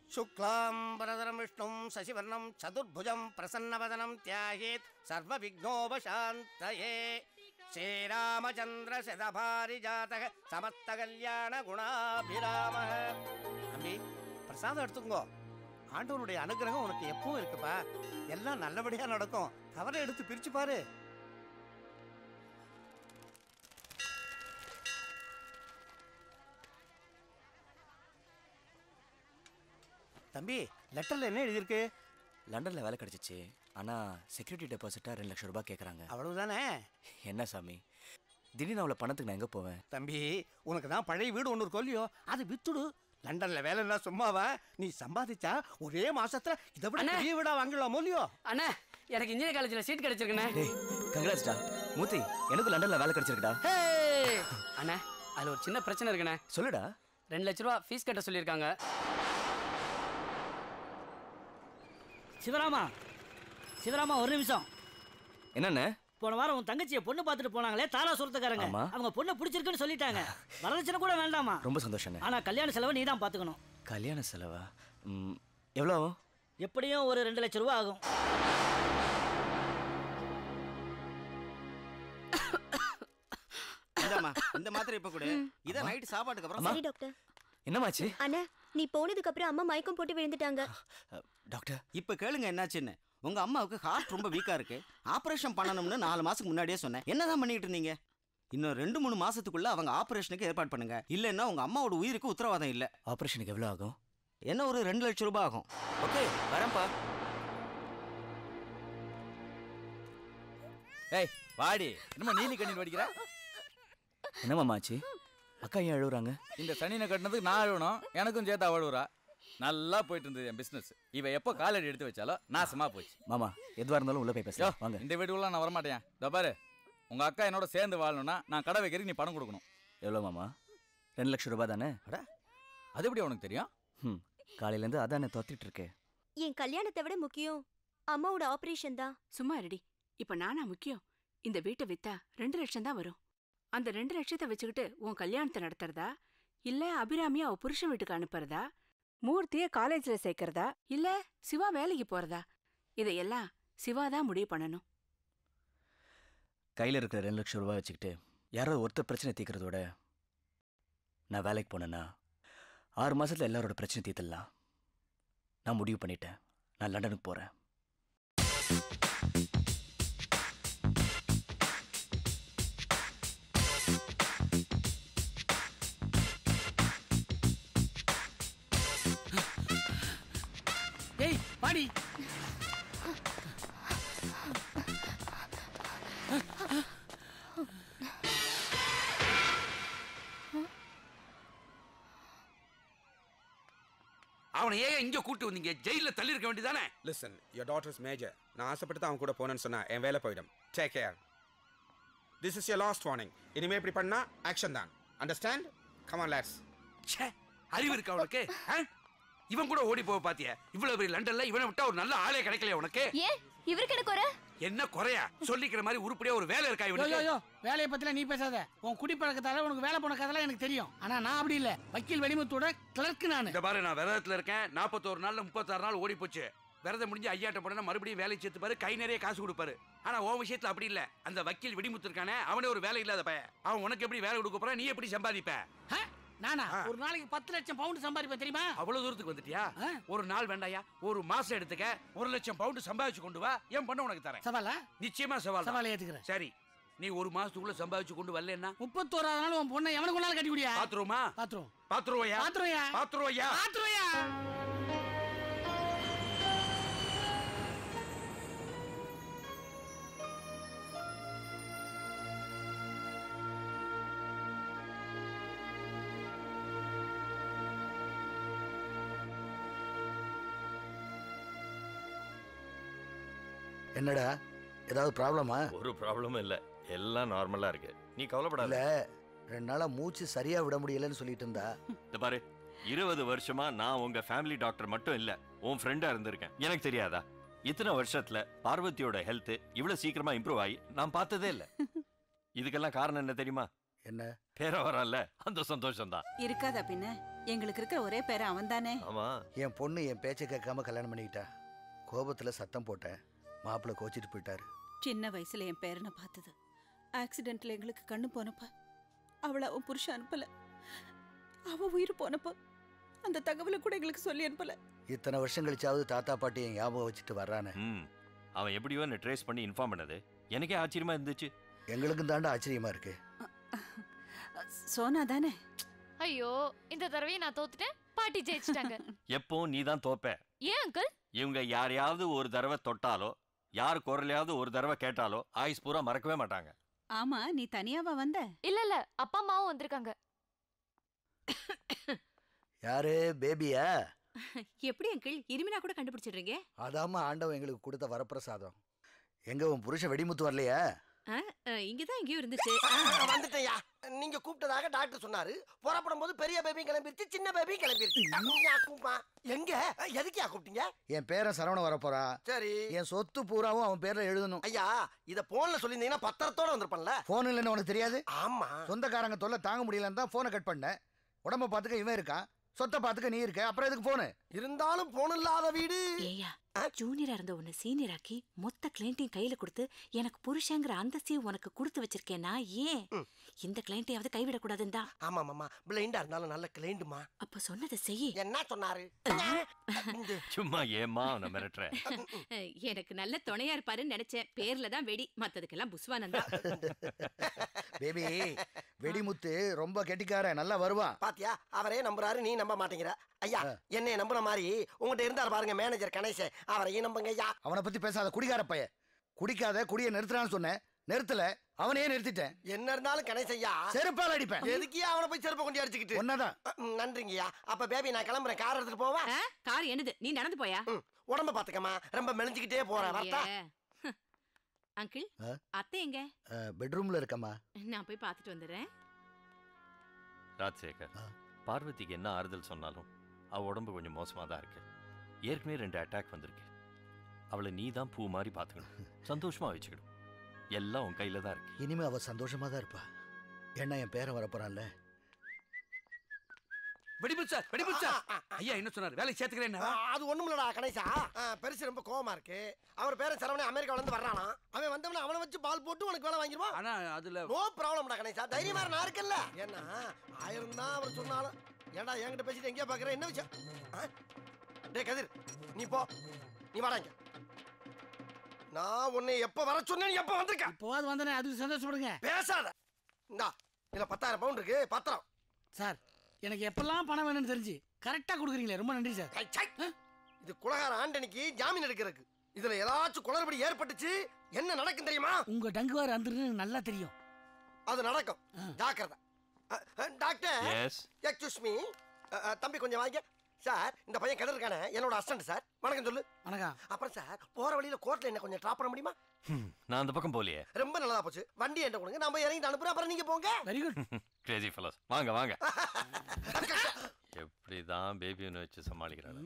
शुक्लाम्बरधरं विष्णुं शशिवर्णं चतुर्भुजं प्रसन्नवदनं ध्यायेत् सर्वविघ्नोपशान्तये श्रीरामचन्द्रशतभारिजातः समस्तकल्याणगुणाभिरामः தம்பி பிரசாதம் எடுத்துக்கோ ஆண்டவனுடைய அனுகிரகம் உனக்கு எப்பவும் இருக்குப்பா எல்லாம் நல்லபடியா நடக்கும் கவரை எடுத்து பிரிச்சு பாரு தம்பி லெட்டர்ல என்ன எழுதியிருக்கு லண்டனில் வேலை கிடைச்சிச்சு ஆனால் செக்யூரிட்டி டெபாசிட்டாக ரெண்டு லட்சம் ரூபாய் கேட்குறாங்க அவ்வளவுதானே என்ன சாமி திடீர்னு அவ்வளோ பணத்துக்கு நான் எங்கே போவேன் தம்பி உனக்கு தான் பழைய வீடு ஒன்று இருக்கும் இல்லையோ அது வித்துடு லண்டன்ல வேலைன்னா சும்மாவா நீ சம்பாதிச்சா ஒரே மாசத்துல இதை விட அண்ணே. பெரிய வீடா வாங்கலாமோ இல்லையோ அண்ணா எனக்கு இன்ஜினியரிங் காலேஜ்ல சீட் கிடைச்சிருக்குண்ணே டேய் கங்க்ராட்ஸ்டா மூர்த்தி எனக்கு லண்டனில் வேலை கிடைச்சிருக்குடா ஹே! அண்ணா அதுல ஒரு சின்ன பிரச்சனை இருக்குண்ணே சொல்லுடா ரெண்டு லட்ச ரூபா ஃபீஸ் கட்ட சொல்லியிருக்காங்க சிவராமா சிவராமா ஒரு நிமிஷம் என்னண்ணே போன வாரம் உன் தங்கச்சியை பொண்ணு பார்த்துட்டு போனாங்களே தாரா சுரத்துக்காரங்க ஆமா. அவங்க பொண்ணை பிடிச்சிருக்குன்னு சொல்லிட்டாங்க வரதட்சணை கூட வேண்டாமா ரொம்ப சந்தோஷண்ணே ஆனா கல்யாண செலவை நீ தான் பாத்துக்கணும் கல்யாண செலவா ம், எவ்வளோ ஆகும் எப்படியும் ஒரு ரெண்டு லட்சம் ரூபா ஆகும் இந்தாம்மா இந்த மாத்திரை இப்ப கொடு இத நைட் சாப்பாட்டுக்கு அப்புறம் சரி டாக்டர் என்னமாச்சு அண்ணா நீ போனதுக்கு அப்புறம் அம்மா மயக்கம் போட்டு விழுந்துட்டாங்க அஹ், டாக்டர் இப்ப கேளுங்க என்னாச்சுன்னு உங்க அம்மாவுக்கு ஹார்ட் ரொம்ப வீக்கா இருக்கு ஆபரேஷன் பண்ணணும்னு நாலு மாசத்துக்கு முன்னாடியே சொன்னேன் என்னதான் பண்ணிட்டு இருந்தீங்க இன்னும் ரெண்டு மூணு மாசத்துக்குள்ள அவங்க ஆபரேஷனுக்கு ஏற்பாடு பண்ணுங்க இல்லைன்னா உங்க அம்மாவோட உயிருக்கு உத்தரவாதம் இல்ல ஆப்ரேஷனுக்கு எவ்வளோ ஆகும் என்ன ஒரு ரெண்டு லட்சம் ரூபாய் ஆகும் ஓகே வரேன்ப்பா ஏய் வாடி என்னமா நீலி கண்ணீர் வடிக்கிற என்னமாம்மா ஆச்சு அக்கா ஏன் அழுகுறாங்க இந்த சனினை கட்டினதுக்கு நான் அழுவணும் எனக்கும் சேர்த்து அழுவுறா நல்லா போயிட்டு இருந்தது என் பிசினஸ் இவ எப்போ காலடி எடுத்து வச்சாலோ நாசமா போச்சு மாமா எதுவாக இருந்தாலும் உள்ளே போய் யோ பேசலாம் வாங்க இந்த வீட்டுக்குள்ள நான் வரமாட்டேன் இதோ பாரு உங்க அக்கா என்னோட சேர்ந்து வாழணும்னா நான் கடை வைக்கிறதுக்கு நீ பணம் கொடுக்கணும் எவ்வளோ மாமா ரெண்டு லட்சம் ரூபாய் தானே அட அது எப்படி உனக்கு தெரியும் ம் காலையிலேருந்து அதானே தொத்திட்டு இருக்கு என் கல்யாணத்தை விட முக்கியம் அம்மாவோட ஆபரேஷன் தான் சும்மா இருடி இப்ப நானா முக்கியம் இந்த வீட்டை வித்தா ரெண்டு லட்சம் தான் வரும் அந்த ரெண்டு லட்சத்தை வச்சுக்கிட்டு உன் கல்யாணத்தை நடத்துறதா இல்ல அபிராமியா அவ புருஷன் வீட்டுக்கு அனுப்புறதா மூர்த்திய காலேஜ்ல சேர்க்கறதா இல்ல சிவா வேலைக்கு போறதா இதையெல்லாம் சிவா தான் முடிவு பண்ணணும் கையில் இருக்கிற ரெண்டு லட்சம் ரூபாய் வச்சுக்கிட்டு யாராவது ஒருத்தர் பிரச்சனை தீர்க்கறதோட நான் வேலைக்கு போனேன்னா ஆறு மாசத்துல எல்லாரோட பிரச்சனை தீர்த்துடலாம் நான் முடிவு பண்ணிட்டேன் நான் லண்டனுக்கு போகிறேன் ஏய் பாடி அவனை ஏன் இங்க கூட்டு வந்தீங்க ஜெயில தள்ளி இருக்க வேண்டியதானே listen your daughter is major நான் ஆசைப்பட்டு தான் அவன் கூட போனேன்னு சொன்னா என் வேலை போயிடும் take care this is your last warning இனிமே இப்படி பண்ணா ஆக்ஷன் தான் அண்டர்ஸ்டாண்ட் கமான் லேட்ஸ் ச்சே அறிவு இருக்கா உனக்கு ஆ? இவன் கூட ஓடி போக பாத்தியா இவ்வளவு பெரிய லண்டன்ல இவனை விட்டா ஒரு நல்ல ஆளே கிடைக்கலையா உனக்கு ஏன் இவருக்கு என்ன குறை என்ன குறையா சொல்லிக்கிற மாதிரி உருப்படியா ஒரு வேலை இருக்கா யோ யோ இவனுக்கு யோ வேலையை பத்திலாம் நீ பேசாத உன் குடிப்பழக்கத்தால உனக்கு வேலை போன கதெல்லாம் எனக்கு தெரியும் ஆனா நான் அப்படி இல்ல வக்கீல் வெடிமுத்தோட கிளர்க் நானு இந்த பாரு நான் விரதத்துல இருக்கேன் நாற்பத்தோரு நாள்ல முப்பத்தாறு நாள் ஓடி போச்சு விரதம் முடிஞ்சு ஐயாட்ட போனா மறுபடியும் வேலை சேர்த்து பாரு கை நிறைய காசு கொடுப்பாரு ஆனா உன் விஷயத்துல அப்படி இல்ல அந்த வக்கீல் வெடிமுத்து இருக்கானே அவனே ஒரு வேலை இல்லாத பையன் அவன் உனக்கு எப்படி வேலை கொடுக்க போறான் நீ எப்படி சம்பாதிப்ப ஆ? நானா ஒரு நாளைக்கு பத்து லட்சம் பவுண்ட் சம்பாதிப்பேன் தெரியுமா அவ்வளவு தூரத்துக்கு வந்துட்டியா ஆ. ஒரு நாள் வேண்டாயா ஒரு மாசம் எடுத்துக்க ஒரு லட்சம் பவுண்டு சம்பாதிச்சு கொண்டு வா என் பண்ண உனக்கு தரேன் சவாலா நிச்சயமா சவால் தான். சவாலை ஏத்துக்கிறேன் சரி நீ ஒரு மாசத்துக்குள்ள சம்பாதிச்சு கொண்டு வரலன்னா முப்பத்தோராது நாள் உன் பொண்ணை எவனுக்கு நாள் கட்டி குடியா பாத்துருவோமா பாத்துருவோம் பாத்துருவோயா பாத்துருவோயா பாத்துருவோயா பாத்துருவோயா என்னடா ஏதாவது ப்ராப்ளமா ஒரு ப்ராப்ளமும் இல்ல எல்லாம் நார்மலா இருக்கு நீ கவலைப்படாத இல்ல ரெண்டு நாளா மூச்சு சரியா விட முடியலன்னு சொல்லிட்டு இருந்தா இந்த பாரு இருபது வருஷமா நான் உங்க ஃபேமிலி டாக்டர் மட்டும் இல்ல உன் ஃப்ரெண்டா இருந்திருக்கேன் எனக்கு தெரியாதா இத்தனை வருஷத்துல பார்வதியோட ஹெல்த் இவ்வளவு சீக்கிரமா இம்ப்ரூவ் ஆகி நான் பார்த்ததே இல்ல இதுக்கெல்லாம் காரணம் என்ன தெரியுமா என்ன பேர வரல அந்த சந்தோஷம் தான் இருக்காதா பின்ன எங்களுக்கு இருக்கிற ஒரே பேர் அவன் தானே ஆமா என் பொண்ணு என் பேச்சை கேட்காம கல்யாணம் பண்ணிக்கிட்டா கோபத்துல சத்தம் போட்டேன் மாப்பிள்ளை கோச்சிட்டு போயிட்டாரு சின்ன வயசுல என் பேரனை பார்த்தது ஆக்சிடென்ட்ல எங்களுக்கு கண்ணு போனப்ப அவளை அவன் புருஷன் அனுப்பல அவ உயிர் போனப்ப அந்த தகவலை கூட எங்களுக்கு சொல்லி அனுப்பல இத்தனை வருஷம் கழிச்சாவது தாத்தா பாட்டி என் ஞாபகம் வச்சுட்டு வர்றானே ம் அவன் எப்படியோ என்ன ட்ரேஸ் பண்ணி இன்ஃபார்ம் பண்ணது எனக்கே ஆச்சரியமா இருந்துச்சு எங்களுக்கும் தாண்டா ஆச்சரியமா இருக்கு சோனா தானே ஐயோ இந்த தடவையும் நான் தோத்துட்டேன் பாட்டி ஜெயிச்சிட்டாங்க எப்போ நீ தான் தோப்ப ஏன் அங்கிள் இவங்க யாரையாவது ஒரு தடவை தொட்டாலோ யார் குரலையாவது ஒரு தடவை கேட்டாலோ ஆயுஸ் பூரா மறக்கவே மாட்டாங்க ஆமா நீ தனியாவா வந்த இல்ல இல்ல அப்பா அம்மாவும் வந்திருக்காங்க யாரு பேபியா எப்படி அங்கிள் இருமினா கூட கண்டுபிடிச்சிடுறீங்க அதாம்மா ஆண்டவன் எங்களுக்கு கொடுத்த வரப்பிரசாதம் எங்க உன் புருஷன் வெடிமுத்து வரலையா ஆ, ஆ, இங்கதான் எங்கேயோ இருந்துச்சு வந்துட்டேயா நீங்க கூப்பிட்டதாக டாக்டர் சொன்னாரு புறப்படும் போது பெரிய பேபி கிளம்பிருச்சு சின்ன பேபி கிளம்பிருச்சு யா, கூப்பா. எங்க எதுக்குயா கூப்பிட்டீங்க என் பேரன் சரவணன் வரப்போறான் சரி என் சொத்து பூராவும் அவன் பேர்ல எழுதணும் ஐயா இத போன்ல சொல்லியிருந்தீங்கன்னா பத்திரத்தோட வந்திருப்பேன்ல போன் இல்லைன்னு உனக்கு தெரியாது ஆமா சொந்தக்காரங்க தொல்லை தாங்க முடியலன்னு தான் போனை கட் பண்ணேன் உடம்ப பார்த்துக்க இவன் இருக்கான் சொத்தை பார்த்துக்க நீ இருக்க அப்புறம் எதுக்கு போனு இருந்தாலும் போன் இல்லாத வீடு ஏயா ஜூனியரா இருந்த உன்னை சீனியர் ஆக்கி மொத்த கிளைண்ட்டையும் கையில கொடுத்து எனக்கு புருஷங்கிற அந்தஸ்தையும் உனக்கு கொடுத்து வச்சிருக்கேனா ஏன் இந்த கிளைண்ட்டையாவது கைவிடக்கூடாதுன்னு தான் ஆமா மாமா பிளைண்டா இருந்தாலும் நல்ல கிளைண்டுமா அப்ப சொன்னதை செய் என்ன சொன்னாரு சும்மா ஏமா அவனை மிரட்டுற எனக்கு நல்ல துணையா இருப்பாருன்னு நினைச்சேன் பேர்ல தான் வெடி மத்ததுக்கெல்லாம் புஸ்வானந்தா பேபி வெடிமுத்து ரொம்ப கெட்டிக்காரன் நல்லா வருவான் பாத்தியா அவரே நம்புறாரு நீ நம்ப மாட்டேங்கிற ஐயா என்னைய நம்புன மாதிரி உங்ககிட்ட இருந்தாரு பாருங்க மேனேஜர் கணேசன் அவரையும் நம்புங்க ஐயா அவனை பத்தி பேசாத குடிகார பைய குடிக்காத குடிய நிறுத்துறான்னு சொன்னேன் நிறுத்தல அவனையே நிறுத்திட்டேன் என்ன இருந்தாலும் கணேசன் ஐயா செருப்பால் அடிப்பேன் எதுக்கியா அவனை போய் செருப்பை கொண்டு அடிச்சுக்கிட்டு ஒன்னதான் ம், நன்றிங்கய்யா அப்ப பேபி நான் கிளம்புறேன் கார் எடுத்துட்டு போவா கார் என்னது நீ நடந்து போயா உடம்ப பாத்துக்கமா ரொம்ப மெலிஞ்சுக்கிட்டே போறேன் வரட்டா ஐயே. அங்கிள் ஆ? அத்தை எங்க பெட்ரூம்ல இருக்கம்மா நான் போய் பார்த்துட்டு வந்துடுறேன் ராஜசேகர் பார்வதிக்கு என்ன ஆறுதல் சொன்னாலும் அவ உடம்பு கொஞ்சம் மோசமா தான் இருக்கு ஏற்கனவே ரெண்டு அட்டாக் வந்திருக்கு அவளை நீ தான் பூ மாதிரி பார்த்துக்கணும் சந்தோஷமா வச்சுக்கணும் எல்லாம் உன் கையில தான் இருக்கு இனிமே அவ சந்தோஷமா தான் இருப்பா ஏன்னா என் பேரன் வரப்போறான்ல வெடிபுச்சா வெடிபுச்சா ஐயா என்ன சொன்னார் வேலைக்கு சேர்த்துக்கிறேன் ஆ, அது ஒண்ணுமில்லடா கணேசா ஆ, பெருசு ரொம்ப கோவமா இருக்கு அவர் பேர சரவணே அமெரிக்கால இருந்து வர்றானா அவன் வந்தவன அவனை வச்சு பால் போட்டு உனக்கு வேலை வாங்கிடுவான் ஆனா அதுல நோ ப்ராப்ளம்டா கணேசா தைரியமா இரு, நான் இருக்கல்ல ஏன்னா ஆயிரம் தான் அவர் சொன்னாலும் ஏன்டா என்கிட்ட பேசிட்டு எங்கேயா பாக்குற என்ன விஷயம் ஆ? டேய் கதிர் நீ போ நீ வாடா இங்க நான் உன்னை எப்ப வர சொன்னேன் எப்ப வந்திருக்க இப்போவாது வந்தனே அதுக்கு சந்தோஷப்படுங்க பேசாத இந்தா இதுல பத்தாயிரம் பவுண்ட் இருக்கு பத்திரம் சார் எனக்கு எப்பெல்லாம் பணம் வேணும்னு தெரிஞ்சு கரெக்டா கொடுக்குறீங்களே ரொம்ப நன்றி சார் ஐ, சை. இது குலகார ஆண்டனிக்கு ஜாமீன் எடுக்கிறதுக்கு இதுல ஏதாச்சும் குளறுபடி ஏற்பட்டுச்சு என்ன நடக்கும் தெரியுமா உங்க டங்குவார் வந்துருன்னு நல்லா தெரியும் அது நடக்கும் ஜாக்கிரதை அ, அ, டாக்டர் Yes. எக்ஸ்கூஸ் மீ தம்பி கொஞ்சம் வாங்க சார் இந்த பையன் கிணறு இருக்கானே என்னோட அசிஸ்டன்ட் சார் வணக்கம் சொல்லு வணக்கம் அப்புறம் சார் போற வழியில கோர்ட்ல என்ன கொஞ்சம் ட்ராப் பண்ண முடியுமா ஹம், நான் அந்த பக்கம் போலியே ரொம்ப நல்லதா போச்சு வண்டி என்கிட்ட கொடுங்க நம்ம இறங்கி அனுப்புறோம் அப்புறம் நீங்க போங்க வெரி குட் கிரேசி ஃபெலோஸ் வாங்க வாங்க எப்படிதான் பேபின்னு வச்சு சமாளிக்கிறாங்க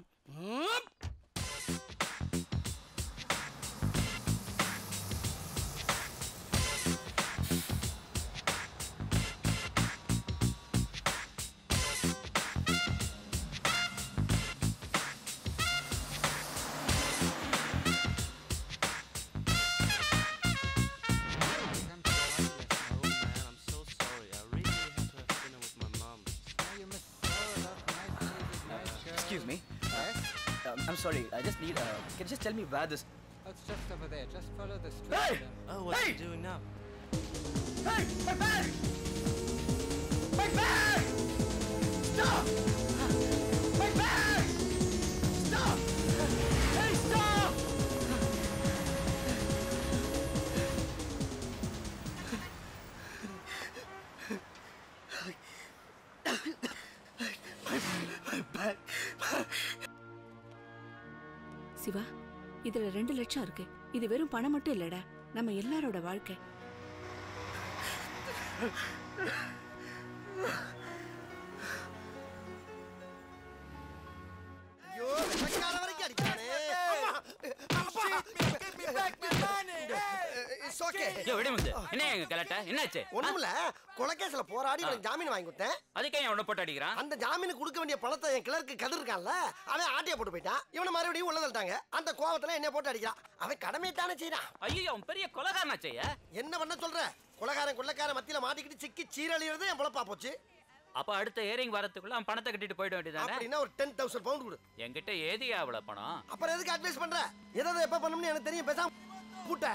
Excuse me. Uh, um, I'm sorry. I just need. Uh, can you just tell me where this? It's just over there. Just follow the street. Hey! Oh, what's he doing now? Hey, my bag! My bag! Stop! My bag! Stop! Hey, stop! Siva இதுல ரெண்டு லட்சம் இருக்கு இது வெறும் பணம் மட்டும் இல்லடா நம்ம எல்லாரோட வாழ்க்கை ஐயோ வெள்ளக்கார வரைக்கும் அடிக்கிறானே அம்மா. அப்பா. ஓகே ஐயோ விடுமுத்து என்ன எங்க கலட்ட என்னாச்சு ஒண்ணுமில்ல கொலைகேஸ்ல போராடி எனக்கு ஜாமீன் வாங்கி கொடுத்தேன் அதுக்கே என் உன்னை போட்டு அடிக்கிறான் அந்த ஜாமீனுக்கு கொடுக்க வேண்டிய பணத்தை என் கிளர்க்கு கதிர் இருக்கான்ல அவன் ஆட்டிய போட்டு போயிட்டான் இவனை மறுபடியும் உள்ள தள்ளிட்டாங்க அந்த கோவத்துல என்ன போட்டு அடிக்கிறான் அவன் கடமையை தானே செய்யறான் ஐயோ அவன் பெரிய கொலகாரனாச்சையா என்ன பண்ண சொல்ற கொலகாரன் கொள்ளக்காரன் மத்தியில மாட்டிக்கிட்டு சிக்கி சீரழியறது என் பொழப்பா போச்சு அப்ப அடுத்த ஏரிங் வரதுக்குள்ள அவன் பணத்தை கட்டிட்டு போயிட வேண்டியதானே அப்படின்னா ஒரு டென் தௌசண்ட் பவுண்ட் கொடு என்கிட்ட ஏதியா அவ்வளவு பணம் அப்புறம் எதுக்கு அட்வைஸ் பண்ற எதாவது எப்ப பண்ணணும்னு எனக்கு தெரியும் பேசாம பூட்ட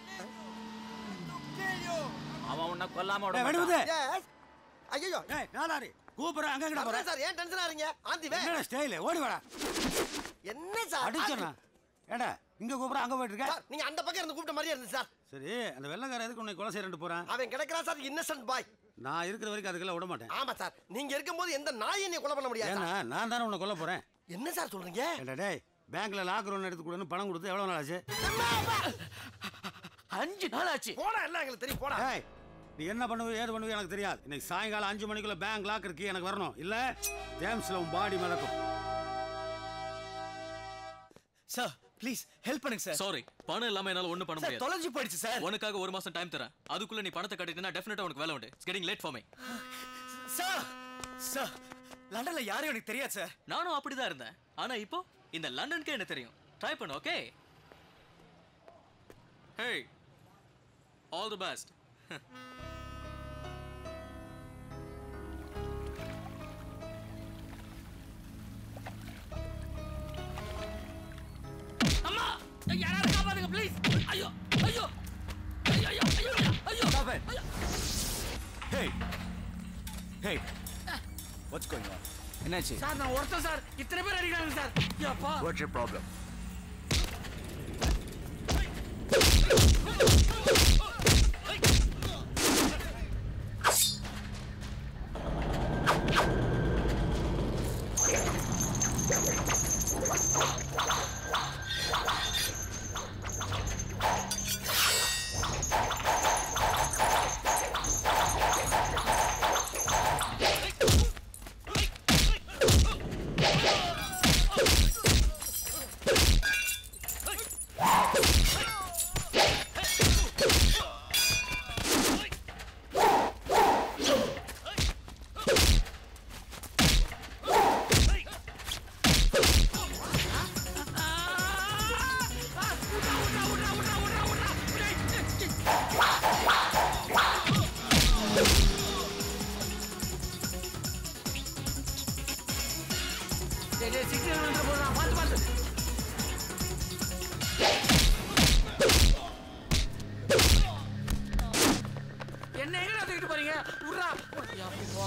அவன் உன்னை கொல்லாம விட ஏய், மாட்டான். வெடிமுத்து. Yes. ஐயோ நாடாரி கூப்பிடுறேன் அங்க கிட்ட போறேன் சார் ஏன் டென்ஷன் ஆறீங்க ஆந்தி வே என்னடா ஸ்டைல் ஓடி வாடா என்ன சார் அடிச்சேனா ஏடா இங்க கூப்பிடுற அங்க போயிட்டு இருக்க சார், நீங்க அந்த பக்கம் இருந்து கூப்பிட்ட மாதிரியே இருந்து சார் சரி அந்த வெள்ளக்காரன் எதுக்கு உன்னை கொலை செய்யறேன் போறான் அவன் கிடைக்கிறான் சார் இன்னசென்ட் பாய் நான் இருக்கிற வரைக்கும் அதுக்கெல்லாம் விட மாட்டேன் ஆமா சார் நீங்க இருக்கும்போது எந்த நாய் என்னை கொலை பண்ண முடியாது ஏன்னா சார். நான் தானே உன்னை கொல்ல போறேன் என்ன சார் சொல்றீங்க ஏண்டா டேய் பேங்க்ல லாக்கர் ஒன்று எடுத்து கொடுன்னு பணம் கொடுத்து எவ்வளவு நாள் ஆச்சு அஞ்சு நாள் ஆச்சு போடா எல்லாம் எங்களுக்கு தெரியும் போடா ஏய் நீ என்ன பண்ணுவ ஏது பண்ணுவ எனக்கு தெரியாது இன்னைக்கு சாயங்காலம் அஞ்சு மணிக்குள்ள பேங்க் லாக் இருக்கு எனக்கு வரணும் இல்ல ஜேம்ஸ்ல உன் பாடி மிதக்கும் சார் ப்ளீஸ் ஹெல்ப் பண்ணுங்க சார் சாரி பணம் இல்லாம என்னால ஒண்ணும் பண்ண சார், முடியாது தொலைஞ்சு போயிடுச்சு சார் உனக்காக ஒரு மாசம் டைம் தரேன் அதுக்குள்ள நீ பணத்தை கட்டிட்டா டெஃபினட்டா உனக்கு வேலை உண்டு it's getting late for me sir sir லண்டன்ல யாரும் எனக்கு தெரியாது சார் நானும் அப்படிதான் இருந்தேன் ஆனா இப்போ இந்த லண்டனுக்கே என்ன தெரியும் ட்ரை பண்ணு okay hey all the best அம்மா யாராவது காப்பாத்துங்க ப்ளீஸ் ஐயோ ஐயோ ஐயோ ஐயோ ஐயோ ஐயோ Stop it. Hey. Hey. What's going on? என்னாச்சு சார் நான் ஒருத்தன் சார் இத்தனை பேர் அடிக்கிறாங்க சார் அப்பா What's your problem? டேய் டேய் சிக்னல் வந்து போறான் பாத்து பாத்து என்ன எங்க தூக்கிட்டு போறீங்க உர்ரா யப்பா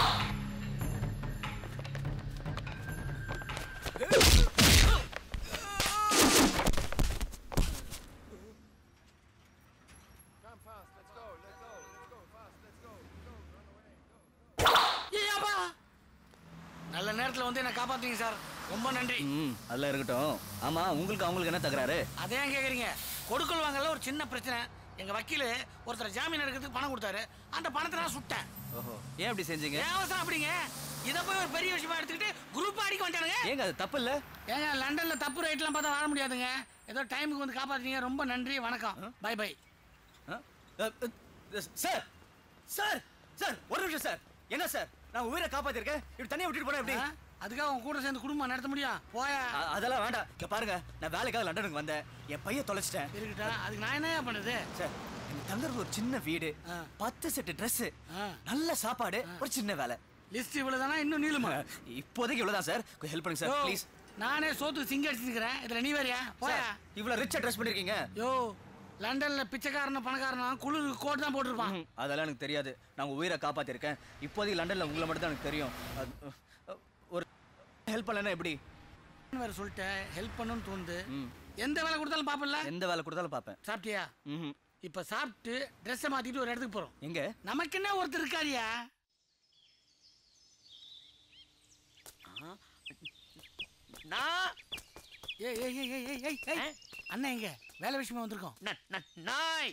ஏய், அப்பா. நல்ல நேரத்துல வந்து என்ன காப்பாத்தீங்க சார் ரொம்ப நன்றி ம் அதெல்லாம் இருக்கட்டும் ஆமா உங்களுக்கு அவங்களுக்கு என்ன தகராறு அதே ஏன் கேக்குறீங்க கொடுக்கல் வாங்கல ஒரு சின்ன பிரச்சனை எங்க வக்கீல் ஒருத்தர் ஜாமீன் எடுக்கிறதுக்கு பணம் கொடுத்தாரு அந்த பணத்தை நான் சுட்டேன் ஓஹோ ஏன் அப்படி செஞ்சீங்க ஏன் அவசரம் அப்படிங்க இத போய் ஒரு பெரிய விஷயமா எடுத்துக்கிட்டு குரூப் அடிக்க வந்துட்டானுங்க ஏங்க அது தப்பு இல்ல ஏங்க லண்டன்ல தப்பு ரேட்லாம் பார்த்தா வாழ முடியாதுங்க ஏதோ டைமுக்கு வந்து காப்பாத்துறீங்க ரொம்ப நன்றி வணக்கம் bye bye sir sir sir ஒரு நிமிஷம் சார் என்ன சார் நான் உயிரை காப்பாத்திருக்கேன் இப்படி தனியா விட்டுட்டு போனா எப்படி அதுக்காக உன் கூட சேர்ந்து குடும்பம் நடத்த முடியும் போயா அ- அதெல்லாம் வேண்டாம் இங்க பாருங்க நான் வேலைக்காக லண்டனுக்கு வந்தேன் என் பையன் தொலைச்சிட்டேன் இருக்கட்டா அதுக்கு நான் என்ன பண்ணுது சார் எனக்கு தங்குறது ஒரு சின்ன வீடு பத்து செட்டு Dress நல்ல சாப்பாடு ஒரு சின்ன வேலை லிஸ்ட் இவ்வளவுதானா இன்னும் நீளுமா இப்போதைக்கு இவ்வளவுதான் சார் ஹெல்ப் பண்ணுங்க சார் யோ, ப்ளீஸ் நானே சோத்துக்கு சிங்க அடிச்சிருக்கிறேன் இதுல நீ வேறியா போயா இவ்வளவு ரிச்சா ட்ரெஸ் பண்ணிருக்கீங்க யோ லண்டன்ல பிச்சைக்காரன பணக்காரனா குளிர் கோட் தான் போட்டிருப்பான் அதெல்லாம் எனக்கு தெரியாது நான் உயிரை காப்பாத்திருக்கேன் இப்போதைக்கு லண்டன்ல உங்களை மட்டும் தான் எனக்கு தெரியும் அது- அ- ஒரு ஹெல்ப் பண்ணலன்னா எப்படி வேற சொல்லிட்டேன் ஹெல்ப் பண்ணணும்னு தோணுது எந்த வேலை கொடுத்தாலும் பாப்பல எந்த வேலை கொடுத்தாலும் பார்ப்பேன் சாப்பிட்டியா ம்ஹும். இப்ப சாப்பிட்டு ட்ரெஸ்ஸை மாத்திட்டு ஒரு இடத்துக்கு போறோம் எங்க நமக்கு என்ன ஒருத்தர் இருக்காரியா நான் ஏய் ஏய் ஏய் ஏய் ஏய் ஏய் ஏய் அண்ணன் எங்க வேலை விஷயமா வந்திருக்கோம் நாய்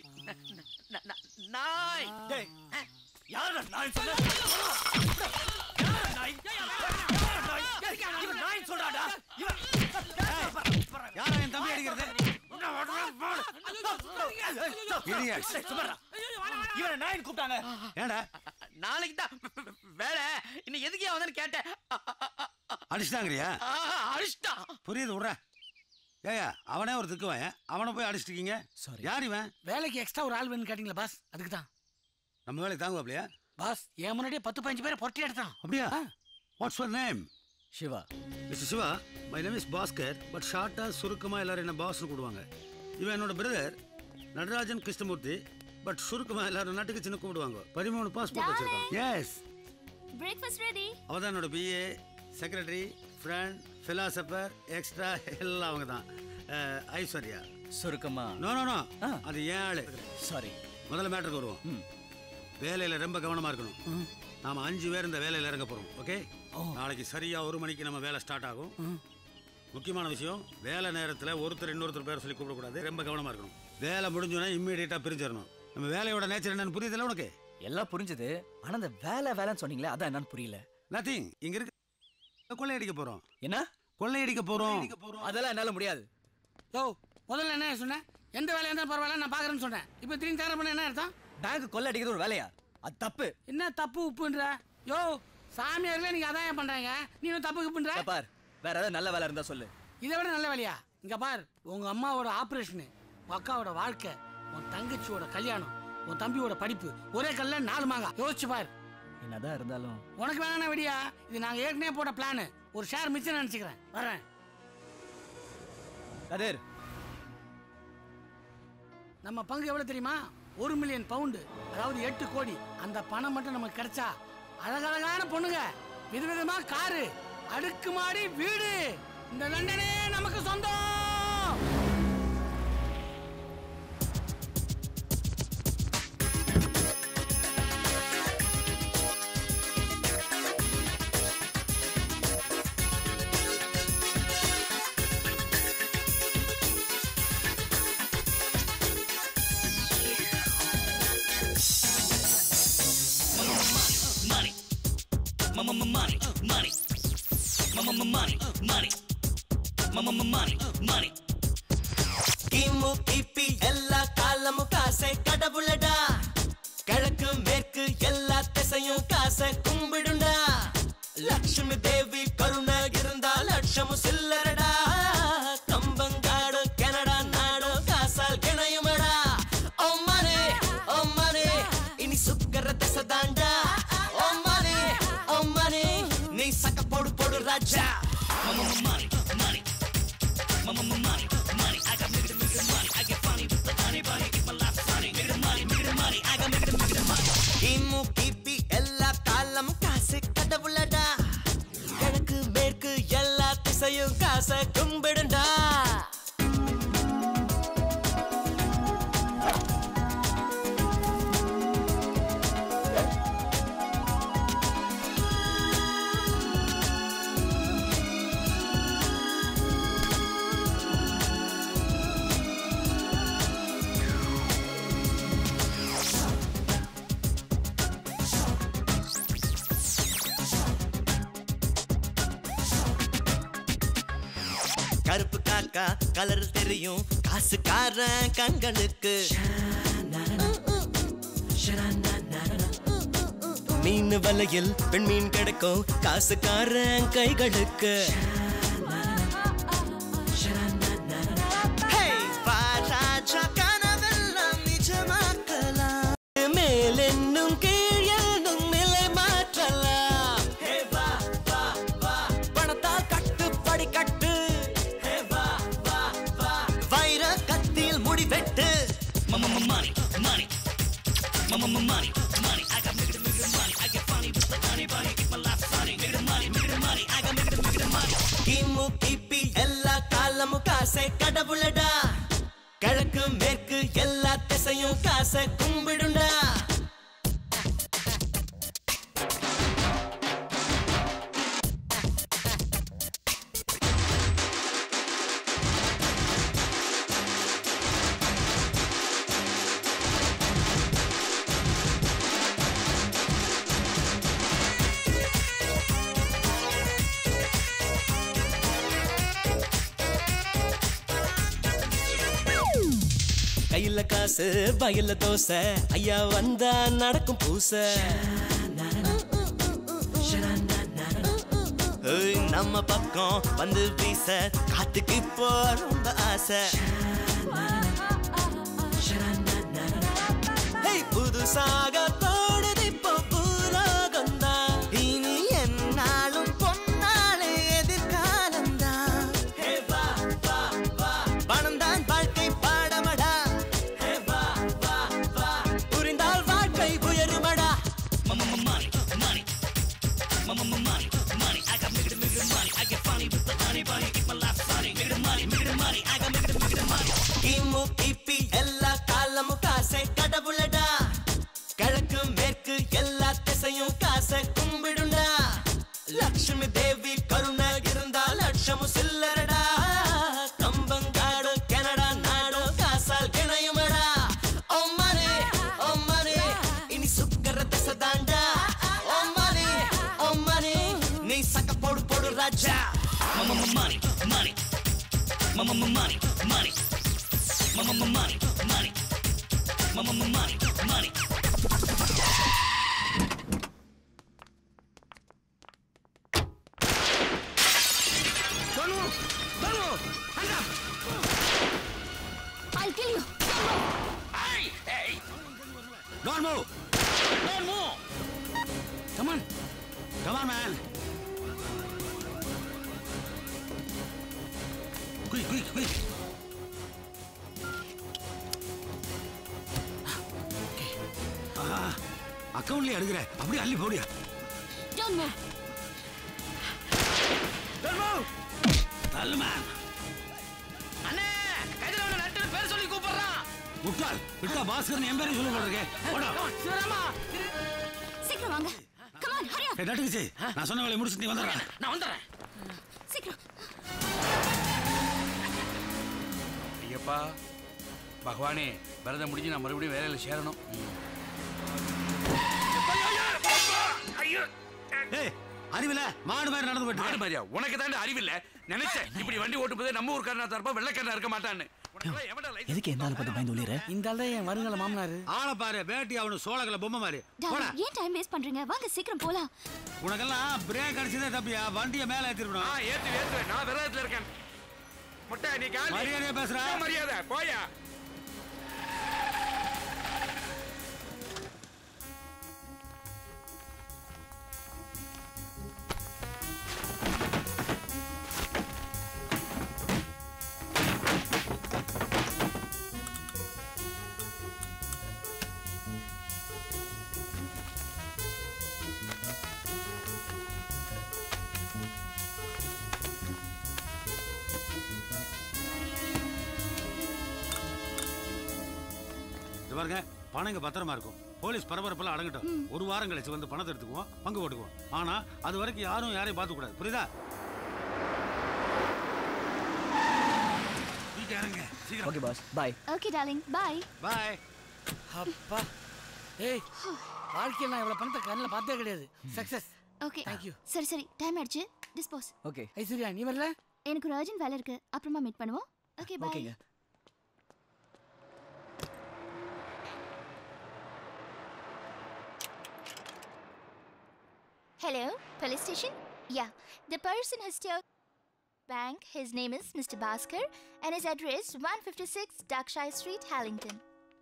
நாய் டேய் யாரா நாய் சொல்ல இவன் நாய் சொல்றாடா யாரா என் தம்பி அடிக்கிறது Idiots. இவனை நாயின் கூப்பிட்டாங்க ஏன்டா நாளைக்கு தான் வேலை இன்னும் எதுக்கே வந்தேன்னு கேட்டேன் அடிச்சிட்டாங்கறியா ஆ, அடிச்சிட்டான் புரியுது விட்ற ஏயா அவனே ஒரு திக்குவாயன் அவனை போய் அடிச்சிட்டீங்க யார் இவன் வேலைக்கு எக்ஸ்ட்ரா ஒரு ஆள் வேணும்னு கேட்டீங்களா பாஸ் அதுக்கு தான் நம்ம வேலைக்கு தாங்குவாப்லையா பாஸ் என் முன்னாடியே பத்து பதினஞ்சு பேரை பொட்டி எடுத்தான் அப்படியா what's your name Shiva mister Shiva my name is Bhaskar but ஷார்ட்டாக சுருக்கமாக எல்லாரும் என்ன பாஸ்னு கூடுவாங்க இவன் என்னோட பிரதர் நடராஜன் கிருஷ்ணமூர்த்தி பட் சுருக்கமாக எல்லாரும் நாட்டுக்கு சின்ன கூப்பிடுவாங்க பதிமூணு பாஸ்போர்ட் வச்சிருக்கான் எஸ் பிரேக்ஃபாஸ்ட் ரெடி அவள் தான் என்னோட PA secretary friend philosopher extra எல்லாம் அவங்க தான் அஹ், ஐஸ்வர்யா சுருக்கமா நோ நோ நோ அது ஏன் ஆளு சாரி முதல்ல மேட்டருக்கு வருவோம் வேலையில் ரொம்ப கவனமாக இருக்கணும் நாம அஞ்சு பேர் இந்த வேலையில் இறங்க போகிறோம் ஓகே நாளைக்கு சரியா ஒரு மணிக்கு நம்ம வேலை ஸ்டார்ட் ஆகும் முக்கியமான விஷயம் வேலை நேரத்தில் ஒருத்தர் இன்னொருத்தர் பேரை சொல்லி கூப்பிடக்கூடாது ரொம்ப கவனமாக இருக்கணும் வேலை முடிஞ்சோன்னா இம்மீடியட்டாக பிரிஞ்சிடணும் நம்ம வேலையோட நேச்சர் என்னன்னு புரியுதுல்ல உனக்கு எல்லாம் புரிஞ்சது ஆனா அந்த வேலை வேலைன்னு சொன்னீங்களே அதான் என்னன்னு புரியல நத்திங் இங்க இருக்க கொள்ளையடிக்க போறோம் என்ன கொள்ளையடிக்க போறோம் அதெல்லாம் என்னால முடியாது யோ முதல்ல என்ன சொன்னேன் எந்த வேலையா இருந்தாலும் பரவாயில்ல நான் பாக்குறேன்னு சொன்னேன் இப்போ திரும்பி தயார் பண்ண என்ன அர்த்தம் பேங்க் கொள்ளை அடிக்கிறது ஒரு வேலையா அது தப்பு என்ன தப்பு உப்புன்ற யோ சாமியார்களே நீங்க அதான் ஏன் பண்றாங்க நீ இன்னும் தப்பு உப்புன்ற இங்க பார் வேற ஏதாவது நல்ல வேலை இருந்தா சொல்லு இதை விட நல்ல வேலையா இங்க பார் உங்க அம்மாவோட ஆபரேஷனு உங்க அக்காவோட வாழ்க்கை உன் தங்கச்சியோட கல்யாணம் உன் தம்பியோட படிப்பு ஒரே கல்ல நாலு மாங்கா யோசிச்சு பார் என்னதான் இருந்தாலும் உனக்கு வேணா வெடியா இது நாங்க ஏற்கனவே போட்ட பிளான் ஒரு ஷேர் மிச்சம் நினைச்சுக்கிறேன் வரேன் கதிர் நம்ம பங்கு எவ்வளவு தெரியுமா ஒரு மில்லியன் பவுண்டு அதாவது எட்டு கோடி அந்த பணம் மட்டும் நமக்கு கிடைச்சா அழகழகான பொண்ணுங்க விதவிதமா காரு அடுக்குமாடி வீடு இந்த லண்டனே நமக்கு சொந்தம் money, mama money, money, mama money, money, mama money, money. கிமு கிபி எல்லா காலமும் காசை கடவுளடா கிழக்கு மேற்கு எல்லா திசையும் காசை கும்பிடுண்டா லட்சுமி தேவி கருணை இருந்தா லட்சமும் சில்லறடா கம்பங்காடு கனடா நாடு காசால் கிணையுமடா ஓ மனே ஓ மனே இனி சுக்கர திசை தாண்டா ஓ மனே ஓ மனே நீ சக்க போடு போடு ராஜா மம மணி மணி மம மணி மணி I got miggity miggity money I get funny with the honey bunny keep my life sunny miggity money miggity money I got miggity miggity money கிமு கிபி எல்லா காலம் காசு கடவுளடா கிழக்கு மேற்கு எல்லா திசையும் காசை கும்பிடுண்டா கருப்பு காக்கா கலர் தெரியும் காசுக்காரன் கண்களுக்கு மீன் வலையில் பெண் மீன் கிடைக்கும் காசுக்காரன் கைகளுக்கு Hey, வா ராஜா, கனவெல்லாம் நிஜமாக்கலாம். மேலென்னும் கீழ் என்னும் நிலை மாற்றலாம் Hey, வா, வா, வா. பணத்தால் கட்டுப்படி கட்டு Hey, வா, வா, வா. வைர கத்தியில் முடி வெட்டு மம money, money. Mama, mama, money, money. I got miggity, miggity money. I get funny with the honey bunny. Keep my life sunny. Miggity money, miggity money. I got miggity, miggity money. கையில காசு வயல்ல தோசை ஐயா வந்தா நடக்கும் பூசை ஏய், நம்ம பக்கம் வந்து வீச காத்துக்கு இப்போ ரொம்ப ஆசை ஏய், புதுசாக தோணுது இப்போ பூலோகம் தான் இனி என்னாலும் பொன்னாலே எதிர்காலம் தான் பணம் தான் வாழ்க்கை பாடமடா புரிந்தால் வாழ்க்கை உயருமடா money, money, money, money. I got migga migga money. I get funny with the honey bunny. Keep my life funny. Migga money, migga money. I got migga migga money. கிமு கிபி எல்லா காலமும் காசை கடவுளடா கிழக்கு மேற்கு எல்லா திசையும் காசை கும்பிடுண்டா லட்சுமி தேவி கருணை இருந்தா லட்சமும் சில்லறடா கம்பங்காடு கனடா நாடு காசால் கிணையுமடா ஓ மனே ஓ மனே இனி சுக்கர திசை தாண்டா ஓ மனே ஓ மனே நீ சக்க போடு போடு ராஜா மம மணி மணி மம மணி மணி மம மணி மணி மம மணி மணி Donu! Donu! Hands up! I'll kill you. Hey, hey. Don't move. Don't move. Come on. Come on, man. Quick, quick, quick. அக்கௌண்ட்லயே எடுக்கிற அப்படியே அள்ளி போடியா Don't move. தள்ளு மேன் அண்ணே கைதுல உள்ள நட்டு பேர் சொல்லி கூப்பிடுறான் முட்டாள் விட்டா பாஸ்கர் என் பேரையும் சொல்ல போட்டிருக்கேன் போடா சிவராமா சீக்கிரம் வாங்க Come on, hurry up. ஏய், நட்டுக்குச்சி நான் சொன்ன வேலையை முடிச்சுட்டு நீ வந்துடுறேன் நான் வந்துடுறேன் சீக்கிரம் ஐயப்பா பகவானே விரதம் முடிஞ்சு நான் மறுபடியும் வேலையில் சேரணும் ஐயோ ஏய் அறிவில மாடு மாதிரி நடந்து போயிட்டு மாடு மாதிரியா உனக்கு தாண்டி அறிவில்ல நினைச்சேன் இப்படி வண்டி ஓட்டும் போதே நம்ம ஊர்க்காரனா தரப்பா வெள்ளக்காரனா இருக்க மாட்டான்னு உனக்கெல்லாம் எவன்டா license எதுக்கு எந்த ஆளை பார்த்து பயந்து ஒளிர இந்த ஆள் தான் என் வருங்கால மாமனாரு ஆளை பாரு பேட்டி அவனு சோழகல பொம்மை மாதிரி போடா டார்லிங் ஏன் டைம் வேஸ்ட் பண்றீங்க வாங்க சீக்கிரம் போலாம் உனக்கெல்லாம் பிரேக் அடிச்சதே தப்பியா வண்டியை மேல ஆ ஏத்திருக்கணும் ஏத்து ஏத்து நான் விரதத்துல இருக்கேன் முட்டை நீ காலி மரியாதையா பேசுற? என்ன மரியாதை போயா இது பாருங்க பணம் இங்க பத்திரமா இருக்கும் போலீஸ் பரபரப்பெல்லாம் அடங்கட்டும் ஒரு வாரம் கழிச்சு வந்து பணத்தை எடுத்துக்குவோம் பங்கு போட்டுக்குவோம் ஆனா அது வரைக்கும் யாரும் யாரையும் பார்த்து கூடாது புரியுதா சீக்கிரம் இறங்குங்க, சீக்கிரம் okay boss bye okay darling bye bye அப்பா ஏய் வாழ்க்கையில் நான் இவ்வளோ பணத்தை கண்ணில் பார்த்தே கிடையாது சக்ஸஸ் ஓகே தேங்க்யூ சரி சரி டைம் ஆயிடுச்சு டிஸ்போஸ் ஓகே ஐஸ்வர்யா நீ வரல எனக்கு ஒரு அர்ஜென்ட் வேலை இருக்கு அப்புறமா மீட் பண்ணுவோம் ஓகே பாய் ஓகேங்க Hello, police station? Yeah, the person has told bank his name is Mr. Bhaskar and his address 156 Darkshire Street, Hallington.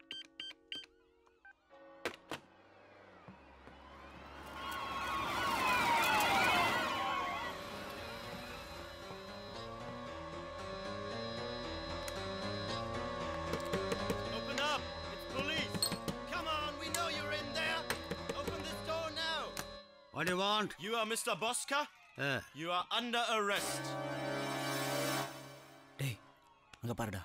Open up! It's police! Come on, we know you're in there! Open this door now! What do you want? You are Mr. Boska? Uh, You are under arrest. டேய் அங்க பாருடா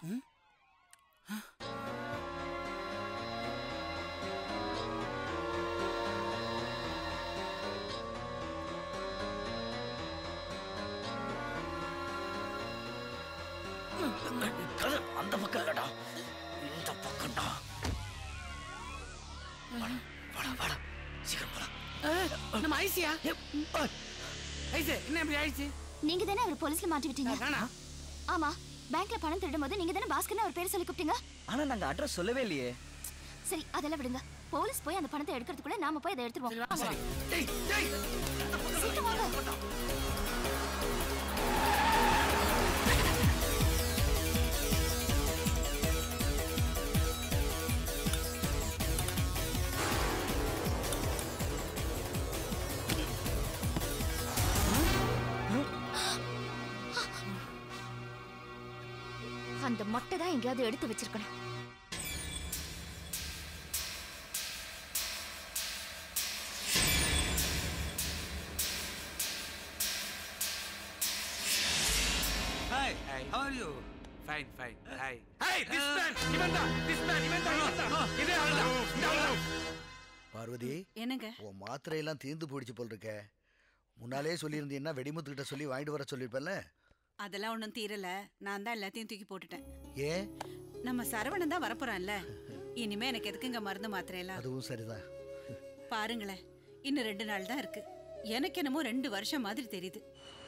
அந்த பக்கம் இல்லடா இந்த பக்கம்டா வாடா வாடா சீக்கிரம் போலாம் நம்ம ஐசியா ஐசு என்ன இப்படி ஆயிடுச்சு நீங்க தானே அவர் போலீஸ்ல மாட்டி விட்டீங்க நானா ஆமா பேங்க்ல பணம் திருடும் போது நீங்க தானே பாஸ்கர்னு ஒரு பேர் சொல்லி கூப்பிட்டீங்க ஆனா நாங்க அட்ரஸ் சொல்லவே இல்லையே சரி அதெல்லாம் விடுங்க போலீஸ் போய் அந்த பணத்தை எடுக்கிறதுக்குள்ள நாம போய் அதை எடுத்துருவோம் ஆமா. சீக்கிரம் வாங்க. அந்த மொட்டை தான் எங்கேயாவது எடுத்து வச்சிருக்கணும் Hi, how are you? Fine, fine. Hi. Hey, this man, இவன் தான், this man, இவன் தான், இவன் தான். இதே ஆள் தான், இந்த ஆள் தான். பார்வதி என்னங்க உன் மாத்திரையெல்லாம் தீர்ந்து போயிடுச்சு போல் இருக்க முன்னாலே சொல்லியிருந்தீங்கன்னா வெடிமுத்துக்கிட்ட சொல்லி வாங்கிட்டு வர சொல்லியிருப்பேன்ல அதெல்லாம் ஒன்றும் தீரல நான் தான் எல்லாத்தையும் தூக்கி போட்டுட்டேன் ஏன் நம்ம சரவணன் தான் வரப்போறான்ல இனிமே எனக்கு எதுக்குங்க மருந்து மாத்திரையெல்லாம் அதுவும் சரிதான் பாருங்களேன் இன்னும் ரெண்டு நாள் தான் இருக்கு எனக்கு என்னமோ ரெண்டு வருஷம் மாதிரி தெரியுது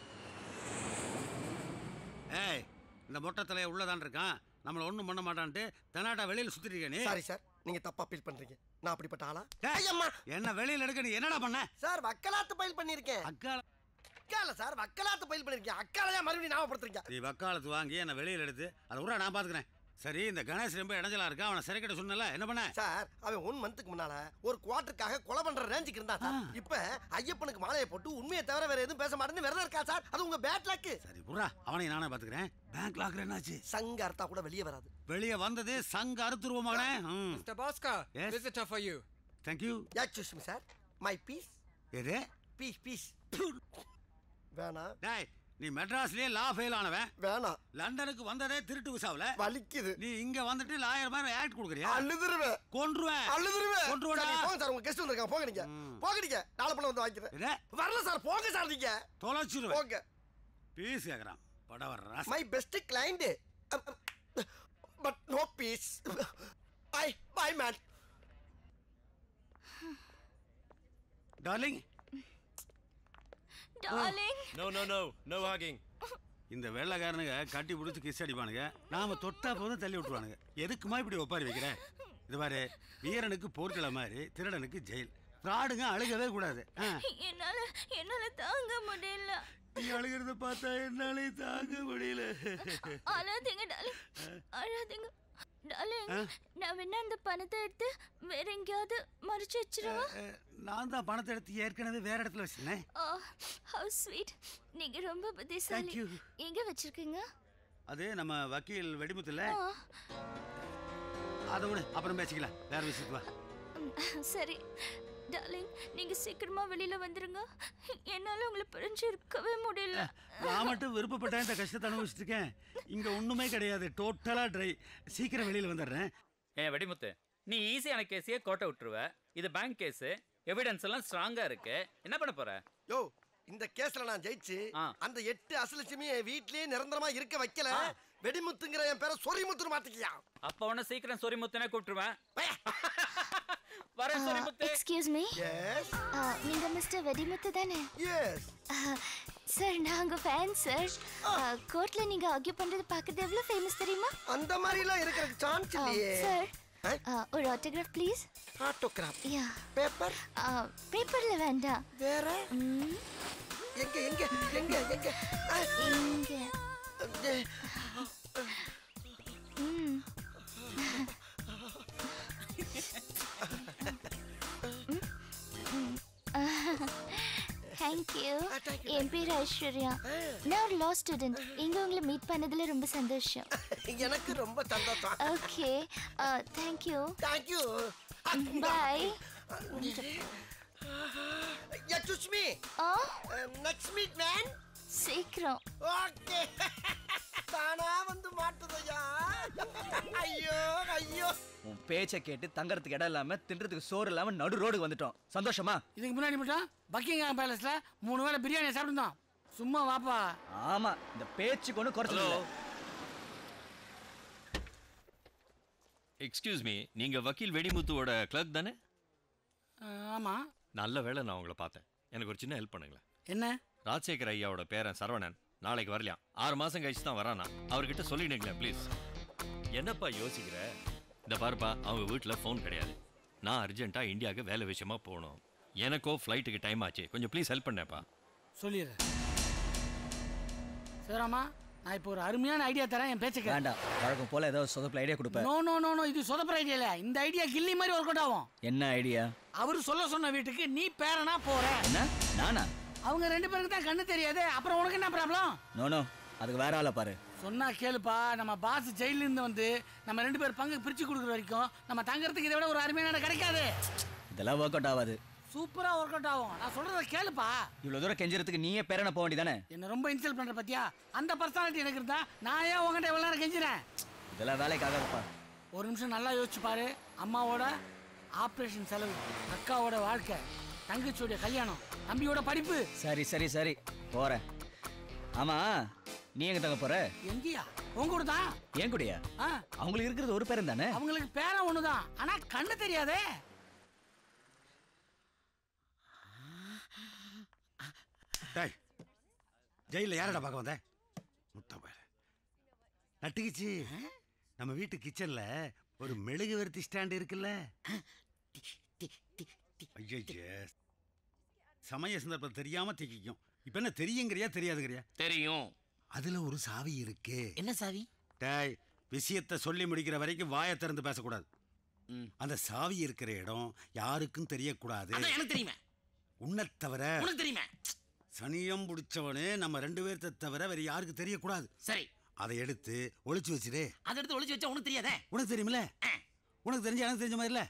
ஏய் இந்த மொட்டை தலைய உள்ளதான் இருக்கான் நம்மள ஒண்ணும் பண்ண மாட்டான்ட்டு தெனாட்டா வெளியில சுத்திட்டு இருக்க நீ சாரி சார் நீங்க தப்பா ஃபீல் பண்றீங்க நான் அப்படிப்பட்ட ஆளா ஏய், என்ன வெளியில எடுக்க நீ என்னடா பண்ண சார் வக்கலாத்து பயில் பண்ணிருக்கேன் அக்கால அக்கால சார் வக்கலாத்து பயில் பண்ணிருக்கேன் அக்காலையா மறுபடியும் ஞாபகப்படுத்துறீங்க நீ வக்காலத்து வாங்கி என்ன வெளியில எடுத்து அதை விட நான் பாத்துக்கிறேன் சரி இந்த கணேஷ் ரொம்ப இடைஞ்சலா இருக்கா அவனை சிறைக்கிட்ட சொன்னல என்ன பண்ண சார் அவன் ஒன் மந்த்துக்கு முன்னால ஒரு குவார்ட்டருக்காக கொலை பண்ற ரேஞ்சுக்கு இருந்தான் சார் இப்ப ஐயப்பனுக்கு மாலையை போட்டு உண்மையை தவிர வேற எதுவும் பேச மாட்டேன்னு விரதம் இருக்கா சார் அது உங்க பேட் லக்கு சரி புறா அவனை நானே பாத்துக்கிறேன் பேங்க் லாக்கர் என்னாச்சு சங்க அர்த்தா கூட வெளியே வராது வெளியே வந்தது சங்க அறுத்துருவோம் மகனே Mr. Bhaskar, Yes? visitor for you. Thank you excuse me sir my fees எது பீஸ் பீஸ் வேணாம் டேய் நீ மெட்ராஸ்லயே லா ஃபெயில் ஆனவன் வேணாம் லண்டனுக்கு வந்ததே திருட்டு விசாவுல வலிக்குது நீ இங்க வந்துட்டு லாயர் மாதிரி ஆக்ட் கொடுக்குறியா அழுதுருவேன் கொன்றுவேன் அழுதுருவேன் கொன்றுவேடா சார், போங்க சார் உங்க கெஸ்ட் வந்திருக்காங்க போங்க நீங்க போங்க நீங்க நாளை பண்ண வந்து வாங்கிக்கிறேன் வரல சார் போங்க சார் நீங்க தொலைச்சிருவேன் போங்க பீஸ் கேக்குறான் படவர் ராஸ் my best client but no fees bye bye man darling darling no no no no hugging இந்த வெள்ளைக்காரனுங்க கட்டி பிடிச்சி கிஸ் அடிப்பானுங்க நாம தொட்டா போதும் தள்ளி விட்டுருவானுங்க எதுக்குமா இப்படி ஒப்பாரி வைக்கிற இது பாரு வீரனுக்கு போர்க்கள மாதிரி திருடனுக்கு ஜெயில் ஃப்ராடுங்க அழுகவே கூடாது ஆ. என்னால என்னால தாங்க முடியல நீ அழுகிறத பார்த்தா என்னாலே தாங்க முடியல அழாதீங்க டார்லிங் அழாதீங்க டார்லிங் ஆ? நான் வேணா அந்த பணத்தை எடுத்து வேற எங்கேயாவது மறைச்சு வச்சிருவா நான் தான் பணத்தை எடுத்து ஏற்கனவே வேற இடத்துல வச்சிருந்தேன் ஓ ஹவ் ஸ்வீட் நீங்க ரொம்ப புத்திசாலி Thank you. எங்க வச்சிருக்கீங்க அது நம்ம வக்கீல் வெடிமுத்துல ஆ, அதை விடு அப்புறம் பேசிக்கலாம் வேற விஷயத்துக்கு வா ம், சரி டார்லிங் நீங்க சீக்கிரமா வெளியில வந்துருங்க என்னால உங்களை பிரிஞ்சு இருக்கவே முடியல நான் மட்டும் விருப்பப்பட்டேன் இந்த கஷ்டத்தை அனுபவிச்சுட்டு இருக்கேன் இங்க ஒண்ணுமே கிடையாது டோட்டலா ட்ரை சீக்கிரம் வெளியில வந்துடுறேன் ஏன் வெடிமுத்து நீ ஈஸியான கேஸையே கோட்டை விட்டுருவ இது பேங்க் கேஸ் எவிடன்ஸ் எல்லாம் ஸ்ட்ராங்கா இருக்கு என்ன பண்ண போற யோ இந்த கேஸ்ல நான் ஜெயிச்சு அந்த எட்டு அசலட்சுமி என் வீட்லயே நிரந்தரமா இருக்க வைக்கல வெடிமுத்துங்கிற என் பேரை சொரிமுத்துன்னு மாத்திக்கியா அப்ப உன்ன சீக்கிரம் சொரிமுத்துனே கூப்பிட்டுருவேன் வரேன் சொரிமுத்து எக்ஸ்கியூஸ் மீ நீங்க மிஸ்டர் வெடிமுத்து தானே எஸ் சார் நாங்க ஃபேன் சார் கோர்ட்ல நீங்க ஆர்கியூ பண்றது பார்க்கறது எவ்வளவு ஃபேமஸ் தெரியுமா அந்த மாதிரிலாம் இருக்கிறதுக்கு சான்ஸ் இல்லையே சார் ஒரு autograph please autograph yeah paper பேப்பர்ல வேண்டாம் வேற ம், எங்க எங்க எங்க எங்க ஆ, இங்க ம் தேங்க்யூ என் பேர் ஐஸ்வர்யா நான் ஒரு லா ஸ்டூடெண்ட் இங்க உங்களை மீட் பண்ணதுல ரொம்ப சந்தோஷம் எனக்கு ரொம்ப சந்தோஷம் okay thank you thank you bye excuse me next meet man சீக்கிரம் ஓகே தானா வந்து மாட்டுதையா ஐயோ ஐயோ உன் பேச்சை கேட்டு தங்கறதுக்கு இடம் இல்லாம தின்றதுக்கு சோறு இல்லாம நடு ரோடுக்கு வந்துட்டோம் சந்தோஷமா இதுக்கு முன்னாடி மட்டும் பக்கிங்ஹாம் பேலஸ்ல மூணு வேளை பிரியாணி சாப்பிட்டுருந்தோம் சும்மா வாப்பா ஆமா இந்த பேச்சுக்கு ஒண்ணு குறைச்சல இல்ல. எக்ஸ்கியூஸ் மீ நீங்க வக்கீல் வெடிமுத்துவோட கிளர்க் தானே அஹ், ஆமா நல்ல வேளை நான் உங்களை பார்த்தேன் எனக்கு ஒரு சின்ன ஹெல்ப் பண்ணுங்களேன் என்ன ராஜசேகர் ஐயாவோட பேரன் சரவணன் நாளைக்கு வரலையாம் ஆறு மாசம் கழிச்சு தான் வரானா அவர்கிட்ட சொல்லிடுங்களேன் ப்ளீஸ் என்னப்பா யோசிக்கிற இந்த பாருப்பா அவங்க வீட்டில் ஃபோன் கிடையாது நான் அர்ஜென்ட்டாக இந்தியாவுக்கு வேலை விஷயமா போகணும் எனக்கோ ஃப்ளைட்டுக்கு டைம் ஆச்சு கொஞ்சம் ப்ளீஸ் ஹெல்ப் பண்ணேப்பா சொல்லிடுறேன் சிவராமா நான் இப்போ ஒரு அருமையான ஐடியா தரேன் என் பேச்ச கேளு. வேண்டாம் வழக்கம் போல ஏதோ சொதப்பில் ஐடியா கொடுப்பேன் நோ நோ நோ நோ இது சொதப்புற ஐடியா இல்ல இந்த ஐடியா கில்லி மாதிரி ஒர்க் அவுட் ஆகும் என்ன ஐடியா அவர் சொல்ல சொன்ன வீட்டுக்கு நீ பேரனா போற என்ன நானா அவங்க ரெண்டு பேருக்கு தான் கண்ணு தெரியாது அப்புறம் உனக்கு என்ன ப்ராப்ளம் நோ நோ அதுக்கு வேற ஆளை பாரு சொன்னா கேளுப்பா நம்ம பாஸ் ஜெயில இருந்து வந்து நம்ம ரெண்டு பேர் பங்கு பிரிச்சு கொடுக்குற வரைக்கும் நம்ம தங்கறதுக்கு இதை விட ஒரு அருமையான இடம் கிடைக்காது இதெல்லாம் ஒர்க் அவுட் ஆகாது சூப்பரா ஒர்க் அவுட் ஆகும் நான் சொல்றத கேளுப்பா இவ்வளோ தூரம் கெஞ்சறதுக்கு நீயே பேரனை போக வேண்டியதானே என்ன ரொம்ப இன்சல்ட் பண்ற பாத்தியா அந்த பர்சனாலிட்டி எனக்கு இருந்தா நான் ஏன் உங்ககிட்ட எவ்வளவு நேரம் கெஞ்சிறேன் இதெல்லாம் வேலைக்கு ஆகாதுப்பா ஒரு நிமிஷம் நல்லா யோசிச்சு பாரு அம்மாவோட ஆப்ரேஷன் செலவு அக்காவோட வாழ்க்கை தங்கச்சியோட கல்யாணம் தம்பியோட படிப்பு சரி சரி சரி போறேன் ஆமா நீ எங்க தங்க போற எங்கேயா உங்க கூட தான் ஏன் கூடயா ஆ, அவங்களுக்கு இருக்கிறது ஒரு பேரன் தானே அவங்களுக்கு பேரன் ஒண்ணுதான் ஆனா கண்ணு தெரியாதே டேய் ஜெயிலில் யாரடா பார்க்க வந்த முட்டை பயல நட்டுக்குச்சு நம்ம வீட்டு கிச்சன்ல ஒரு மெழுகுவர்த்தி ஸ்டாண்ட் இருக்குல்ல ஐயையே சமய சந்தர்ப்பம் தெரியாம திக்கிக்கும் இப்ப என்ன தெரியுங்கிறியா தெரியாதுங்கிறியா தெரியும் அதுல ஒரு சாவி இருக்கு என்ன சாவி டேய் விஷயத்தை சொல்லி முடிக்கிற வரைக்கும் வாயை திறந்து பேசக்கூடாது அந்த சாவி இருக்கிற இடம் யாருக்கும் தெரியக்கூடாது அதான் எனக்கு தெரியுமே உன்னை தவிர உனக்கு தெரியுமே சனியம் பிடிச்சவனே நம்ம ரெண்டு பேர்த்த தவிர வேற யாருக்கு தெரியக்கூடாது சரி அதை எடுத்து ஒளிச்சு வச்சிரு அதை எடுத்து ஒளிச்சு வச்சா உனக்கு தெரியாதே உனக்கு தெரியுமில்ல உனக்கு தெரிஞ்ச எனக்கு தெரிஞ்ச மாதிரி இல்ல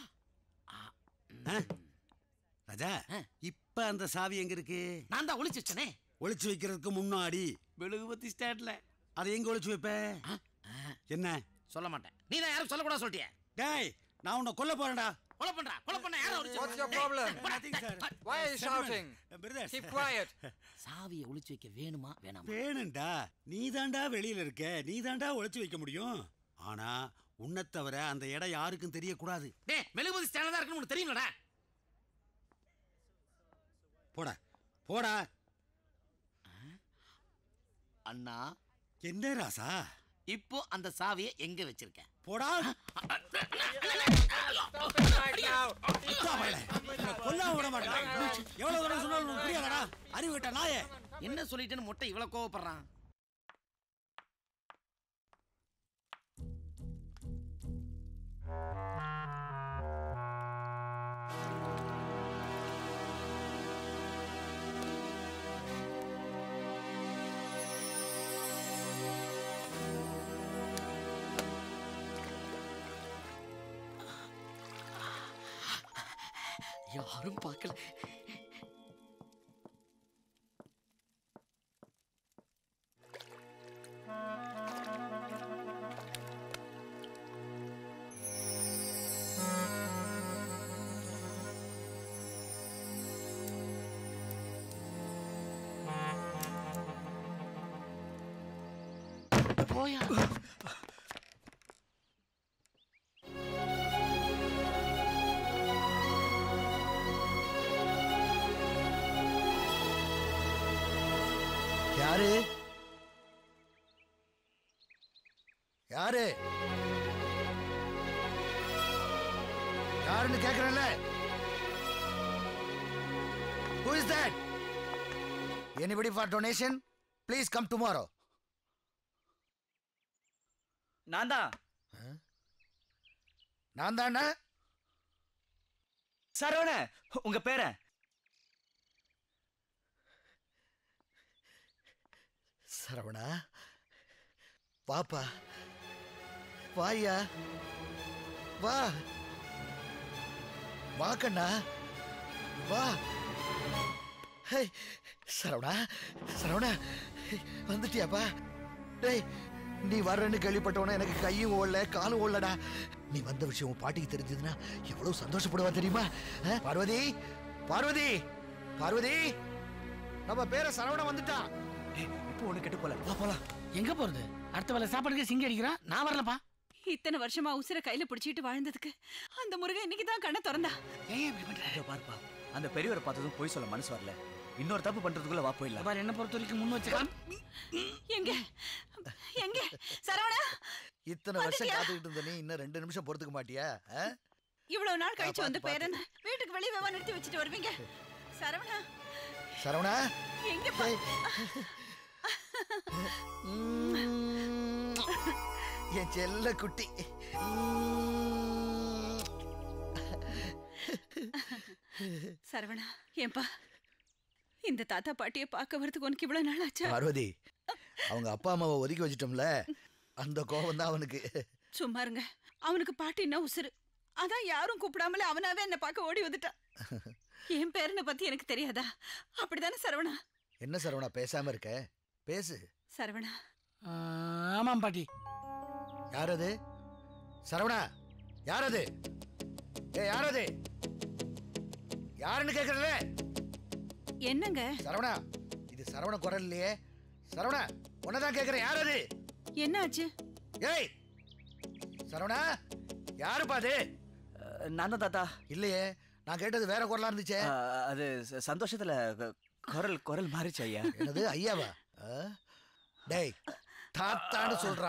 ராஜா இப்ப அந்த சாவி எங்க இருக்கு நான் தான் ஒளிச்சு வச்சனே ஒளிச்சு வைக்கிறதுக்கு முன்னாடி மெழுகுபத்தி ஸ்டாண்ட்ல அதை எங்க ஒளிச்சு வைப்ப என்ன சொல்ல மாட்டேன் நீ தான் யாரும் சொல்லக்கூடாது சொல்லிட்டியே டேய் நான் உன்னை கொல்ல போறேன்டா கொலை பண்றா கொலை பண்ண யாரும் ஒளிச்சு What's your problem? Why are you shouting? Keep quiet. சாவியை ஒளிச்சு வைக்க வேணுமா வேணாமா வேணும்டா நீ தாண்டா வெளியில இருக்க நீ தாண்டா ஒளிச்சு வைக்க முடியும் ஆனா உன்னை தவிர அந்த இடம் யாருக்கும் தெரியக்கூடாது டேய் மெழுகுபத்தி ஸ்டாண்ட்ல தான் இருக்குன்னு உனக்கு தெரியும்லடா போடா போடா அண்ணா என்ன ராசா இப்போ அந்த சாவியை எங்க வச்சிருக்க போடா Right now. கொல்ல விட மாட்டேன் எவ்வளவு தடவை சொன்னாலும் உனக்கு புரியாதடா அறிவு விட்ட நாயே என்ன சொல்லிட்டேன்னு மொட்டை இவ்வளவு கோவப்படுறான் யாரும் பார்க்கல போயா யாரு யாரு யாருன்னு கேக்குறேன்ல Who is that? Anybody for donation? Please come tomorrow. நான் தான் நான் தானே சரவண உங்க பேரன் சரவணா வாப்பா வாயா வா வா கண்ணா வா ஹே சரவணா சரவணா வந்துட்டியாப்பா டேய் நீ வர்றேன்னு கேள்விப்பட்டவன எனக்கு கையும் ஓடல காலும் ஓடலடா நீ வந்த விஷயம் உன் பாட்டிக்கு தெரிஞ்சதுன்னா எவ்வளவு சந்தோஷப்படுவா தெரியுமா ஆ? பார்வதி பார்வதி பார்வதி நம்ம பேர சரவணன் வந்துட்டான் இப்போ ஒண்ணு கெட்டு போல வா போலாம் எங்க போறது அடுத்த வேலை சாப்பாடுக்கு சிங்கி அடிக்கிறான் நான் வரலப்பா இத்தனை வருஷமா உசுர கையில பிடிச்சிட்டு வாழ்ந்ததுக்கு அந்த முருகன் இன்னைக்கு தான் கண்ணை திறந்தா இதோ பார்ப்பா அந்த பெரியவரை பார்த்ததும் பொய் சொல்ல மனசு வரல இன்னொரு தப்பு பண்றதுக்குள்ள வா போயிடலாம் பாரு என்ன பொறுத்த வரைக்கும் முன் வச்சுக்கலாம் எங்க எங்க சரவணா இத்தனை வருஷம் வந்துட்டியா? காத்துக்கிட்டு இருந்த நீ இன்னும் ரெண்டு நிமிஷம் பொறுத்துக்க மாட்டியா ஆ? இவ்வளவு நாள் கழிச்சு ஆ, வந்து பார்த்து, பேரன் வீட்டுக்கு வெளியே வேவா நிறுத்தி வச்சுட்டு வருவீங்க சரவணா சரவணா எங்க ஏய். என் செல்ல குட்டி சரவணா ஏன்பா இந்த தாத்தா பாட்டியை பார்க்க வரதுக்கு உனக்கு இவ்வளவு நாள் ஆச்சா பார்வதி அவங்க அப்பா அம்மாவை ஒதுக்கி வச்சிட்டோம்ல அந்த கோபம் தான் அவனுக்கு சும்மா இருங்க அவனுக்கு பாட்டின்னா உசுரு அதான் யாரும் கூப்பிடாமலே அவனாவே என்ன பார்க்க ஓடி வந்துட்டான் என் பேரனை பத்தி எனக்கு தெரியாதா அப்படிதானே சரவணா என்ன சரவணா பேசாம இருக்க பேசு சரவணா ஆமாம் பாட்டி யார் அது சரவணா யார் அது ஏ யார் அது யாருன்னு கேக்குறல என்னங்க சரவணா இது சரவண குரல் இல்லையே சரவணா உன்னதான் கேக்குறேன் யார் அது என்னாச்சு ஏய் சரவணா யாருப்பா அது நான் தான் தாத்தா இல்லையே நான் கேட்டது வேற குரலா இருந்துச்சே அஹ், அது ச- சந்தோஷத்துல க- குரல் குரல் மாறிச்சு ஐயா என்னது ஐயாவா ஆ? டேய் தாத்தான்னு சொல்றா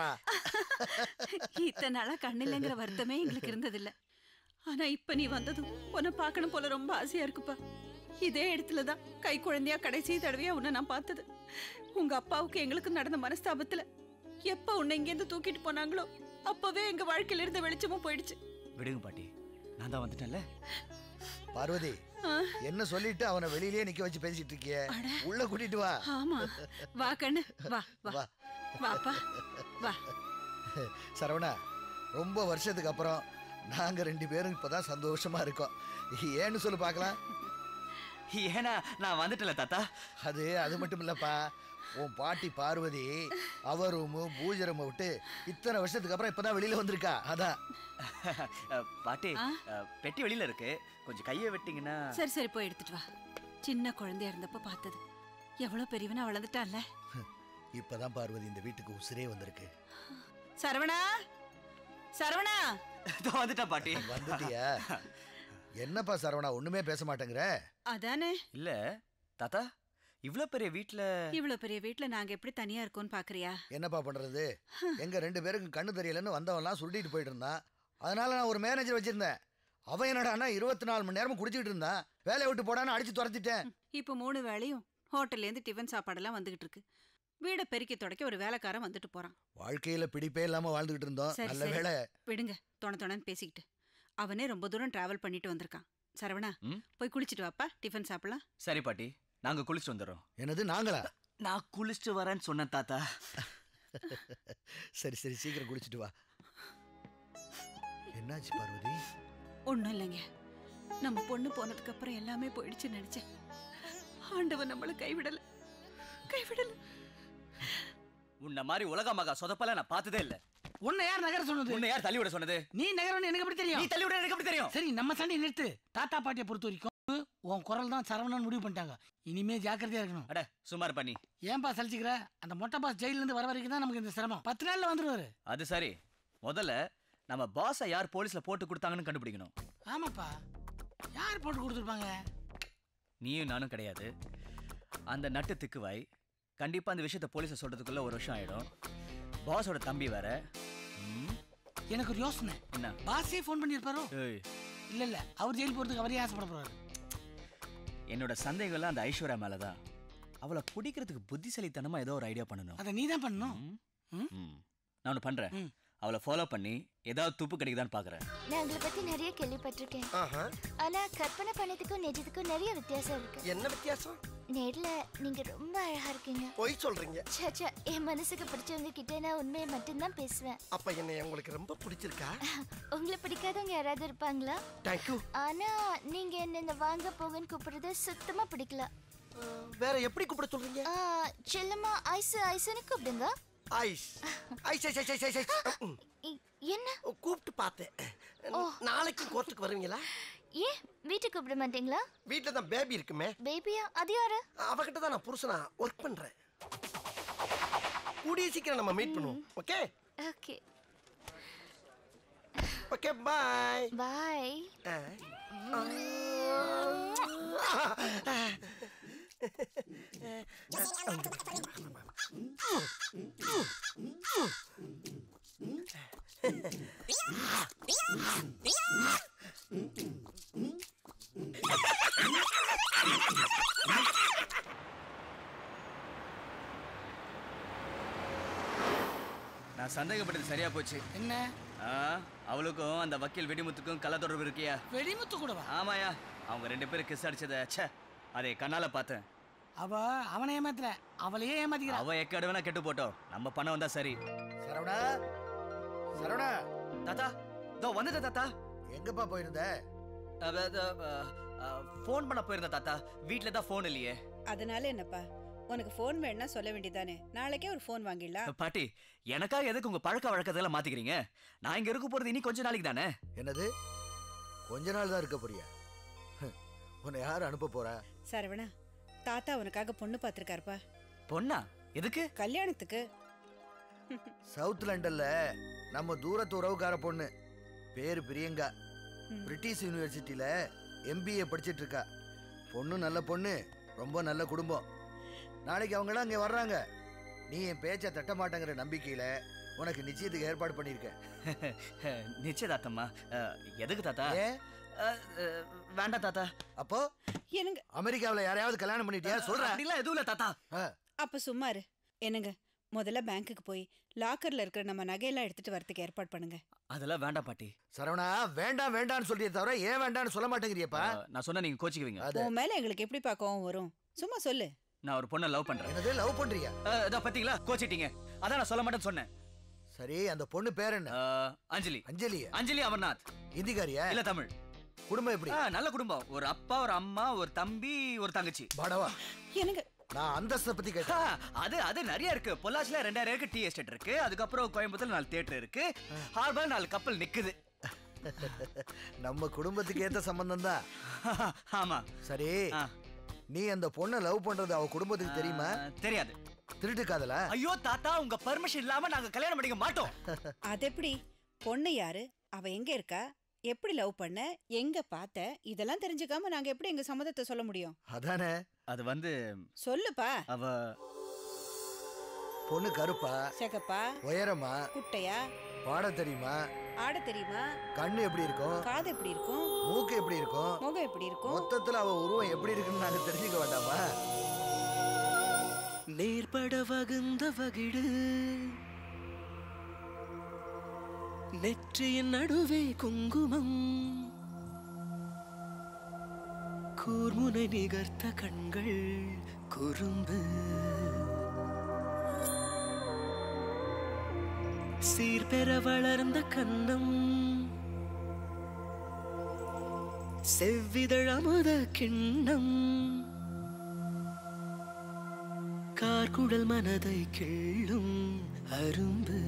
இத்தனை நாளா கண்ணில்லைங்கிற வருத்தமே எங்களுக்கு இருந்ததில்ல ஆனா இப்ப நீ வந்ததும் உன்னை பார்க்கணும் போல ரொம்ப ஆசையா இருக்குப்பா இதே இடத்துல தான் கை குழந்தையா கடைசி தடவையா உன்னை நான் பார்த்தது உங்க அப்பாவுக்கு எங்களுக்கு நடந்த மனஸ்தாபத்துல எப்ப உன்னை இங்கேருந்து தூக்கிட்டு போனாங்களோ அப்பவே எங்க வாழ்க்கையில இருந்த வெளிச்சமும் போயிடுச்சு விடுங்க பாட்டி நான் தான் வந்துட்டேன்ல பார்வதி ஆ, என்ன சொல்லிட்டு அவனை வெளியிலேயே நிக்க வச்சு பேசிட்டு இருக்கியே உள்ள கூட்டிட்டு வா ஆமா வா கண்ணு வா வா வா வாப்பா வா சரவணா ரொம்ப வருஷத்துக்கு அப்புறம் நாங்க ரெண்டு பேரும் இப்பதான் சந்தோஷமா இருக்கோம் ஏன்னு சொல்லு பார்க்கலாம் ஏன்னா நான் வந்துட்டல தாத்தா அது அது மட்டும் இல்லப்பா உன் பாட்டி பார்வதி அவ ரூமு பூஜை ரூமை விட்டு இத்தனை வருஷத்துக்கு அப்புறம் இப்பதான் வெளியில வந்திருக்கா அதான் அஹ், பாட்டி அஹ், பெட்டி வெளியில இருக்கு கொஞ்சம் கையை வெட்டிங்கன்னா சரி சரி போய் எடுத்துட்டு வா சின்ன குழந்தையா இருந்தப்ப பார்த்தது எவ்வளவு பெரியவனா வளர்ந்துட்டான்ல இப்பதான் பார்வதி இந்த வீட்டுக்கு உசிரே வந்திருக்கு சரவணா சரவணா இதோ வந்துட்டா பாட்டி வந்துட்டியா என்னப்பா சரவணா ஒண்ணுமே பேச மாட்டேங்கிற அதானே இல்ல தாத்தா இவ்ளோ பெரிய வீட்ல இவ்வளவு பெரிய வீட்ல நாங்க எப்படி தனியா இருக்கோம்னு பாக்குறியா என்னப்பா பண்றது எங்க ரெண்டு பேருக்கும் கண்ணு தெரியலன்னு வந்தவன்லாம் சுருட்டிட்டு போயிட்டு இருந்தான் அதனால நான் ஒரு மேனேஜர் வச்சிருந்தேன் அவன் என்னடான்னா இருபத்தி நாலு மணி நேரமும் குடிச்சிட்டு இருந்தான் வேலையை விட்டு போடான்னு அடிச்சு துரத்திட்டேன் இப்போ மூணு வேளையும் ஹோட்டல்ல இருந்து டிஃபன் சாப்பாடெல்லாம் வந்துகிட்டு இருக்கு வீடை பெருக்கி துடைக்க ஒரு வேலைக்காரன் வந்துட்டு போறான் வாழ்க்கையில பிடிப்பே இல்லாம வாழ்ந்துகிட்டு இருந்தோம் சரி நல்ல சரி வேலை விடுங்க தொண தொணன்னு பேசிக்கிட்டு அவனே ரொம்ப தூரம் டிராவல் பண்ணிட்டு வந்திருக்கான் சரவணா ம்? போய் குளிச்சிட்டு வாப்பா டிஃபன் சாப்பிடலாம் சரி பாட்டி நாங்க குளிச்சுட்டு வந்துடுறோம் என்னது நாங்களா நான் குளிச்சுட்டு வரேன்னு சொன்னேன் தாத்தா சரி சரி சீக்கிரம் குளிச்சிட்டு வா என்னாச்சு பார்வதி ஒண்ணும் இல்லைங்க நம்ம பொண்ணு போனதுக்கு அப்புறம் எல்லாமே போயிடுச்சு நினைச்சேன் ஆண்டவன் நம்மள கைவிடல கைவிடல உன்ன மாதிரி உலக மகா சொதப்பல நான் பார்த்ததே இல்ல உன்னை யார் நகர சொன்னது உன்னை யார் தள்ளி விட சொன்னது நீ நகரம்னு எனக்கு எப்படி தெரியும் நீ தள்ளி விட எனக்கு எப்படி தெரியும் சரி நம்ம சண்டை நிறுத்து தாத்தா பாட்டியை பொறுத்த வரைக்கும் உன் குரல் தான் சரவணன் முடிவு பண்ணிட்டாங்க இனிமே ஜாக்கிரதையா இருக்கணும் அட சுமார் பண்ணி ஏன்பா சலிச்சுக்கிற அந்த மொட்டை பாஸ் ஜெயில இருந்து வர வரைக்கும் தான் நமக்கு இந்த சிரமம் பத்து நாள்ல வந்துருவாரு அது சரி முதல்ல நம்ம பாஸை யார் போலீஸ்ல போட்டு கொடுத்தாங்கன்னு கண்டுபிடிக்கணும் ஆமாப்பா யார் போட்டு கொடுத்துருப்பாங்க நீயும் நானும் கிடையாது அந்த நட்டு திக்குவாய் கண்டிப்பா அந்த விஷயத்த போலீஸை சொல்றதுக்குள்ள ஒரு வருஷம் ஆயிடும் பாஸோட தம்பி வேற ம், எனக்கு ஒரு யோசனை என்ன பாஸே ஃபோன் பண்ணியிருப்பாரோ ஏய், இல்ல இல்ல அவர் ஜெயில் போறதுக்கு அவரே ஆசைப்பட போறாரு என்னோட சந்தேகம்லாம் அந்த ஐஸ்வர்யா மேலதான் அவளை பிடிக்கிறதுக்கு புத்திசாலித்தனமா ஏதோ ஒரு ஐடியா பண்ணணும் அதை நீ தான் பண்ணணும் ம். நான் ஒன்று பண்றேன் அவளை ஃபாலோ பண்ணி ஏதாவது துப்பு கிடைக்குதான்னு பாக்குறேன் நான் உங்களை பத்தி நிறைய கேள்விப்பட்டிருக்கேன் ஆனா கற்பனை பண்ணதுக்கும் நிஜத்துக்கும் நிறைய வித்தியாசம் இருக்கு என்ன வித்தியாசம் நேர்ல நீங்க ரொம்ப அழகா இருக்கீங்க பொய் சொல்றீங்க சச்சா என் மனசுக்கு பிடிச்சவங்க கிட்ட நான் உண்மையை மட்டும்தான் பேசுவேன் அப்ப என்னை உங்களுக்கு ரொம்ப பிடிச்சிருக்கா உங்களை பிடிக்காதவங்க யாராவது இருப்பாங்களா தேங்க்யூ ஆனா நீங்க என்ன இந்த வாங்க போங்கன்னு கூப்பிடுறது சுத்தமா பிடிக்கல வேற எப்படி கூப்பிட சொல்றீங்க ஆ, செல்லம்மா ஐசு ஐசுன்னு கூப்பிடுங்க ice ice ice ice ice ice ice ம். இ- என்ன கூப்பிட்டு பார்த்தேன் நாளைக்கு கோர்ட்டுக்கு வருவீங்களா ஏன் வீட்டுக்கு கூப்பிட மாட்டீங்களா வீட்ல தான் பேபி இருக்குமே பேபியா அது யாரு அவகிட்ட தான் நான் புருஷனா ஒர்க் பண்றேன் கூடிய சீக்கிரம் நம்ம மீட் பண்ணுவோம் okay okay okay bye bye நான் சந்தேகப்பட்டது சரியா போச்சு என்ன ஆ, அவளுக்கும் அந்த வக்கீல் வெடிமுத்துக்கும் கள்ள தொடர்பு இருக்கியா வெடிமுத்து கூடவா ஆமாயா அவங்க ரெண்டு பேரும் கிஸ் அடிச்சத ச்சே அதை கண்ணால பார்த்தேன் அவ அவனை ஏமாத்தல அவளையே ஏமாத்திக்கிறா அவ எக்கடு வேணா கெட்டு போட்டோம் நம்ம பணம் வந்தா சரி சரவணா சரவணா தாத்தா இதோ வந்துட்ட தாத்தா எங்கப்பா போயிருந்த ஃபோன் பண்ண போயிருந்தேன் தாத்தா வீட்ல தான் ஃபோன் இல்லையே அதனால என்னப்பா உனக்கு ஃபோன் வேணா சொல்ல வேண்டியதானே நாளைக்கே ஒரு ஃபோன் வாங்கிடலாம் பாட்டி எனக்காக எதுக்கு உங்க பழக்க வழக்கத்தெல்லாம் மாத்திக்கிறீங்க நான் இங்க இருக்க போறது இனி கொஞ்ச நாளைக்கு தானே என்னது கொஞ்ச நாள் தான் இருக்க போறியா ஹம், உன்னை யார் அனுப்ப போறா சரவணா தாத்தா உனக்காக பொண்ணு பார்த்துருக்காருப்பா பொண்ணா எதுக்கு கல்யாணத்துக்கு சவுத் லண்டன்ல நம்ம தூரத்து உறவுக்கார பொண்ணு பேரு பிரியங்கா பிரிட்டிஷ் யூனிவர்சிட்டியில எம்பிஏ படிச்சிட்டு இருக்கா பொண்ணு நல்ல பொண்ணு ரொம்ப நல்ல குடும்பம் நாளைக்கு அவங்களாம் அங்கே வர்றாங்க நீ என் பேச்சை தட்ட மாட்டேங்கிற நம்பிக்கையில உனக்கு நிச்சயத்துக்கு ஏற்பாடு பண்ணியிருக்கேன் நிச்சயதார்த்தம்மா அஹ், எதுக்கு தாத்தா ஏன் அஹ், அஹ், வேண்டாம் தாத்தா அப்போ என்னங்க அமெரிக்காவுல யாரையாவது கல்யாணம் பண்ணிட்டியா சொல்றேன் அப்படிலாம் எதுவும் இல்ல தாத்தா அப்ப சும்மா இரு என்னங்க முதல்ல பேங்க்குக்கு போய் லாக்கர்ல இருக்கிற நம்ம நகையெல்லாம் எடுத்துட்டு வரதுக்கு ஏற்பாடு பண்ணுங்க அதெல்லாம் வேண்டாம் பாட்டி சரவணா வேண்டாம் வேண்டாம்னு சொல்றியே தவிர ஏன் வேண்டாம்னு சொல்ல மாட்டேங்கிறியப்பா அஹ், நான் சொன்னா நீங்க கோச்சிக்குவீங்க உன் மேல எங்களுக்கு எப்படிப்பா கோவம் வரும் சும்மா சொல்லு நான் ஒரு பொண்ணை லவ் பண்றேன் என்னது லவ் பண்றியா அதான் பாத்தீங்களா கோச்சிட்டீங்க அதான் நான் சொல்ல மாட்டேன்னு சொன்னேன் சரி அந்த பொண்ணு பேர் என்ன அஞ்சலி அஞ்சலி அஞ்சலி அமர்நாத் இந்திக்காரியா இல்ல தமிழ் குடும்பம் எப்படி ஆ, நல்ல குடும்பம் ஒரு அப்பா ஒரு அம்மா ஒரு தம்பி ஒரு தங்கச்சி பாடவா எனக்கு நான் அந்தஸ்தை பத்தி ஆ, கேட்டேன் அது அது நிறைய இருக்கு பொள்ளாச்சில ரெண்டாயிரம் இருக்கு டீ எஸ்டேட் இருக்கு அதுக்கப்புறம் கோயம்புத்தூர்ல நாலு தியேட்டர் இருக்கு ஹார்பர் நாலு கப்பல் நிக்குது நம்ம குடும்பத்துக்கு ஏத்த சம்பந்தம் தான் ஆமா சரி நீ அந்த பொண்ணை லவ் பண்றது அவ குடும்பத்துக்கு தெரியுமா தெரியாது திருட்டு காதலா ஐயோ தாத்தா உங்க பர்மிஷன் இல்லாம நாங்க கல்யாணம் பண்ணிக்க மாட்டோம் அது எப்படி பொண்ணு யாரு அவ எங்க இருக்கா எப்படி லவ் பண்ண எங்க பார்த்த இதெல்லாம் தெரிஞ்சுக்காம நாங்க எப்படி எங்க சம்மதத்தை சொல்ல முடியும் அதானே அது வந்து சொல்லுப்பா அவ பொண்ணு கருப்பா செகப்பா உயரமா குட்டையா பாட தெரியுமா ஆட தெரியுமா கண்ணு எப்படி இருக்கும் காது எப்படி இருக்கும் மூக்கு எப்படி இருக்கும் முகம் எப்படி இருக்கும் மொத்தத்துல அவ உருவம் எப்படி இருக்குன்னு நாங்க தெரிஞ்சுக்க வேண்டாமா நேர்பட வகுந்த வகிடு நெற்றியின் நடுவே குங்குமம் கூர்முனை நிகர்த்த கண்கள் குறும்பு சீர்பெற வளர்ந்த கன்னம் செவ்விதழ் அமுத கிண்ணம் கார்குழல் மனதை கிள்ளும் அரும்பு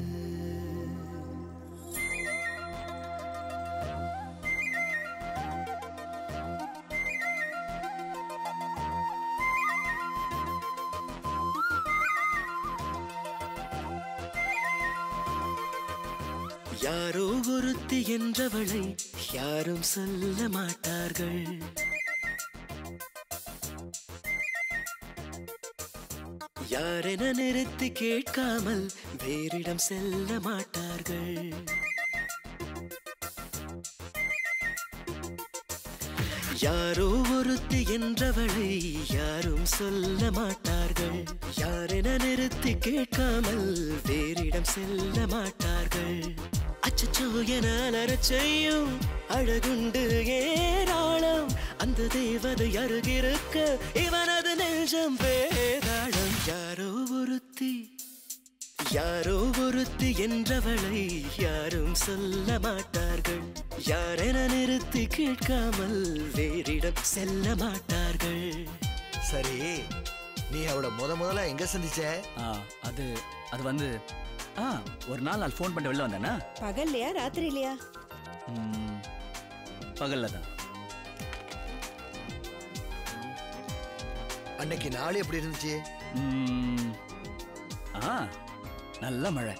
யாரோ ஒருத்தி என்றவளை யாரும் சொல்ல மாட்டார்கள் யாரென நிறுத்தி கேட்காமல் வேறிடம் செல்ல மாட்டார்கள் யாரோ ஒருத்தி என்றவளை யாரும் சொல்ல மாட்டார்கள் யாரென நிறுத்தி கேட்காமல் வேறிடம் செல்ல மாட்டார்கள் அச்சச்சோ என அலறச் செய்யும் அழகுண்டு ஏராளம் அந்த தேவதை அருகிருக்க இவனது நெஞ்சம் வேதாளம் யாரோ ஒருத்தி யாரோ ஒருத்தி என்றவளை யாரும் சொல்ல மாட்டார்கள் யாரென நிறுத்தி கேட்காமல் வேறிடம் செல்ல மாட்டார்கள் சரி நீ அவளை முத முதல்ல எங்க சந்திச்ச ஆ, அது அது வந்து ஆ ஒரு நாள் நான் ஃபோன் பண்ணிட்டு வெளில வந்தேன்னா பகல்லையா ராத்திரிலையா ம், பகல்ல தான் அன்னைக்கு நாள் எப்படி இருந்துச்சு ம், ஆ நல்ல மழை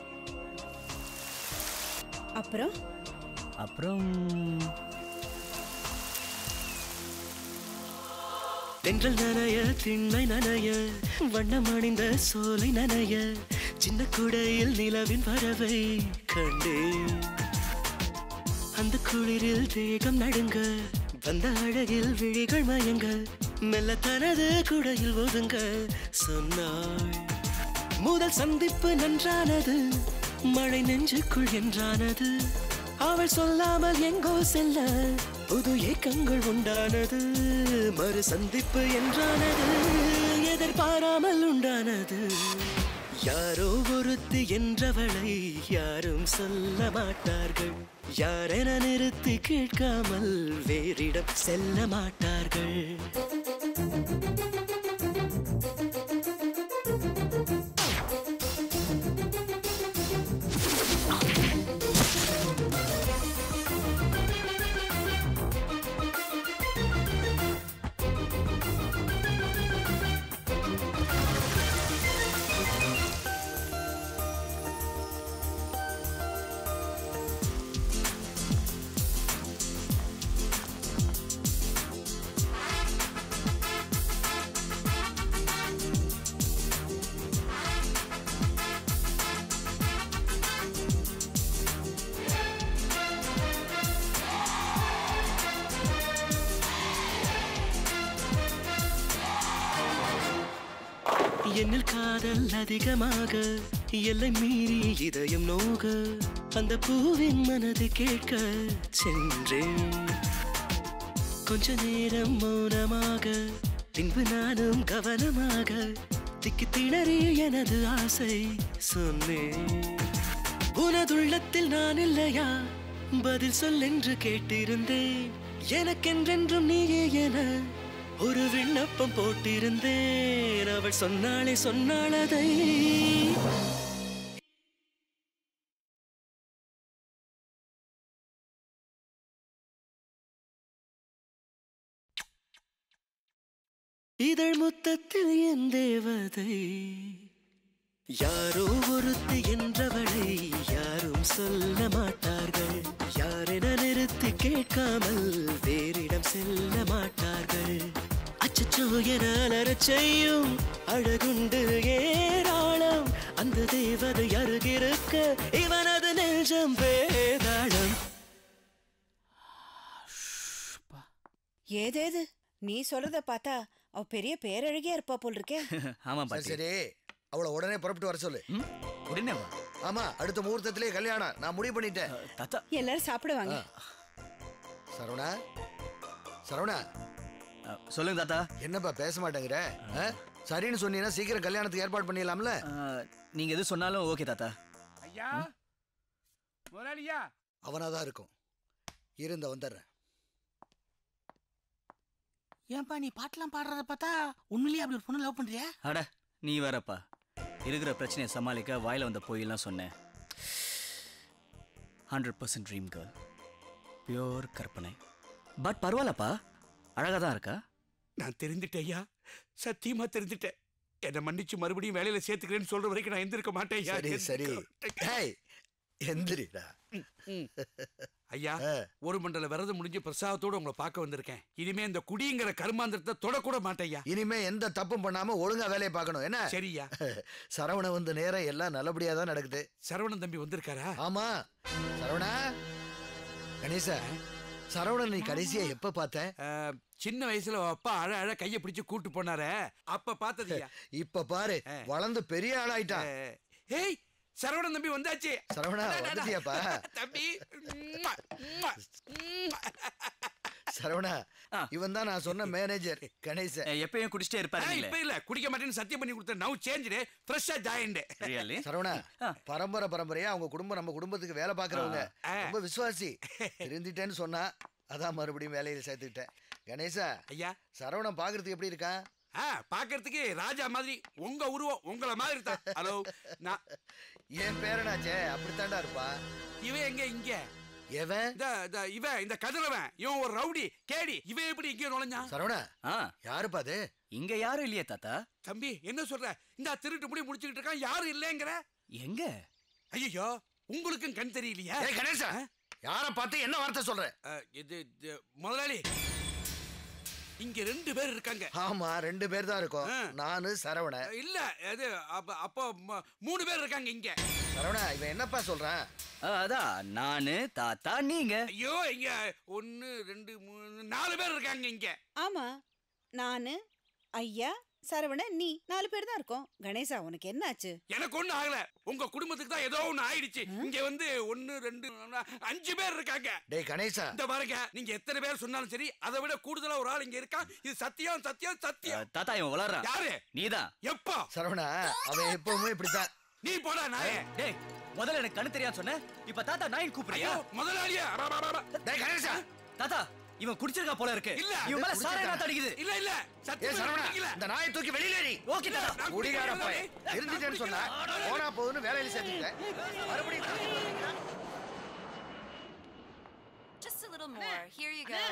அப்புறம் அப்புறம் தென்றல் நனைய திண்ணை நனைய வண்ணம் அணிந்த சோலை நனைய சின்ன குடையில் நிலவின் வரவை கண்டேன் அந்த குளிரில் தேகம் நடுங்க வந்த அழகில் விழிகள் மயங்க மெல்ல தனது குடையில் ஒதுங்க சொன்னாள் முதல் சந்திப்பு நன்றானது மழை நெஞ்சுக்குள் என்றானது அவள் சொல்லாமல் எங்கோ செல்ல புது ஏக்கங்கள் உண்டானது மறு சந்திப்பு என்றானது எதிர்பாராமல் உண்டானது யாரோ ஒருத்தி என்றவளை யாரும் சொல்ல மாட்டார்கள் யாரென நிறுத்தி கேட்காமல் வேறிடம் செல்ல மாட்டார்கள் என்னில் காதல் அதிகமாக எல்லை மீறி இதயம் நோக அந்த பூவின் மனது கேட்க சென்றேன் கொஞ்ச நேரம் மௌனமாக பின்பு நானும் கவனமாக திக்கி திணறி எனது ஆசை சொன்னேன் உனதுள்ளத்தில் நான் இல்லையா பதில் சொல் என்று கேட்டிருந்தேன் எனக்கென்றென்றும் நீயே என ஒரு விண்ணப்பம் போட்டிருந்தேன் அவள் சொன்னாளே சொன்னாளதை இதழ் முத்தத்தில் என் தேவதை யாரோ ஒருத்தி என்றவளை யாரும் சொல்ல மாட்டார்கள் யாரென நிறுத்தி கேட்காமல் வேறிடம் செல்ல மாட்டார்கள் அச்சச்சோ என அலறச் செய்யும் அழகுண்டு ஏராளம் அந்த தேவதை அருகிருக்க இவனது நெஞ்சம் வேதாளம் ஏதேது நீ சொல்றத பார்த்தா அவ பெரிய பேரழகியா இருப்பா போல் இருக்கே ஆமா சரி சரி அவளை உடனே புறப்பட்டு வர சொல்லு உடனே ஆமா அடுத்த முகூர்த்தத்திலே கல்யாணம் நான் முடிவு பண்ணிட்டேன் தாத்தா எல்லாரும் சாப்பிடுவாங்க சரவணா சரவணா சொல்லுங்க தாத்தா என்னப்பா பேச மாட்டேங்கிற ஆ? சரின்னு சொன்னீங்கன்னா சீக்கிரம் கல்யாணத்துக்கு ஏற்பாடு பண்ணிடலாம்ல நீங்க எது சொன்னாலும் ஓகே தாத்தா ஐயா முதலாளியா அவனாதான் இருக்கும் இருந்த வந்துடுறேன் ஏன்பா நீ பாட்டெல்லாம் பாடுறத பார்த்தா உண்மையிலேயே அப்படி ஒரு பொண்ணு லவ் பண்றியா அட நீ வேறப்பா இருக்கிற பிரச்சனையை சமாளிக்க வாயில வந்த பொய்யெல்லாம் சொன்னேன் hundred percent dream girl pure கற்பனை பட் பரவாயில்லப்பா அழகாக தான் இருக்கா நான் தெரிந்துட்டேன் ஐயா சத்தியமா தெரிஞ்சுட்டேன் என்னை மன்னிச்சு மறுபடியும் வேலையில சேர்த்துக்கிறேன்னு சொல்ற வரைக்கும் நான் எந்திருக்க மாட்டேன் ஐயா சரி சரி ஏய் எந்திரிடா ஐயா ஒரு மண்டல விரதம் முடிஞ்சு பிரசாதத்தோட உங்களை பார்க்க வந்திருக்கேன் இனிமே இந்த குடிங்கிற கர்மாந்திரத்தை தொடக்கூட மாட்டேன் ஐயா இனிமே எந்த தப்பும் பண்ணாம ஒழுங்கா வேலையை பார்க்கணும் என்ன சரியா சரவண வந்து நேரம் எல்லாம் நல்லபடியா தான் நடக்குது சரவணன் தம்பி வந்திருக்காரா ஆமா சரவணா கணேசா சரவணன் நீ கடைசியா எப்ப பார்த்த சின்ன வயசுல அவ அப்பா அழ அழ கைய பிடிச்சு கூட்டு போனாரே அப்ப பார்த்தது ஐயா இப்ப பாரு வளர்ந்து பெரிய ஆளாயிட்டான் ஏய் சரவணன் தம்பி வந்தாச்சு சரவணா அடா, அடா, அடா. வந்துட்டியாப்பா தம்பி உம்மா, உம்மா, உம்மா. சரவணா இவன் தான் நான் சொன்ன மேனேஜர் கணேச எப்பயும் குடிச்சிட்டே ஆ, இப்ப இல்ல குடிக்க மாட்டேன்னு சத்தியம் பண்ணி கொடுத்த நவ் சேஞ்ச் ஃப்ரெஷ்ஷா ஜாயிண்ட் சரவணா பரம்பரை பரம்பரையா அவங்க குடும்பம் நம்ம குடும்பத்துக்கு வேலை பாக்குறவங்க ரொம்ப விசுவாசி இருந்துட்டேன்னு சொன்னா அதான் மறுபடியும் வேலையில சேர்த்துக்கிட்டேன் கணேசா ஐயா சரவணன் பாக்குறதுக்கு எப்படி இருக்கான் ஆ பாக்குறதுக்கு ராஜா மாதிரி உங்க உருவம் உங்கள மாதிரி தான் ஹலோ நான் என் பேரனாச்சே அப்படித்தாண்டா இருப்பா இவன் எங்க இங்க எவன் இந்த இந்த இவன் இந்த கதிரவன் இவன் ஒரு ரவுடி கேடி இவன் எப்படி இங்க நுழைஞ்சான் சரவணா ஆ யாருப்பா அது இங்க யாரும் இல்லையே தாத்தா தம்பி என்ன சொல்ற இந்த திருட்டு முடி முடிச்சுக்கிட்டு இருக்கான் யாரும் இல்லைங்கிற எங்க ஐயோ உங்களுக்கும் கண் தெரியலையா ஏய் கணேசா யார பார்த்து என்ன வார்த்தை சொல்ற இது இது, முதலாளி இங்க ரெண்டு பேர் இருக்காங்க ஆமா ரெண்டு பேர் தான் இருக்கோம் நானு சரவண இல்ல அது அப்ப அப்போ ம- மூணு பேர் இருக்காங்க இங்க சரவண இவன் என்னப்பா சொல்றான் அதான் நானு தாத்தா நீங்க ஐயோ இங்க ஒன்னு ரெண்டு மூணு நாலு பேர் இருக்காங்க இங்க ஆமா நானு ஐயா சரவண நீ நாலு பேர் தான் இருக்கோம் கணேசா உனக்கு என்னாச்சு எனக்கு ஒண்ணும் ஆகல உங்க குடும்பத்துக்கு தான் ஏதோ ஒண்ணு ஆயிடுச்சு இங்க வந்து ஒன்னு ரெண்டு மூணு, அஞ்சு பேர் இருக்காங்க டேய் கணேசா இந்த பாருங்க நீங்க எத்தனை பேர் சொன்னாலும் சரி அதை விட கூடுதலா ஒரு ஆள் இங்க இருக்கான் இது சத்தியம் சத்தியம் சத்தியம் தாத்தா இவன் வளர்றான் யாரு நீதான் எப்போ சரவணா அவன் எப்பவுமே இப்படித்தான் நீ போடா நாயே டேய் முதல்ல எனக்கு கண்ணு தெரியாது சொன்ன இப்ப தாத்தா நாயின் கூப்பிடுறியா ஐயோ, முதலாளியா அபா, அபா, அபா. டேய் கணேசா தாத்தா இவன் குடிச்சிருக்கா போல இருக்கு இல்ல இவன் மேல சாரை நாத்து அடிக்குது இல்ல இல்ல ஏ சத்தியமா சரவணா குடிக்கல. இந்த நாயை தூக்கி வெளியில எறி ஓகே தாத்தா நான் குடிகார குடிக்கல, பையன் நான் இருந்துட்டேன்னு சொன்னா குடிக்கல. போனா போகுதுன்னு வேலையில சேர்த்துக்கிட்டேன் மறுபடியும் Just a little more. Here you go.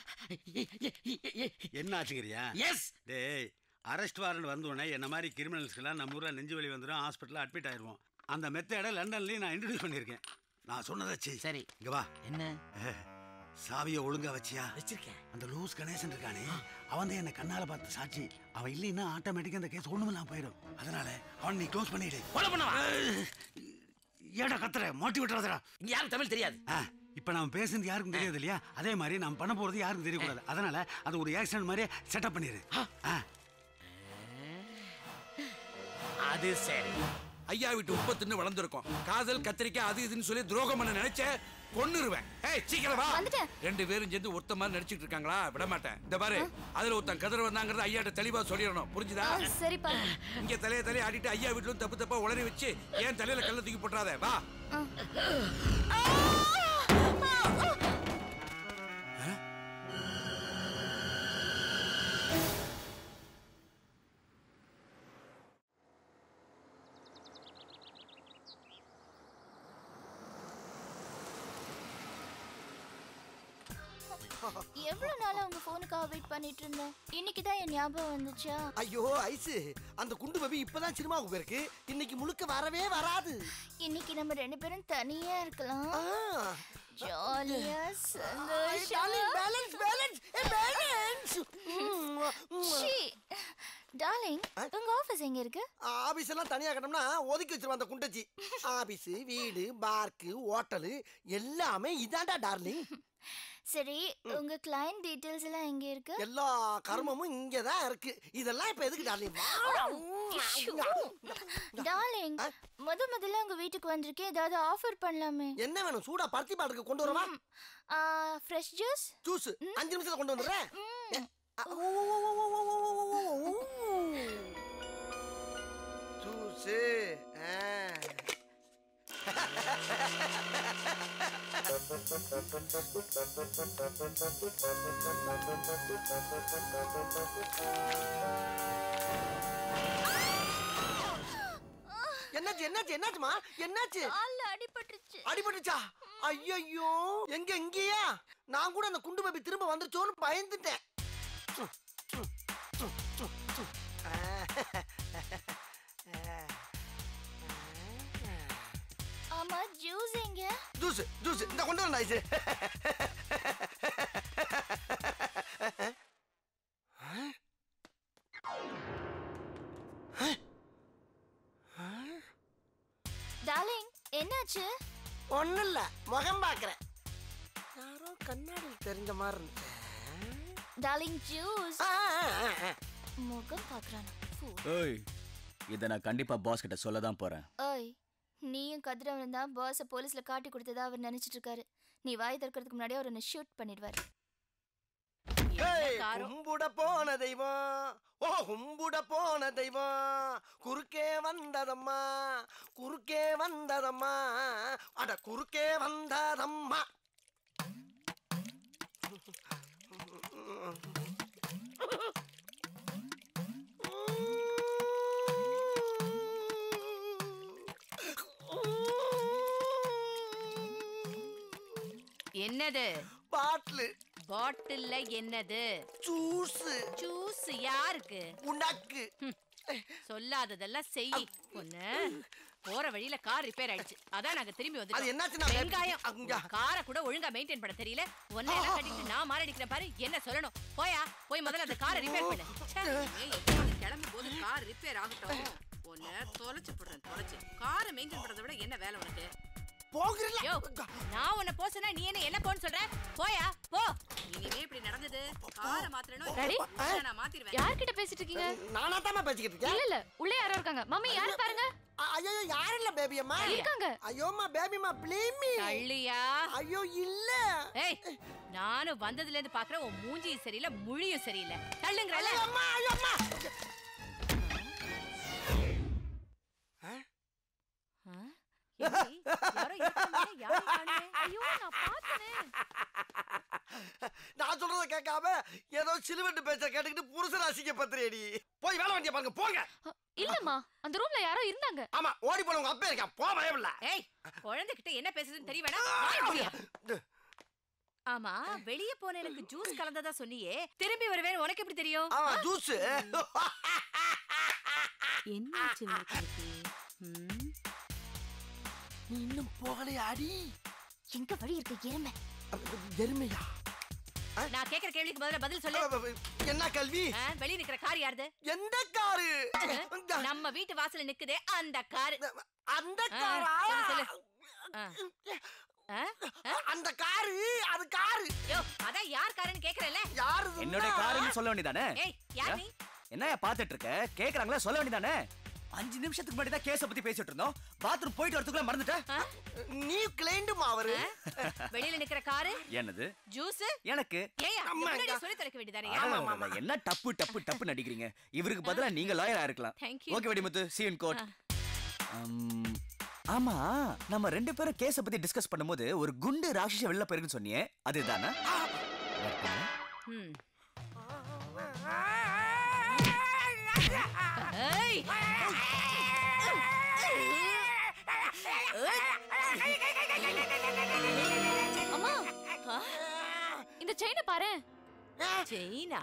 என்ன ஆச்சுங்கிறியா Yes. டேய் அரெஸ்ட் வாரண்ட் வந்த உடனே என்ன மாதிரி கிரிமினல்ஸ்க்கெல்லாம் நம்ம ஊரில் நெஞ்சு வலி வந்துடும் ஹாஸ்பிட்டலில் அட்மிட் ஆயிடுவோம் அந்த மெத்தடை லண்டன்லேயும் நான் இன்ட்ரடியூஸ் பண்ணியிருக்கேன் நான் சொன்னதாச்சு சரி இங்க வா என்ன சாவியை ஒழுங்கா வச்சியா வச்சிருக்கேன் அந்த லூஸ் கணேசன் இருக்கானே அவன் தான் என்ன கண்ணால பார்த்து சாட்சி அவன் இல்லைன்னா ஆட்டோமேட்டிக்கா அந்த கேஸ் ஒண்ணுமில்லாம போயிடும் அதனால அவன் நீ க்ளோஸ் பண்ணிடு கொலை பண்ணவா? ஏடா கத்துற மாட்டி விட்டுறாதடா இங்க யாரும் தமிழ் தெரியாது இப்போ நம்ம பேசுறது யாருக்கும் தெரியாது இல்லையா அதே மாதிரி நம்ம பண்ண போறது யாருக்கும் தெரியக்கூடாது அதனால அது ஒரு ஆக்சிடென்ட் மாதிரி செட்டப் பண்ணிடு ஆ அது சரி ஐயா வீட்டு உப்ப தின்னு வளர்ந்துருக்கோம் காதல் கத்திரிக்காய் அது இதுன்னு சொல்லி துரோகம் பண்ண நினைச்ச கொன்னுருவேன் ஏய் சீக்கிரம் வா ரெண்டு பேரும் சேர்ந்து ஒருத்த மாதிரி நடிச்சிட்டு இருக்காங்களா விட மாட்டேன் இந்த பாரு அதுல ஒருத்தன் கதிர வந்தாங்கிறது ஐயாட்ட தெளிவா சொல்லிடணும் புரிஞ்சுதா ஆ, சரிப்பா இங்க தலைய தலைய ஆடிட்டு ஐயா வீட்லயும் தப்பு தப்பா உளறி வச்சு ஏன் தலையில கல்ல தூக்கி போட்டுறாத வா எவ்வளவு நாளா உங்க போனுக்காக வெயிட் பண்ணிட்டு இருந்தேன் இன்னைக்கு தான் என் ஞாபகம் வந்துச்சா ஐயோ ஐசு அந்த குண்டு பபி இப்பதான் சினிமாவுக்கு போயிருக்கு இன்னைக்கு முழுக்க வரவே வராது இன்னைக்கு நம்ம ரெண்டு பேரும் தனியா இருக்கலாம் ஜாலியா darling, சந்தோஷமா balance, balance, eh, balance. Darling உங்க ஆபீஸ் எங்க இருக்கு ஆபீஸ் எல்லாம் தனியா கட்டணும்னா ஒதுக்கி வச்சிருவான் அந்த குண்டச்சி ஆபீஸ் வீடு பார்க்கு ஹோட்டலு எல்லாமே இதான்டா டார்லிங் சரி உங்க கிளையண்ட் டீடைல்ஸ் எல்லாம் எங்க இருக்கு எல்லா கர்மமும் இங்கதான் இருக்கு இதெல்லாம் இப்ப எதுக்கு டார்லிங் டார்லிங் முத முதல்ல உங்க வீட்டுக்கு வந்திருக்கேன் ஏதாவது ஆஃபர் பண்ணலாமே என்ன வேணும் சூடா பருத்தி பாட்டுக்கு கொண்டு வரவா ஃப்ரெஷ் ஜூஸ் ஜூஸ் அஞ்சு நிமிஷத்துல கொண்டு வந்துடுறேன் ஜூஸ் என்னாச்சு என்னாச்சு என்னாச்சுமா என்னாச்சு கால்ல அடிபட்டுருச்சு அடிபட்டுச்சா ஐயோ எங்க இங்கேயா நான் கூட அந்த குண்டு பேபி திரும்ப வந்துச்சோன்னு பயந்துட்டேன் ஆமா ஜூஸ் எங்க ஜூஸ் ஜூஸ் இந்த கொண்டு வரேன் ஐஸ் டார்லிங் என்னாச்சு ஒண்ணும் இல்ல முகம் பாக்குறேன் யாரோ கண்ணாடியில் தெரிஞ்ச மாதிரி இருந்துச்சு டார்லிங் ஜூஸ் முகம் பாக்குறானா Fool. ஏய் இதை நான் கண்டிப்பா பாஸ் கிட்ட சொல்ல தான் போறேன் ஓய் நீயும் கதிரவன் தான் பாஸ போலீஸ்ல காட்டி கொடுத்ததா அவர் நினைச்சிட்டு இருக்காரு நீ வாய் திறக்கிறதுக்கு முன்னாடியே அவர் உன்னை ஷூட் பண்ணிடுவாரு ஏய், கும்பிட போன தெய்வம் ஓ கும்பிட போன தெய்வம் குறுக்கே வந்ததம்மா குறுக்கே வந்ததம்மா அட குறுக்கே வந்ததம்மா என்னது பாட்டில் பாட்டில்ல என்னது ஜூஸ் ஜூஸ் யாருக்கு உனக்கு சொல்லாததெல்லாம் செய் பொண்ணு போற வழியில கார் ரிப்பேர் ஆயிடுச்சு அதான் நாங்க திரும்பி வந்து அது என்னாச்சுன்னா, வெங்காயம் காரை கூட ஒழுங்கா மெயின்டைன் பண்ண தெரியல ஒன்னை எல்லாம் கட்டிட்டு நான் மாரடிக்கிறேன் பாரு என்ன சொல்லணும் போயா போய் முதல்ல அந்த காரை ரிப்பேர் பண்ணு ச்சே. ஏய், எப்பயாவது கிளம்பும் போது கார் ரிப்பேர் ஆகட்டும் உன்னை தொலைச்சு போடுறேன் தொலைச்சு காரை மெயின்டைன் பண்றதை விட என்ன வேலை உனக்கு போகிறல யோ நான் உன்னை போ சொன்னா நீ என்ன என்ன போன்னு சொல்ற போயா போ இனிமே இப்படி நடந்தது காரை மாத்திரணும் Ready? நான் மாத்திருவேன் யார்கிட்ட பேசிட்டு இருக்கீங்க நானா தான் பேசிக்கிட்டு இருக்கேன் இல்ல இல்ல உள்ள யாரோ இருக்காங்க மம்மி யாரு பாருங்க ஐயோ யாரும் இல்ல பேபி அம்மா இருக்காங்க. ஐயோம்மா பேபிமா ப்ளீஸ் மீ தள்ளியா ஐயோ இல்ல ஏய் நானும் வந்ததுல இருந்து பாக்குறேன் உன் மூஞ்சியும் சரியில்லை முழியும் சரியில்லை தள்ளுங்கறல அம்மா ஐயோ அம்மா யாரோ இருக்காங்க யாரை காணுமே ஐயோ நான் பார்த்தனே நான் சொல்றத கேட்காம ஏதோ சிலுவண்டு பேச்ச கேட்டுக்கிட்டு புருஷன் அசிங்க பத்திரேடி போய் வேலை வண்டிய பாருங்க போங்க இல்லம்மா அந்த ரூம்ல யாரோ இருந்தாங்க ஆமா ஓடி போன உங்க அப்பா இருக்கா போ பயம் இல்ல ஏய் குழந்தைகிட்ட என்ன பேசுறதுன்னு தெரிய வேணாம் வாய் மூடியா. ஆமா வெளிய போன எனக்கு ஜூஸ் கலந்ததா சொன்னியே திரும்பி வருவேன் உனக்கு எப்படி தெரியும் ஆமா ஜூஸ் என்னாச்சு உங்களுக்கு ம்? நீ இன்னும் போகலையா அடி எங்க வழி இருக்கு எருமை எருமையா நான் கேக்குற கேள்விக்கு பதிலா பதில் சொல்லு என்ன கல்வி ஆ, வெளிய நிக்கிற கார் யாருது எந்த காரு நம்ம வீட்டு வாசல்ல நிக்குதே அந்த கார் அந்த ஆ, காரா சொல்லு, சொல்லு. ஆ. ஆ? ஆ? அந்த காரு அது காரு யோ அதான் யார் காருன்னு கேக்குறேன்ல யாரு என்னுடைய காருன்னு சொல்ல வேண்டியதானே ஏய் யார் நீ என்னையா பாத்துட்டு இருக்க கேக்குறாங்களா சொல்ல வேண்டியதானே அஞ்சு நிமிஷத்துக்கு முன்னாடி தான் கேஸ பத்தி பேசிட்டு இருந்தோம் பாத்ரூம் போயிட்டு வரதுக்குள்ள மறந்துட்டேன் நீ கிளைண்டுமா அவரு வெளியில நிக்கிற காரு என்னது ஜூஸ் எனக்கு ஏயா அம்மா, முன்னாடி அக்கா. சொல்லி தொலைக்க வேண்டியதானே அடடடடட, என்ன டப்பு டப்பு டப்பு நடிக்கிறீங்க இவருக்கு பதிலா நீங்க லாயரா இருக்கலாம் Thank you. Okay Vedimuthu see in court ஆமா நம்ம ரெண்டு பேரும் கேஸ பத்தி டிஸ்கஸ் பண்ணும்போது ஒரு குண்டு ராட்சச வெளில போயிருக்குன்னு சொன்னியே அதுதானா ம். ஏய் அம்மா இந்த செயினை பாரு செயினா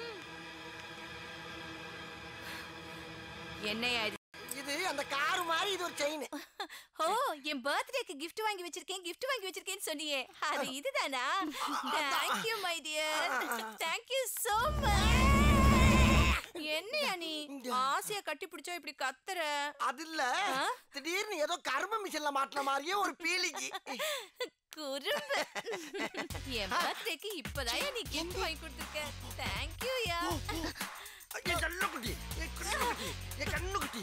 என்னையா இது இது அந்த காரு மாதிரி இது ஒரு செயின் ஓ என் பர்த்டேக்கு gift வாங்கி வச்சிருக்கேன் gift வாங்கி வச்சிருக்கேன்னு சொன்னியே அது இதுதானா thank you my dear thank you so much என்னையா நீ ஆசைய கட்டி பிடிச்சா இப்படி கத்துற அது இல்ல திடீர்னு ஏதோ கர்ம மிஷின்ல மாட்டின மாதிரியே ஒரு பீலிக்கு குறும்பு என் பர்த்டேக்கு இப்பதான் நீ gift வாங்கி கொடுத்துருக்க தேங்க் யூ யா என் கண்ணு குட்டி என் கண்ணு குட்டி என் கண்ணு குட்டி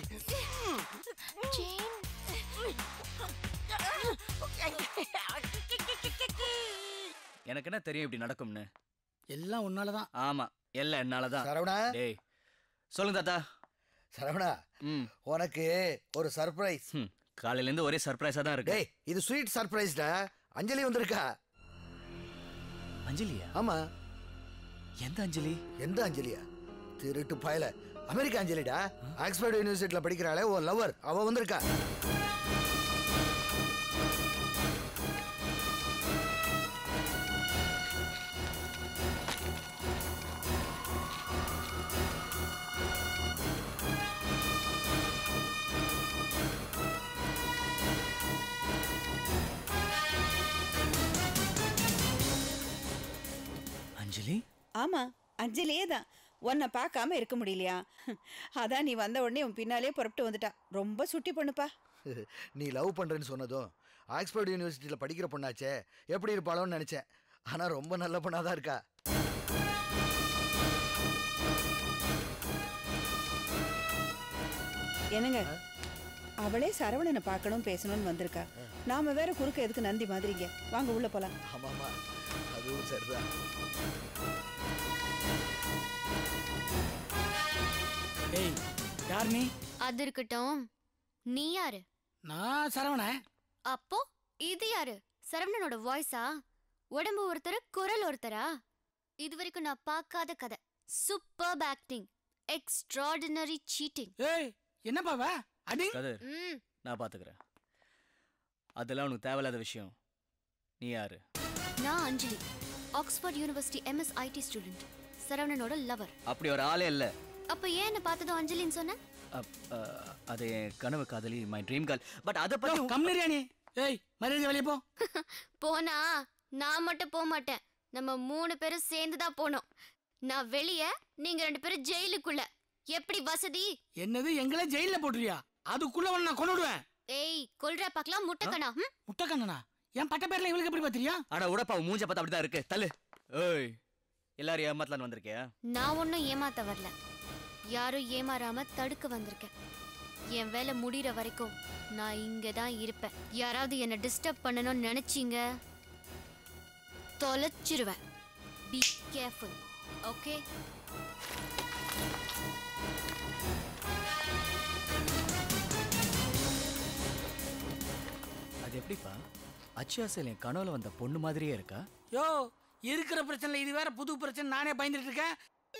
எனக்கு என்ன தெரியும் இப்படி நடக்கும்னு எல்லாம் உன்னாலதான் ஆமா எல்லாம் என்னாலதான் சரவணா டேய் சொல்லுங்க தாத்தா சரவணா ம் உனக்கு ஒரு சர்ப்ரைஸ் காலையில இருந்து ஒரே சர்ப்ரைஸா தான் இருக்கு டேய் இது ஸ்வீட் சர்ப்ரைஸ்டா அஞ்சலி வந்திருக்கா அஞ்சலியா ஆமா எந்த அஞ்சலி எந்த அஞ்சலியா திருட்டு பயல அமெரிக்கா அஞ்சலிடா ஆக்ஸ்போர்ட் யூனிவர்சிட்டியில படிக்கிறாளே ஓ லவர் அவ வந்திருக்கா அஞ்சலி ஆமா அஞ்சலியே தான் உன்னை பார்க்காம இருக்க முடியலையா அதான் நீ வந்த உடனே உன் பின்னாலே புறப்பட்டு வந்துட்டா ரொம்ப சுட்டி பொண்ணுப்பா நீ லவ் பண்றேன்னு சொன்னதும் ஆக்ஸ்போர்ட் யூனிவர்சிட்டியில படிக்கிற பொண்ணாச்சே எப்படி இருப்பாளோன்னு நினைச்சேன் ஆனா ரொம்ப நல்ல பொண்ணாதான் இருக்கா என்னங்க அவளே சரவணனை பார்க்கணும் பேசணும்னு வந்திருக்கா நாம வேற குறுக்க எதுக்கு நந்தி மாதிரிங்க வாங்க உள்ள போலாம் ஆமாமா அதுவும் சரிதான் ஏய் யார் நீ அது இருக்கட்டும் நீ யாரு நான் சரவணன் அப்போ இது யாரு சரவணனோட வாய்ஸா உடம்பு ஒருத்தர் குரல் ஒருத்தரா இது வரைக்கும் நான் பார்க்காத கதை சூப்பர் ஆக்டிங் எக்ஸ்ட்ராடினரி சீட்டிங் ஏய் என்ன பாவ அடி கதிர் ம் நான் பாத்துக்கிறேன் அதெல்லாம் உனக்கு தேவையில்லாத விஷயம் நீ யாரு நான் Anjali Oxford university MS IT student சரவணனோட லவர் அப்படி ஒரு ஆளே இல்ல அப்ப ஏன் என்ன பார்த்ததும் அஞ்சலின்னு சொன்ன அப், அ, அது என் கனவு காதலி மை ட்ரீம் கேர்ள் பட் அதை பத்தி கம்னரியா நீ ஏய் மரியாதை வெளியே போ போனா நான் மட்டும் போக மாட்டேன் நம்ம மூணு பேரும் சேர்ந்து தான் போனோம் நான் வெளிய நீங்க ரெண்டு பேரும் ஜெயிலுக்குள்ள எப்படி வசதி என்னது எங்களை ஜெயில போட்டுறியா அதுக்குள்ள உன்னை நான் கொண்டு விடுவேன் ஏய் கொல்ற பாக்கலாம் முட்டைக்கணா ம்? முட்டைக்கண்ணனா என் பட்ட பேர்ல இவளுக்கு எப்படி பாத்திரியா அட உடப்பா உன் மூஞ்ச பார்த்தா அப்படிதான் இருக்கு தள்ளு ஏய் எல்லாரும் ஏமாத்தலான்னு வந்திருக்கியா நான் ஒன்றும் ஏமாத்த வரல யாரும் ஏமாறாம தடுக்க வந்திருக்கேன் என் வேலை முடிகிற வரைக்கும் நான் இங்கே தான் இருப்பேன் யாராவது என்னை டிஸ்டர்ப் பண்ணணும்னு நினைச்சீங்க தொலைச்சிருவேன் பி கேர்ஃபுல் ஓகே அது எப்படிப்பா அச்சியாசல் என் கனவுல வந்த பொண்ணு மாதிரியே இருக்கா யோ இருக்கிற பிரச்சனை இது வேற புது பிரச்சனை நானே பயந்துட்டு இருக்கேன்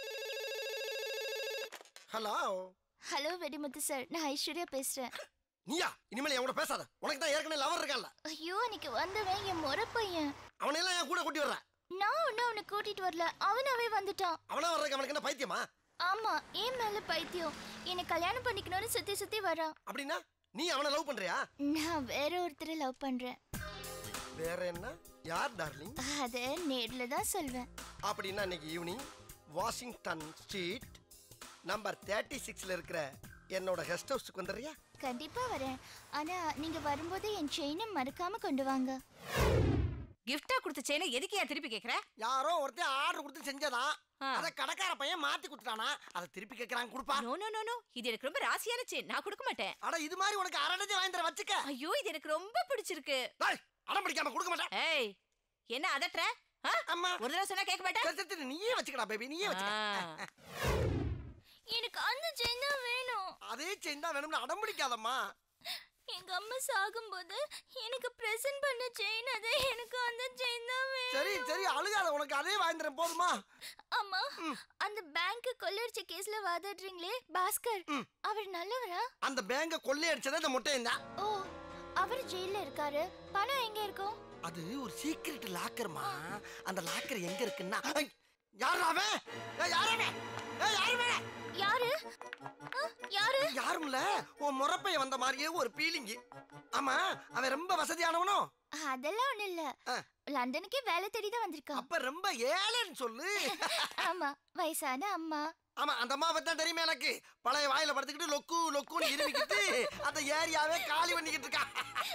ஹலோ ஹலோ வெடிமுத்து சார் நான் ஐஸ்வர்யா பேசுறேன் நீயா இனிமேல் என் கூட பேசாத உனக்கு தான் ஏற்கனவே லவர் இருக்கான்ல ஐயோ அன்னைக்கு வந்தவன் என் முறை பையன் அவனையெல்லாம் என் கூட கூட்டி வர்றேன் நான் ஒன்னும் அவனை கூட்டிட்டு வரல அவனாவே வந்துட்டான் அவனா வர்றதுக்கு அவனுக்கு என்ன பைத்தியமா ஆமா ஏன் மேல பைத்தியம் என்னை கல்யாணம் பண்ணிக்கணும்னு சுத்தி சுத்தி வரான் அப்படின்னா நீ அவனை லவ் பண்றியா நான் வேற ஒருத்தரை லவ் பண்றேன் வேற என்ன யார் டார்லிங் அத நேர்ல தான் சொல்வேன் அப்படின்னா இன்னைக்கு evening Washington street number thirty சிக்ஸ்ல இருக்கிற என்னோட கெஸ்ட் ஹவுஸ்க்கு வந்துடுறியா கண்டிப்பா வரேன் ஆனா நீங்க வரும்போது என் செயினை மறக்காம கொண்டு வாங்க கிஃப்டா கொடுத்த செயினை எதுக்கு ஏன் திருப்பி கேக்குற யாரோ ஒருத்தன் ஆர்டர் கொடுத்து செஞ்சதான் அத கடைக்கார பையன் மாத்தி கொடுத்துட்டானா அதை திருப்பி கேக்குறாங்க கொடுப்பா நோ நோ நோ நோ இது எனக்கு ரொம்ப ராசியான செயின் நான் கொடுக்க மாட்டேன் அட இது மாதிரி உனக்கு அரடஜை வாங்கி தர வச்சுக்க ஐயோ இது எனக்கு ரொம்ப பிடிச்சிருக்கு அடம் பிடிக்காம கொடுக்க மாட்டேன் ஏய் என்ன அதட்ற ஆ? அம்மா ஒரு தடவை சொன்னா கேட்க மாட்டேன் சரி, சரி, நீயே வச்சுக்கடா பேபி நீயே வச்சுக்க எனக்கு அந்த செயின் தான் வேணும் அதே செயின் தான் வேணும்னு அடம் பிடிக்காதம்மா எங்க அம்மா சாகும்போது எனக்கு பிரசன்ட் பண்ண செயின் அதே எனக்கு அந்த செயின் தான் வேணும் சரி சரி அழுகாத உனக்கு அதே வாங்கி தரேன் போதுமா அம்மா அந்த பேங்க் கொள்ளடிச்ச கேஸ்ல வாதாடுறீங்களே பாஸ்கர் அவர் நல்லவரா அந்த பேங்க கொள்ளையடிச்சதே இந்த முட்டையும் தான் ஓ அவர் ஜெயில்ல இருக்காரு பணம் எங்க இருக்கும் அது ஒரு சீக்ரெட் லாக்கர்மா அந்த லாக்கர் எங்க இருக்குன்னா ஐ, யாருடா அவன் ஏய், யாரு அவன்? ஏய், யாரு அவன்? யாரு ஆ, யாரு யாரும் இல்ல உன் முறப்பைய வந்த மாதிரியே ஒரு பீலிங் ஆமா அவன் ரொம்ப வசதியானவனோ அதெல்லாம் ஒண்ணு இல்ல லண்டனுக்கே வேலை தேடி தான் வந்திருக்கான் அப்ப ரொம்ப ஏழைன்னு சொல்லு ஆமா வயசான அம்மா ஆமா அந்த அம்மா பத்தி தான் தெரியுமே எனக்கு பழைய வாயில படுத்துக்கிட்டு லொக்கு லொக்குன்னு இருமிக்கிட்டு அந்த ஏரியாவே காலி பண்ணிக்கிட்டு இருக்கான்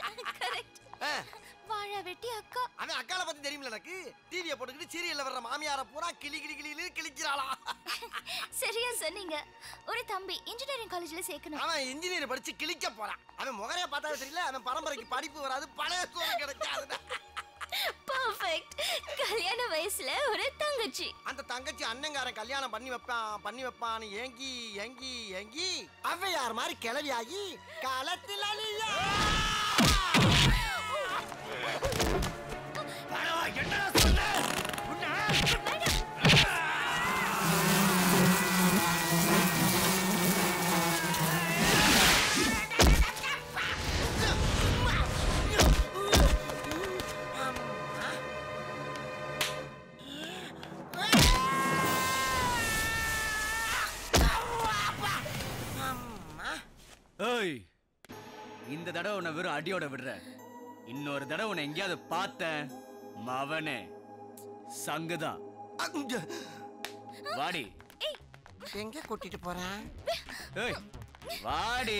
ஆ, வாழ வெட்டி அக்கா அவன் அக்கால பத்தி தெரியுமில்ல எனக்கு டிவியை போட்டுக்கிட்டு சீரியல்ல வர்ற மாமியார பூரா கிளி கிளி கிளின்னு கிழிக்கிறாளாம் சரியா சொன்னீங்க ஒரு தம்பி இன்ஜினியரிங் காலேஜ்ல சேர்க்கணும் அவன் இன்ஜினியர் படிச்சு கிழிக்க போறான் அவன் முகரைய பார்த்தாலும் தெரியல அவன் பரம்பரைக்கு படிப்பு வராது பழைய சோறு கிடைக்காது பர்ஃபெக்ட் கல்யாண வயசுல ஒரு தங்கச்சி அந்த தங்கச்சி அண்ணங்காரன் கல்யாணம் பண்ணி வைப்பான் பண்ணி வைப்பான்னு ஏங்கி ஏங்கி ஏங்கி அவ்வையார் மாதிரி கிளவியாகி காலத்தில் அழியா ஏய் இந்த தடவை உன்னை வெறும் அடியோட விடுறேன் இன்னொரு தடவை உன்னை எங்கேயாவது பார்த்தேன் மவனே சங்குதான் வாடி எங்க கூட்டிட்டு போறேன் ஏய் வாடி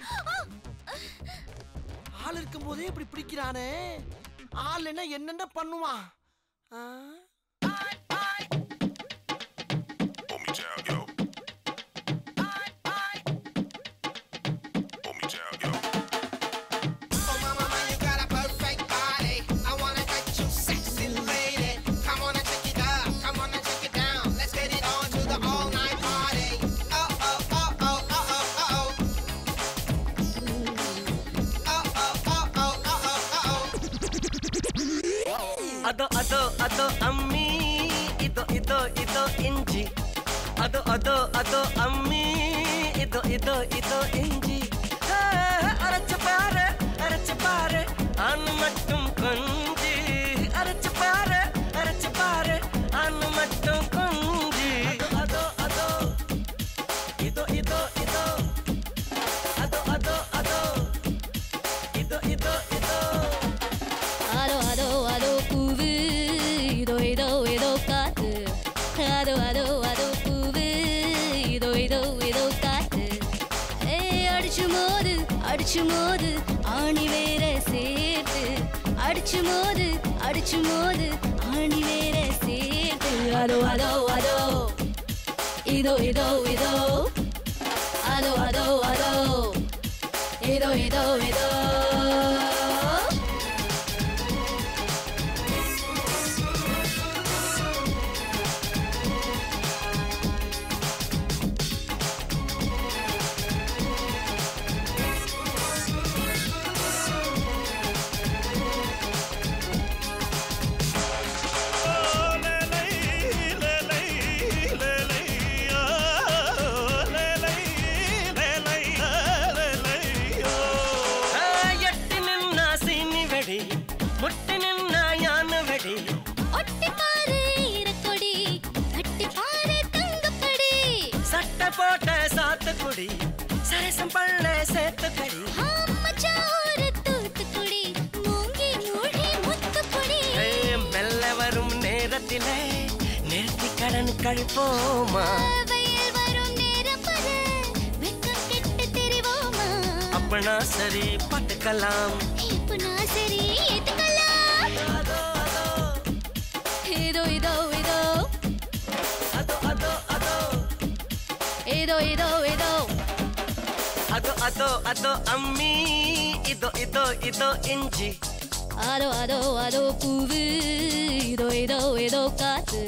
ஆள் இருக்கும் போதே இப்படி பிடிக்கிறானே ஆள் என்ன என்னென்ன பண்ணுவான் ஆ? Oh, mama, man, you got a perfect body. I wanna get you sexy, lady. Come on and take it up. Come on and take it down. Let's get it on to the all night party. Oh, oh, oh, oh, oh, oh, oh, oh. Oh, oh, oh, oh, oh, oh, oh. அதோ அதோ அதோ அம்மி இதோ இதோ இதோ இஞ்சி அதோ அதோ அதோ அம்மி இதோ இதோ இதோ இஞ்சி ஆ, அரைச்சு பாரு அரைச்சு பாரு அண்ணு மட்டும் கொஞ்சி அரைச்சு பாரு அரைச்சு பாரு அண்ணு மட்டும் கொஞ்சி அதோ அதோ இதோ இதோ இதோ அடிச்சு மோது ஆணி வேற சேர்த்து அடிச்சு மோது அடிச்சு மோது ஆணி வேற சேர்த்து அதோ அதோ அதோ இதோ இதோ இதோ அதோ அதோ அதோ இதோ இதோ இதோ எட்டு நின்னா சீனி வெடி முட்டு நின்னா யானை வெடி ஒட்டி பாரு ஈரக்கொடி கட்டி பாரு தங்கப்படி சட்டை போட்ட சாத்துக்குடி சரசம் பள்ள சேத்துக்கடி மச்சான் ஒரு தூத்துக்குடி மூங்கி மூழ்கி முத்துக்குடி ஏய், மெல்ல வரும் நேரத்திலே நிறுத்தி கடன் கழிப்போமா வெயில் வரும் நேரம் பாரு வெக்கம் கெட்டு தெரிவோமா அப்பனா சரி பட்டுக்கலாம் இப்போ நான் சரி ஏத்துக்கலாம் இதோ இதோ இதோ அதோ அதோ அதோ இதோ இதோ இதோ அதோ அதோ அதோ அம்மி இதோ இதோ இதோ இஞ்சி அதோ அதோ அதோ பூவு இதோ இதோ இதோ காத்து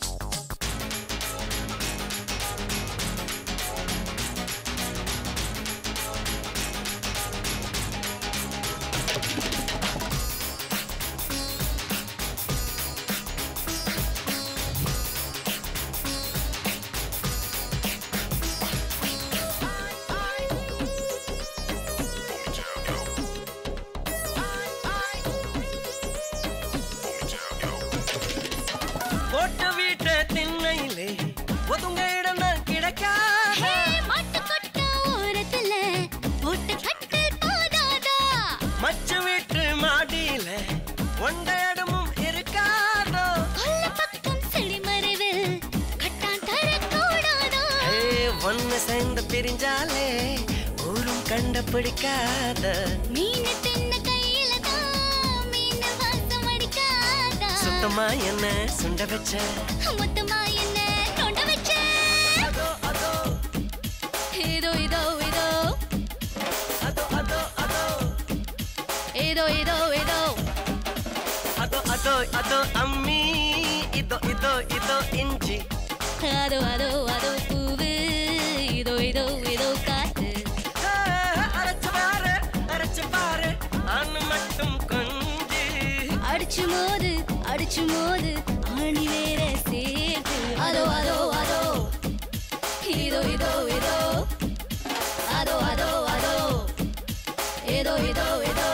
போட்ட வீட்ட திண்ணையிலே ஒதுங்க இடம் கிடைக்கா ஹே, மாட்டு கொட்டா ஓரத்துல போட்டு கட்டல் போதாதா மச்சு வீட்டு மாடியில ஒண்ட இடமும் இருக்காதோ கொல்ல பக்கம் செழிமறைவில் கட்டான் தரக்கூடாதோ ஏய், ஒண்ணு சேர்ந்து பிரிஞ்சாலே ஊரும் கண்ட பிடிக்காத மீன் தின்ன கையில தான் மீன் வாசம் அடிக்காதா சுத்தமா என்ன சுண்ட வச்ச மொத்தமா என்ன நோண்ட வச்ச அதோ அதோ இதோ இதோ இதோ அதோ அதோ அதோ இதோ இதோ இதோ அதோ அதோ அதோ அம்மி இதோ இதோ இதோ இஞ்சி அதோ அதோ அதோ பூவு இதோ இதோ இதோ காத்து அரைச்சு பாரு அரைச்சு பாரு அண்ணு மட்டும் கொஞ்சி அடிச்சு மோது அடிச்சு மோது ஆணி வேற சேர்த்து அதோ அதோ அதோ இதோ இதோ இதோ அதோ அதோ அதோ இதோ இதோ இதோ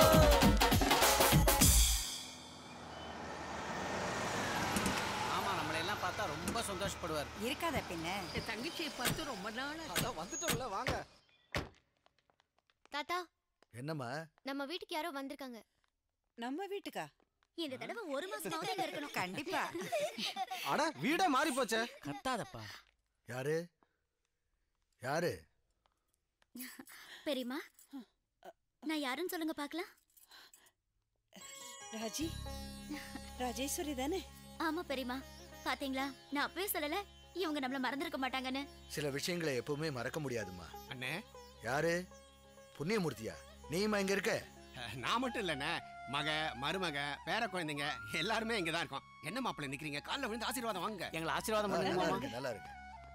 ஆமா நம்மளை எல்லாம் பார்த்தா ரொம்ப சந்தோஷப்படுவார் இருக்காத பின்ன என் தங்கச்சியை பார்த்து ரொம்ப நாள் அதான் வந்துட்டோம்ல வாங்க தாத்தா என்னம்மா நம்ம வீட்டுக்கு யாரோ வந்திருக்காங்க நம்ம வீட்டுக்கா இந்த தடவை ஒரு மாசமாவது இங்க இருக்கணும் கண்டிப்பா அட வீடே மாறி போச்சே கத்தாதப்பா யாரு யாரு பெரியம்மா நான் யாருன்னு சொல்லுங்க பார்க்கலாம் ராஜி ராஜேஸ்வரி தானே ஆமா பெரியம்மா பாத்தீங்களா நான் அப்பவே சொல்லல இவங்க நம்மள மறந்திருக்க மாட்டாங்கன்னு சில விஷயங்களை எப்பவுமே மறக்க முடியாதும்மா அண்ணே யாரு புண்ணியமூர்த்தியா நீயுமா இங்க இருக்க நான் மட்டும் இல்லண்ணே மக மருமக பேர குழந்தைங்க எல்லாருமே இங்க தான் இருக்கோம் என்ன மாப்பிள்ளை நிக்கிறீங்க கால்ல விழுந்து ஆசீர்வாதம் வாங்க எங்களை ஆசீர்வாதம் நல்லா பண்ணுங்க இருக்கு நல்லா இருக்கு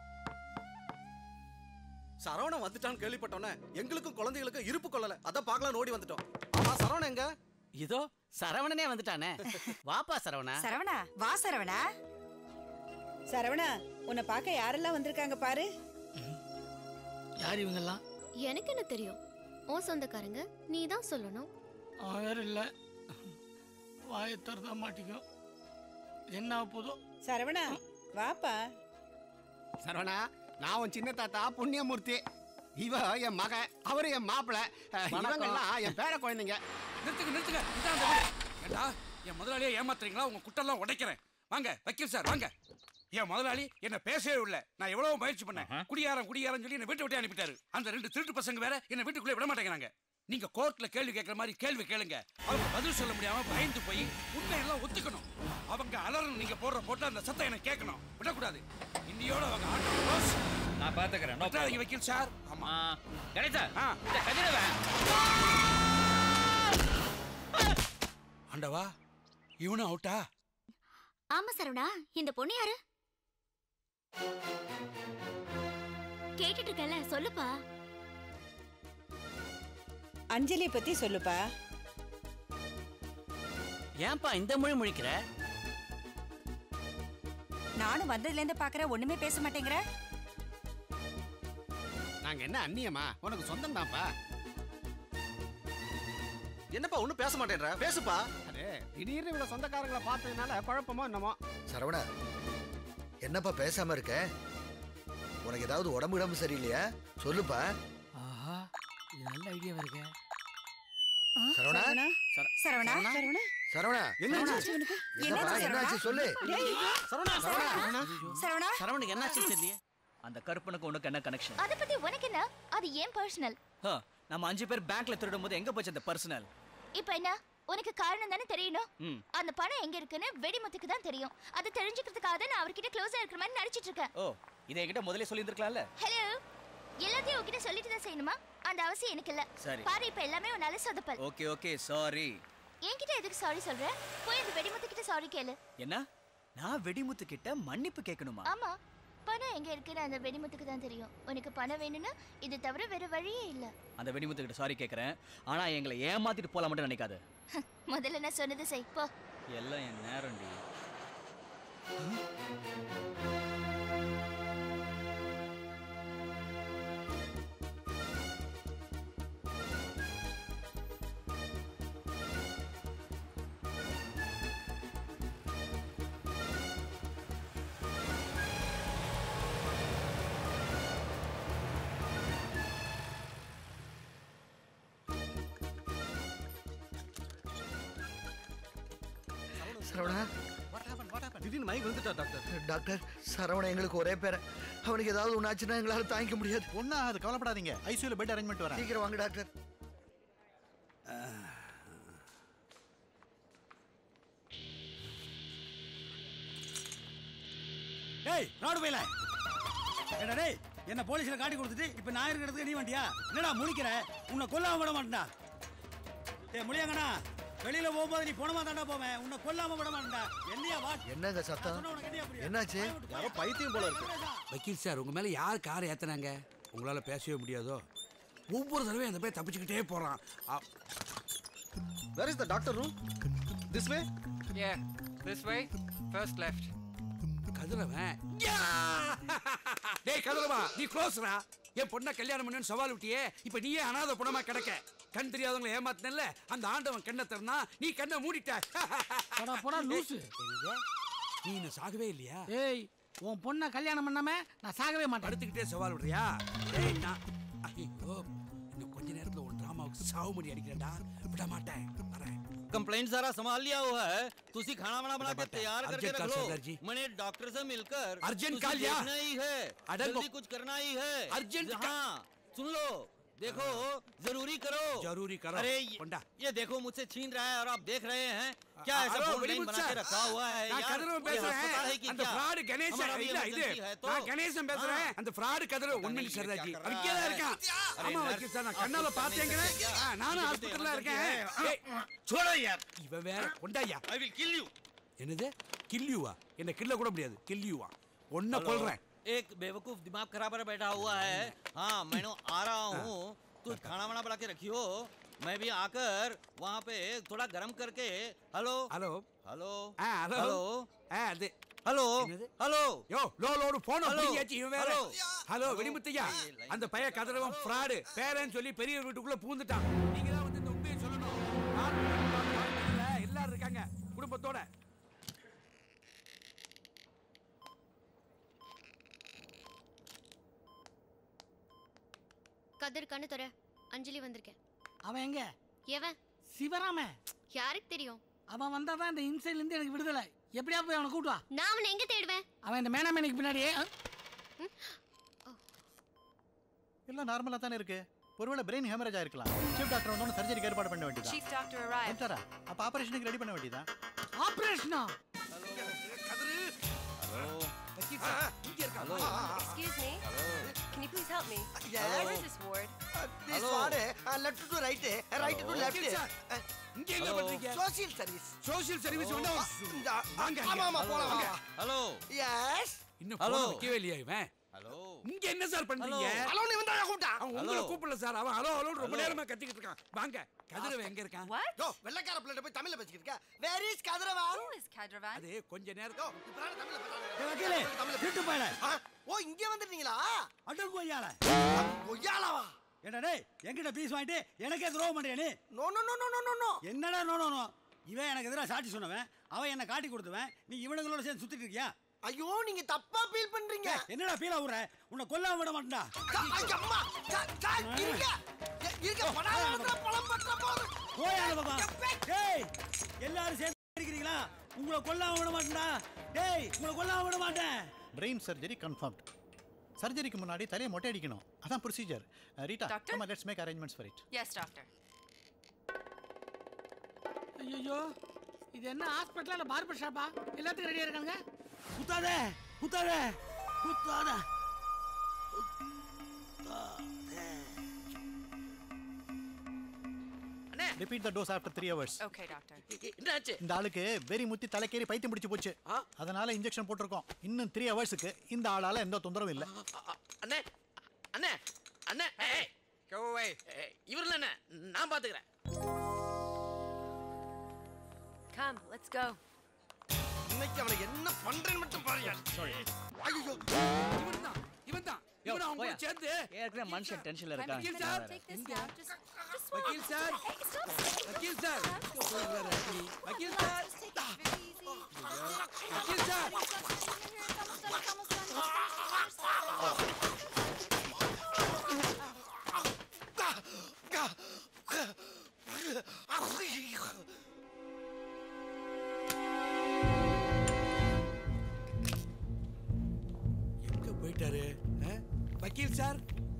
சரவணன் வந்துட்டான்னு கேள்விப்பட்டோன்னே எங்களுக்கும் குழந்தைகளுக்கும் இருப்பு கொள்ளல அதான் பார்க்கலாம் ஓடி வந்துட்டோம் ஆமா சரவணன் எங்க இதோ சரவணனே வந்துட்டானே வாப்பா சரவணா சரவணா வா சரவணா சரவணா உன்னை பார்க்க யாரெல்லாம் வந்திருக்காங்க பாரு யார் இவங்கெல்லாம் எனக்கு என்ன தெரியும் ஓ சொந்தக்காரங்க நீ தான் சொல்லணும் அவன் வேற இல்லை வாயை திறந்தா மாட்டிக்கும் என்ன போதும் சரவணா வாப்பா சரவணா நான் உன் சின்ன தாத்தா புண்ணியமூர்த்தி இவ என் மக அவரு என் மாப்பிள்ள இவங்கெல்லாம் என் பேர குழந்தைங்க நிறுத்துங்க நிறுத்துங்க இதான் அந்த வீடு. ஏண்டா என் முதலாளியை ஏமாத்துறீங்களா உங்க குட்டெல்லாம் உடைக்கிறேன் வாங்க வக்கீல் சார் வாங்க என் முதலாளி என்ன பேசவே இல்லை நான் எவ்வளவு முயற்சி பண்ணேன் குடியாரம் குடியாரம் சொல்லி என்ன வீட்டை விட்டு அனுப்பிட்டாரு அந்த ரெண்டு திருட்டு பசங்க வேற என்ன வீட்டுக்குள்ளே விட மாட்டேங்கிறாங்க நீங்க கோர்ட்ல கேள்வி கேட்கற மாதிரி கேள்வி கேளுங்க அவங்க பதில் சொல்ல முடியாம பயந்து போய் உண்மையெல்லாம் ஒத்துக்கணும் அவங்க அலறணும் நீங்க போடுற போட்டு அந்த சத்தம் எனக்கு கேட்கணும் விடக்கூடாது இன்னியோட அவங்க ஆட்டம் close. நான் பாத்துக்கிறேன் no விட்டுறாதீங்க problem. வக்கீல் சார் ஆமா கணேசா ஆ. இந்த கதிரவன் ஆண்டவா இவனும் அவுட்டா ஆமா சரவணா இந்த பொண்ணு யாரு கேட்டுட்டு இருக்கல சொல்லுப்பா அஞ்சலி பத்தி சொல்லுப்பா ஏன்பா இந்த மொழி முழிக்கிற நானும் வந்ததுல இருந்து பாக்குற ஒண்ணுமே பேச மாட்டேங்கிற நாங்க என்ன அண்ணியம்மா உனக்கு சொந்தம் தான்ப்பா என்னப்பா ஒன்றும் பேச மாட்டேன்ற பேசுப்பா அது திடீர்னு இவ்வளவு சொந்தக்காரங்களை பார்த்ததுனால குழப்பமோ என்னமோ சரவணா என்னப்பா பேசாம இருக்க உனக்கு ஏதாவது உடம்பு உடம்பு சரியில்லையா சொல்லுப்பா ஆஹா இது நல்ல ஐடியாவா இருக்கே சரவணா சரவணா சரவணா சரவணா என்னாச்சு இவனுக்கு? என்னப்பா என்னாச்சு என்னாச்சு சொல்லு சரவணா சரவணா சரவணா சரவணுக்கு என்னாச்சு தெரியலையே அந்த கருப்பனுக்கு உனக்கு என்ன கனெக்ஷன் அத பத்தி உனக்கு என்ன அது ஏன் பர்சனல் நம்ம அஞ்சு பேர் பேங்க்ல திருடும் போது எங்க போச்சு அந்த பர்சனல் இப்போ என்ன உனக்கு காரணம் தானே தெரியணும் ம் அந்த பணம் எங்க இருக்குன்னு வெடிமுத்துக்கு தான் தெரியும் அது தெரிஞ்சுக்கிறதுக்காக தான் நான் அவர்கிட்ட க்ளோஸா இருக்கிற மாதிரி நடிச்சிட்டு இருக்கேன் ஓ இதை என்கிட்ட முதல்ல சொல்லியிருந்திருக்கலாம்ல ஹலோ எல்லாத்தையும் உன்கிட்ட சொல்லிட்டு தான் செய்யணுமா அந்த அவசியம் எனக்கு இல்ல சரி. பாரு இப்ப எல்லாமே உன்னால சொதப்பல் ஓகே ஓகே சாரி என்கிட்ட எதுக்கு சாரி சொல்ற போய் அந்த வெடிமுத்து கிட்ட சாரி கேளு என்ன நான் வெடிமுத்து கிட்ட மன்னிப்பு கேட்கணுமா ஆமா பணம் எங்க இருக்குன்னு அந்த வெடிமுத்துக்கு தான் தெரியும் உனக்கு பணம் வேணும்னா இது தவிர வேற வழியே இல்ல அந்த வெடிமுத்து கிட்ட சாரி கேட்கறேன் ஆனா எங்களை ஏமாத்திட்டு போலாம் மட்டும் நினைக்காத முதல்ல நான் சொன்னதை செய் போ எல்லாம் என் நேரம்டி சரவணா திடீர்னு மயக்கம் வந்துட்டா டாக்டர் டாக்டர் சரவணா எங்களுக்கு ஒரே பேர அவனுக்கு ஏதாவது ஒன்று ஆச்சுன்னா எங்களால தாங்கிக்க முடியாது ஒண்ணா அது கவலைப்படாதீங்க ஐசியூல பெட் அரேஞ்ச்மெண்ட் வரேன் சீக்கிரம் வாங்க டாக்டர் டேய் ராடு போயில ஏடா டேய் என்ன போலீஸ்ல காட்டி கொடுத்துட்டு இப்ப நான் இருக்கிறதுக்கு நீ வண்டியா என்னடா முழிக்கிற உன்னை கொல்லாம விட மாட்டேன்டா டேய் முழியாங்கண்ணா வெளியில போகும்போது நீ போனமா தாண்டா போவேன் உன்னை கொல்லாம விட மாட்டேன்டா என்னையா வா என்னங்க சத்தம் என்னாச்சு யாரோ பைத்தியம் போல இருக்கு வக்கீல் சார் உங்க மேல யார் கார் ஏத்துனாங்க உங்களால பேசவே முடியாதோ ஒவ்வொரு தடவையும் அந்த போய் தப்பிச்சுக்கிட்டே போறான் அ- where is the doctor room this way Yeah, this way. First left. Kathiravan யா! டேய் கதிரவா நீ க்ளோஸ்ரா என் பொண்ணை கல்யாணம் பண்ணுன்னு சவால் விட்டியே இப்ப நீயே அனாதை புடமா கிடக்க கண் தெரியாதவங்களை ஏமாத்தினல்ல அந்த ஆண்டவன் கண்ணை திறனா நீ கண்ணை மூடிட்ட போடா போடா லூசு நீ இன்னும் சாகவே இல்லையா ஏய் உன் பொண்ணை கல்யாணம் பண்ணாம நான் சாகவே மாட்டேன் படுத்துக்கிட்டே சவால் விடுறியா டேய் நான் ஐயோ இன்னும் கொஞ்ச நேரத்துல ஒரு டிராமாவுக்கு சாவுமடி அடிக்கிறேன்டா விட மாட்டேன் வரேன் कंप्लेंट सारा संभाल लिया हुआ है तुसी खाना वाना बना के तैयार करके अर्जेंट रख कॉल लो सरदार जी। मैंने डॉक्टर से मिलकर अर्जेंट तुसी कॉल या? देखना ही है अडल जल्दी को- कुछ करना ही है अर्जेंट का- हाँ सुन लो देखो जरूरी करो जरूरी करो। अरे ये, पंडा। ये देखो मुझसे छीन रहा है और आप देख रहे हैं क्या ऐसा ஹலோ, फोन लाइन வெடிமுத்து बना के சார். रखा हुआ है நான் यार கதிரவன் ये பேசுறேன் अस्पताल है कि அந்த क्या ஃப்ராடு கணேசன் हमारा भी இல்ல இது emergency है तो நான் கணேசன் பேசுறேன் அந்த fraud Kathiravan one minute Sardarji அங்கே தான் இருக்கான் ஆமா வக்கீல் சார் நான் கண்ணால பார்த்தேங்கிறேன் ஆ, நானும் ஹாஸ்பிட்டல்ல இருக்கேன் ஏய், छोड़ो यार இவன் வேற கொண்டாயா आई विल किल यू என்னது கில்யூவா என்ன கில்ல கூட முடியாது கில்யூவா ஒன்ன हेलो, கொல்றேன் एक बेवकूफ दिमाग खराब पर बैठा हुआ है हाँ मैं आ रहा हूँ कुछ खाना वाना बना के रखियो मैं भी आकर वहाँ पे थोड़ा गर्म करके हेलो ஹலோ हेलो ஆ ஹலோ हेलो ஆ அது हेलो हेलो யோ லோ லோடு போன் ஹலோ. அப்படியாச்சு இவன் வேற ஹலோ. ஹலோ வெடிமுத்தையா அந்த பைய கதிரவன் ஃப்ராடு பேரன்னு சொல்லி பெரிய வீட்டுக்குள்ள பூந்துட்டான் நீங்க தான் வந்து இந்த உண்மையை சொல்லணும் நான் இல்ல, எல்லாரும் இருக்காங்க குடும்பத்தோட கதிர் கண்ணு துற அஞ்சலி வந்திருக்கேன் அவன் எங்க எவன் சிவராமன் யாருக்கு தெரியும் அவன் வந்தாதான் இந்த இன்சைட்ல இருந்து எனக்கு விடுதலை எப்படியா போய் அவனை கூட்டு வா நான் அவனை எங்க தேடுவேன் அவன் இந்த மேனாமேனிக்கு பின்னாடியே அஹ், எல்லாம் நார்மலா தானே இருக்கு ஒருவேளை பிரெயின் ஹேமரேஜ் ஆயிருக்கலாம் சீஃப் டாக்டர் வந்தோன்னு சர்ஜரிக்கு ஏற்பாடு பண்ண வேண்டியதா Chief doctor arrived. வந்துட்டாரா அப்ப ஆபரேஷனுக்கு ரெடி பண்ண வேண்டியதா ஆபரேஷனா Hello. Excuse me. Can you please help me? Yes. Where is this ward? This Hello. ward, uh, left to right, uh, right to Hello. left. Okay, sir. இங்க என்ன Hello. பண்றீங்க Social service. Social service Oh, வேண்டாம் ah, இந்த- வாங்க ஆமா, ஆமா, போலாம், வாங்க. ஹலோ எஸ் இன்னும் Hello. போன வைக்கவே இல்லையா இவன் ஹலோ இங்க என்ன சார் பண்றீங்க Hello. ஹலோ நீ வந்தா கூப்பிட்டா அவன் உங்களை Hello. கூப்பிடல சார் அவன் ஹலோ ஹலோ ரொம்ப Hello. நேரமா கத்திக்கிட்டு இருக்கான் வாங்க கதிரவன் எங்க இருக்கான் யோ வெள்ளக்கார பிள்ளை போய் தமிழ்ல பேசிக்கிட்டு இருக்க where is Kathiravan Who is Kadravan? அது கொஞ்ச நேரம் யோ இப்பறான தமிழ்ல வக்கீலே, திருட்டு பயலே. ஓ இங்க வந்துட்டீங்களா அடு கொய்யால கொய்யாலாவா என்ன டேய் என்கிட்ட பீஸ் வாங்கிட்டு எனக்கே துரோகம் பண்றியா நீ no no no no no no no என்னடா நோ நோ நோ இவன் எனக்கு எதிராக சாட்சி சொன்னவன் அவன் என்ன காட்டி கொடுத்தவன் நீ இவனுங்களோட சேர்ந்து சுத்திட்டு இருக்கியா ஐயோ நீங்க தப்பா ஃபீல் பண்றீங்க ஏய், என்னடா ஃபீல் ஆகுற உன்னை கொல்லாம விட மாட்டேன்டா அம்மா இருக்க எ- இருக்க படாத பழம் பற்ற போது போயால பாபா டேய் எல்லாரும் சேர்ந்து இருக்கிறீங்களா உங்களை கொல்லாம விட மாட்டேன்டா டேய் உங்களை கொல்லாம விட மாட்டேன் பிரெயின் சர்ஜரி கன்ஃபார்ம்ட் சர்ஜரிக்கு முன்னாடி தலையை மொட்டை அடிக்கணும் அதான் procedure Rita Doctor? Come let's make arrangements for it Yes, doctor. ஐயோ இது என்ன ஹாஸ்பிட்டலா இல்ல பார்பர் ஷாப்பா எல்லாத்துக்கும் ரெடியா இருக்காங்க குத்தாத குத்தாத குத்தாத repeat the dose after three hours Okay, doctor. என்னாச்சு இந்த ஆளுக்கு வெறி முத்தி தலைக்கேறி பைத்தியம் பிடிச்சு போச்சு அதனால இன்ஜெக்ஷன் போட்டிருக்கோம் இன்னும் த்ரீ ஹவர்ஸுக்கு இந்த ஆளால எந்த தொந்தரவும் இல்லை அண்ணே அண்ணே அண்ணே ஏய் Go away. இவர்ல என்ன நான் பாத்துக்கிறேன் Come, let's go. இன்னைக்கு அவனை என்ன பண்றேன்னு மட்டும் பாருங்க சாரி ஐயோ இவன் தான் இவன் தான் யோ, இவன் அவங்க போயா. கூட சேர்ந்து ஏற்கனவே மனுஷன் டென்ஷன்ல வக்கீல் இருக்கான் சார் Take this எங்க? now. Just, just swallow. வக்கீல் சார் Hey, stop. வக்கீல் சார் சொல்றாரு வக்கீல். வக்கீல் sir Just take it very easy. வக்கீல் சார் எங்க போயிட்டாரு ஆ? வக்கீல் சார்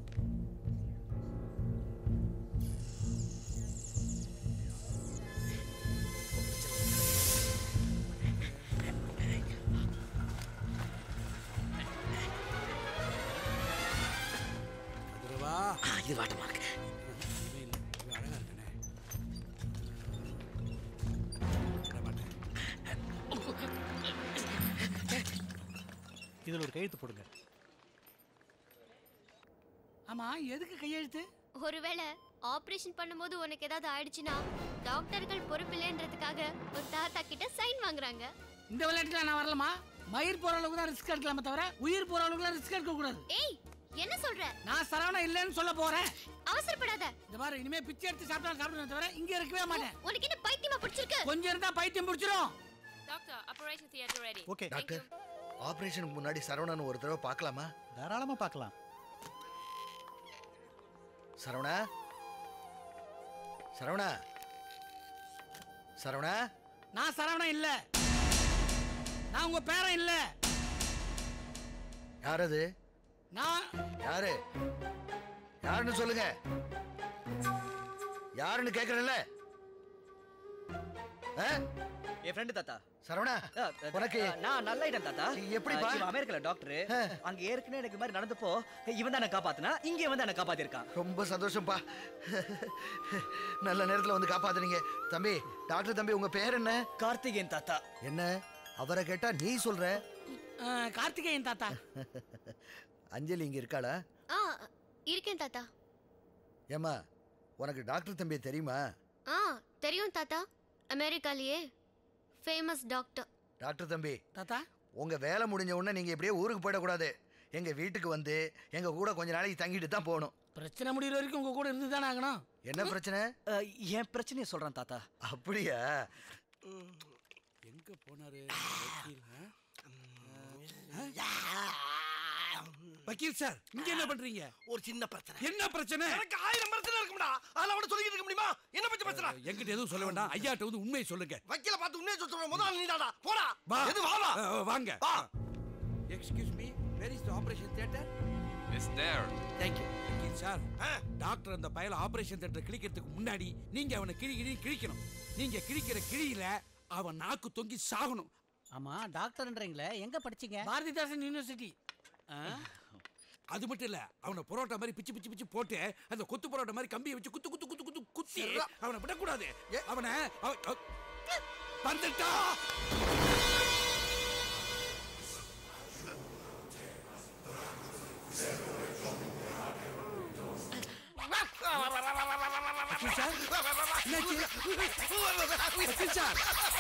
கதிரவா இது வாட்டமா இருக்கு இவன் இல்ல, இவன் அழகா இருக்கானே. விட மாட்டேன். இதில் ஒரு கையெழுத்து போடுங்க ஆமா எதுக்கு கையெழுத்து ஒருவேளை ஆபரேஷன் பண்ணும்போது உனக்கு ஏதாவது ஆயிடுச்சுன்னா டாக்டர்கள் பொறுப்பில்லைன்றதுக்காக ஒரு தாத்தா கிட்ட சைன் வாங்குறாங்க இந்த விளையாட்டுல நான் வரலமா மயிர் போற அளவுக்கு தான் ரிஸ்க் எடுக்கலாமே தவிர உயிர் போற அளவுக்கு ரிஸ்க் எடுக்க கூடாது ஏய் என்ன சொல்ற நான் சரவணா இல்லைன்னு சொல்ல போறேன் அவசரப்படாத இந்த மாதிரி இனிமே பிச்சை எடுத்து சாப்பிட்டா சாப்பிடுவேன் தவிர இங்க இருக்கவே மாட்டேன் உனக்கு என்ன பைத்தியமா பிடிச்சிருக்கு கொஞ்சம் இருந்தா பைத்தியம் பிடிச்சிரும் Doctor, operation theater ready. Okay doctor ஆபரேஷனுக்கு முன்னாடி சரவணன் ஒரு தடவை பார்க்கலாமா தாராளமாக பார்க்கலாம் சரவணா சரவணா சரவணா நான் சரவணா இல்ல நான் உங்க பேரன் இல்ல யார் அது நான் யாரு யாருன்னு சொல்லுங்க யாருன்னு கேக்குறேன்ல ஆ? என் ஃப்ரெண்டு தாத்தா சரவணா ஆ, உனக்கு ஆ, நான் நல்லாயிட்டேன் தாத்தா எப்படிப்பா? ஆ, இவன் அமெரிக்கால டாக்டர் அங்க ஏற்கனவே எனக்கு இந்த மாதிரி நடந்தப்போ இவன் தான் என்ன காப்பாத்துனா இங்க வந்து என்ன காப்பாத்திருக்கான் ரொம்ப சந்தோஷம்ப்பா நல்ல நேரத்துல வந்து காப்பாத்துனீங்க தம்பி டாக்டர் தம்பி உங்க பேர் என்ன கார்த்திகேயன் தாத்தா என்ன அவரை கேட்டா நீ சொல்ற அஹ், கார்த்திகேயன் தாத்தா அஞ்சலி இங்க இருக்காளா ஆ இருக்கேன் தாத்தா ஏம்மா உனக்கு டாக்டர் தம்பி தெரியுமா ஆ தெரியும் தாத்தா அமெரிக்காலயே ஃபேமஸ் டாக்டர் டாக்டர் தம்பி தாத்தா உங்க வேலை முடிஞ்ச உடனே நீங்க இப்படியே ஊருக்கு போயிடக்கூடாது எங்க வீட்டுக்கு வந்து எங்க கூட கொஞ்ச நாளைக்கு தங்கிட்டு தான் போகணும் பிரச்சனை முடிகிற வரைக்கும் உங்க கூட இருந்து தானே ஆகணும் என்ன பிரச்சனை என் பிரச்சனையை சொல்றேன் தாத்தா அப்படியா எங்க போனாரு வக்கீல், ஆ? வக்கீல் சார் இங்க என்ன பண்றீங்க ஒரு சின்ன பிரச்சனை என்ன பிரச்சனை எனக்கு ஆயிரம் பிரச்சனை இருக்கும்டா அதெல்லாம் அவன சொல்லிட்டு இருக்க முடியுமா என்ன பத்தி பிரச்சனை என்கிட்ட எதுவும் சொல்ல வேண்டாம் ஐயாட்ட வந்து உண்மையை சொல்லுங்க வக்கீல பார்த்து உண்மையை சொல்ற முதல் நீடாடா போடா வா எது வா வா ஆ, ஆ, வாங்க வா excuse me where is the operation theatre It's there. Thank you வக்கீல் சார் டாக்டர் அந்த பயல ஆபரேஷன் தேட்டர் கிழிக்கிறதுக்கு முன்னாடி நீங்க அவனை கிழி கிழி கிழிக்கணும் நீங்க கிழிக்கிற கிழியில அவன் நாக்கு தொங்கி சாகணும் ஆமா டாக்டர்ன்றீங்களே எங்க படிச்சீங்க பாரதிதாசன் யூனிவர்சிட்டி அது மட்டும் இல்ல அவனை புரோட்டா மாதிரி பிச்சு பிச்சு பிச்சு போட்டு அந்த கொத்து புரோட்டா மாதிரி கம்பியை வச்சு குத்து குத்து குத்து குத்து குத்தி சரிடா. அவனை விடக்கூடாது அவனை அவ- அவ- வந்துட்டா வக்கீல் சார் என்னாச்சு? வக்கீல் சார்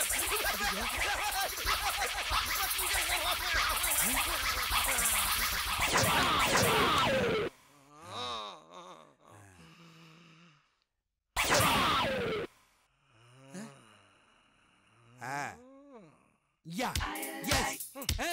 ஆ யா எஸ் ஆ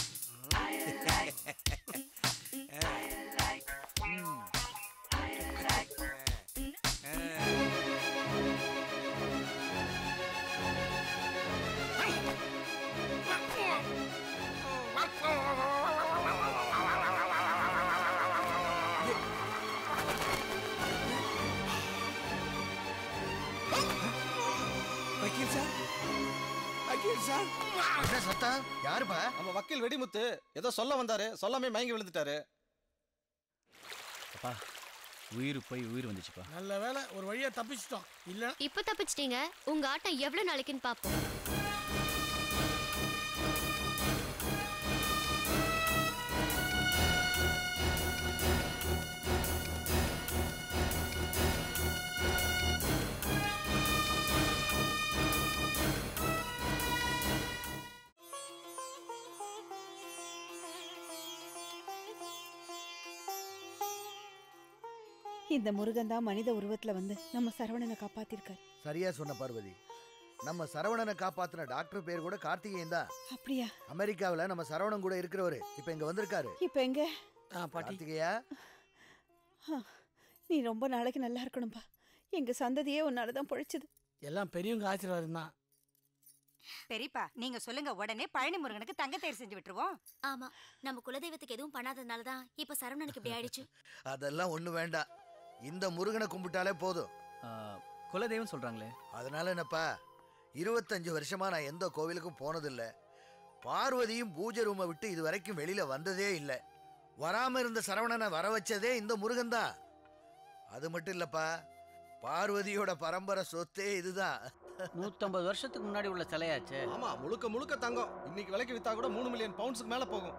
வக்கீல் சார் வக்கீல் சார் என்ன சத்தம் யாருப்பா நம்ம வக்கீல் வெடிமுத்து ஏதோ சொல்ல வந்தாரு சொல்லாமே மயங்கி விழுந்துட்டாரு அப்பா உயிர் போய் உயிர் வந்துச்சுப்பா நல்ல வேளை ஒரு வழியா தப்பிச்சிட்டோம் இல்ல இப்போ தப்பிச்சிட்டீங்க உங்க ஆட்டம் எவ்வளவு நாளைக்குன்னு பாப்போம் இந்த முருகன் தான் மனித உருவத்துல வந்து நம்ம சரவணனை காப்பாத்திருக்காரு சரியா சொன்ன பார்வதி நம்ம சரவணனை காப்பாத்தின டாக்டர் பேர் கூட கார்த்திகேயன் தான் அப்படியா அமெரிக்காவுல நம்ம சரவணன் கூட இருக்கிறவரு இப்ப இங்க வந்திருக்காரு இப்ப எங்க கார்த்திகேயா ஆ, நீ ரொம்ப நாளைக்கு நல்லா இருக்கணும்பா எங்க சந்ததியே உன்னாலதான் பொழைச்சது எல்லாம் பெரியவங்க ஆசீர்வாதம் தான் பெரியப்பா நீங்க சொல்லுங்க உடனே பழனி முருகனுக்கு தங்க தேர் செஞ்சு விட்டுருவோம் ஆமா நம்ம குலதெய்வத்துக்கு எதுவும் பண்ணாததுனால தான் இப்ப சரவணனுக்கு இப்படி ஆயிடுச்சு அதெல்லாம் ஒண்ணு வேண்டாம் இந்த முருகனை கும்பிட்டாலே போதும் குலதெய்வம் சொல்றாங்களே அதனால என்னப்பா இருபத்தஞ்சு வருஷமா நான் எந்த கோவிலுக்கும் போனதில்ல பார்வதியும் பூஜை ரூமை விட்டு இது வரைக்கும் வெளியில வந்ததே இல்லை வராம இருந்த சரவணனை வர வச்சதே இந்த முருகன் தான் அது மட்டும் இல்லப்பா பார்வதியோட பரம்பரை சொத்தே இதுதான் நூத்தம்பது வருஷத்துக்கு முன்னாடி உள்ள சிலையாச்சே ஆமா முழுக்க முழுக்க தங்கம் இன்னைக்கு விலைக்கு வித்தா கூட மூணு மில்லியன் பவுண்ட்ஸ்க்கு மேல போகும்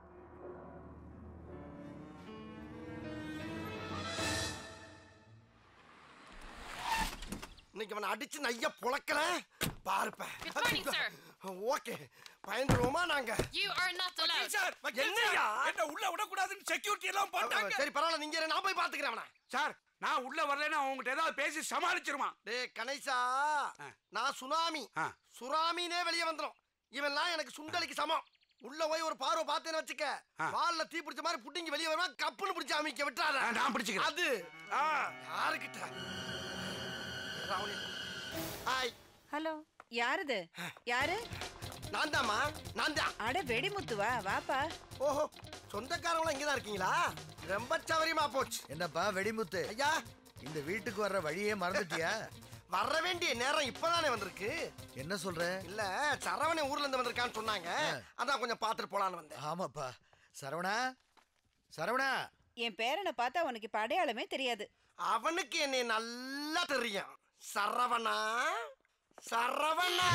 இன்னைக்கு அவனை அடிச்சு நைய புழக்கல பாருப்ப Good morning, sir. ஓகே பயந்துருவோமா நாங்க You are not allowed. Sir வக்கீல் என்னய்யா? சார் என்ன உள்ள விடக்கூடாதுன்னு செக்யூரிட்டி எல்லாம் போட்டாங்க சரி பரவாயில்ல நீங்க இரு, நான் போய் பாத்துக்கிறேன் அவனை சார் நான் உள்ள வரலைன்னா அவங்ககிட்ட ஏதாவது பேசி சமாளிச்சிருமா டேய் கணேசா நான் சுனாமி சுறாமினே வெளியே வந்துரும் இவன்லாம் எனக்கு சுண்டலிக்கு சமம் உள்ள போய் ஒரு பார்வை பார்த்தேன்னு வச்சுக்க வால்ல தீ பிடிச்ச மாதிரி புட்டிங்க வெளியே வருவான் கப்புன்னு பிடிச்சு அமைக்க விட்டுறாத ஆ, நான் பிடிச்சுக்கிறேன். அது ஆ, யாருக்கிட்ட ராவணி ஹாய் ஹலோ யாருது யாரு நான் தாம்மா நான் தான் அட வெடிமுத்துவா வாப்பா ஓஹோ சொந்தக்காரங்களும் இங்க தான் இருக்கீங்களா ரொம்ப சவரியமா போச்சு என்னப்பா வெடிமுத்து ஐயா இந்த வீட்டுக்கு வர்ற வழியே மறந்துட்டியா வர வேண்டிய நேரம் இப்பதானே வந்திருக்கு என்ன சொல்ற இல்ல சரவணை ஊர்ல இருந்து வந்திருக்கான்னு சொன்னாங்க அதான் கொஞ்சம் பாத்துட்டு போலான்னு வந்தேன் ஆமாப்பா சரவணா சரவணா என் பேரனை பார்த்தா உனக்கு இப்ப அடையாளமே தெரியாது அவனுக்கு என்னை நல்லா தெரியும் சரவணா சரவணா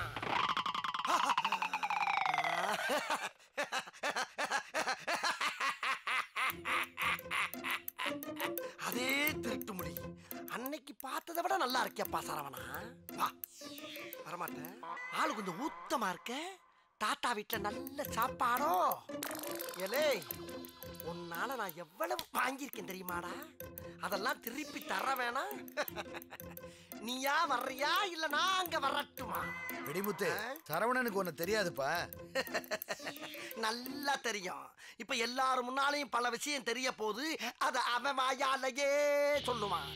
அதே திருட்டு முடி அன்னைக்கு பார்த்ததை விட நல்லா இருக்கியப்பா சரவணா வா வரமாட்டேன் ஆளு கொஞ்சம் ஊத்தமா இருக்க தாத்தா வீட்டுல நல்ல சாப்பாடோ ஏலே உன்னால நான் எவ்வளவு வாங்கியிருக்கேன் தெரியுமாடா அதெல்லாம் திருப்பி தர வேணாம் நீயா வர்றியா இல்ல நான் அங்க வரட்டுமா வெடிமுத்து சரவணனுக்கு ஒண்ணு தெரியாதுப்பா நல்லா தெரியும் இப்ப எல்லாரும் முன்னாலையும் பல விஷயம் தெரிய போது அத அவன் வாயாலேயே சொல்லுவான்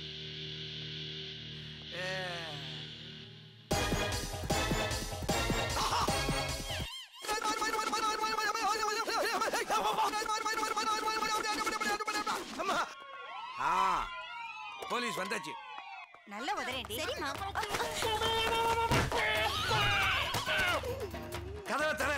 ஏ. அம்மா ஆ போலீஸ் வந்தாச்சு நல்ல உதறேன்டி சரிம்மா கதவை தர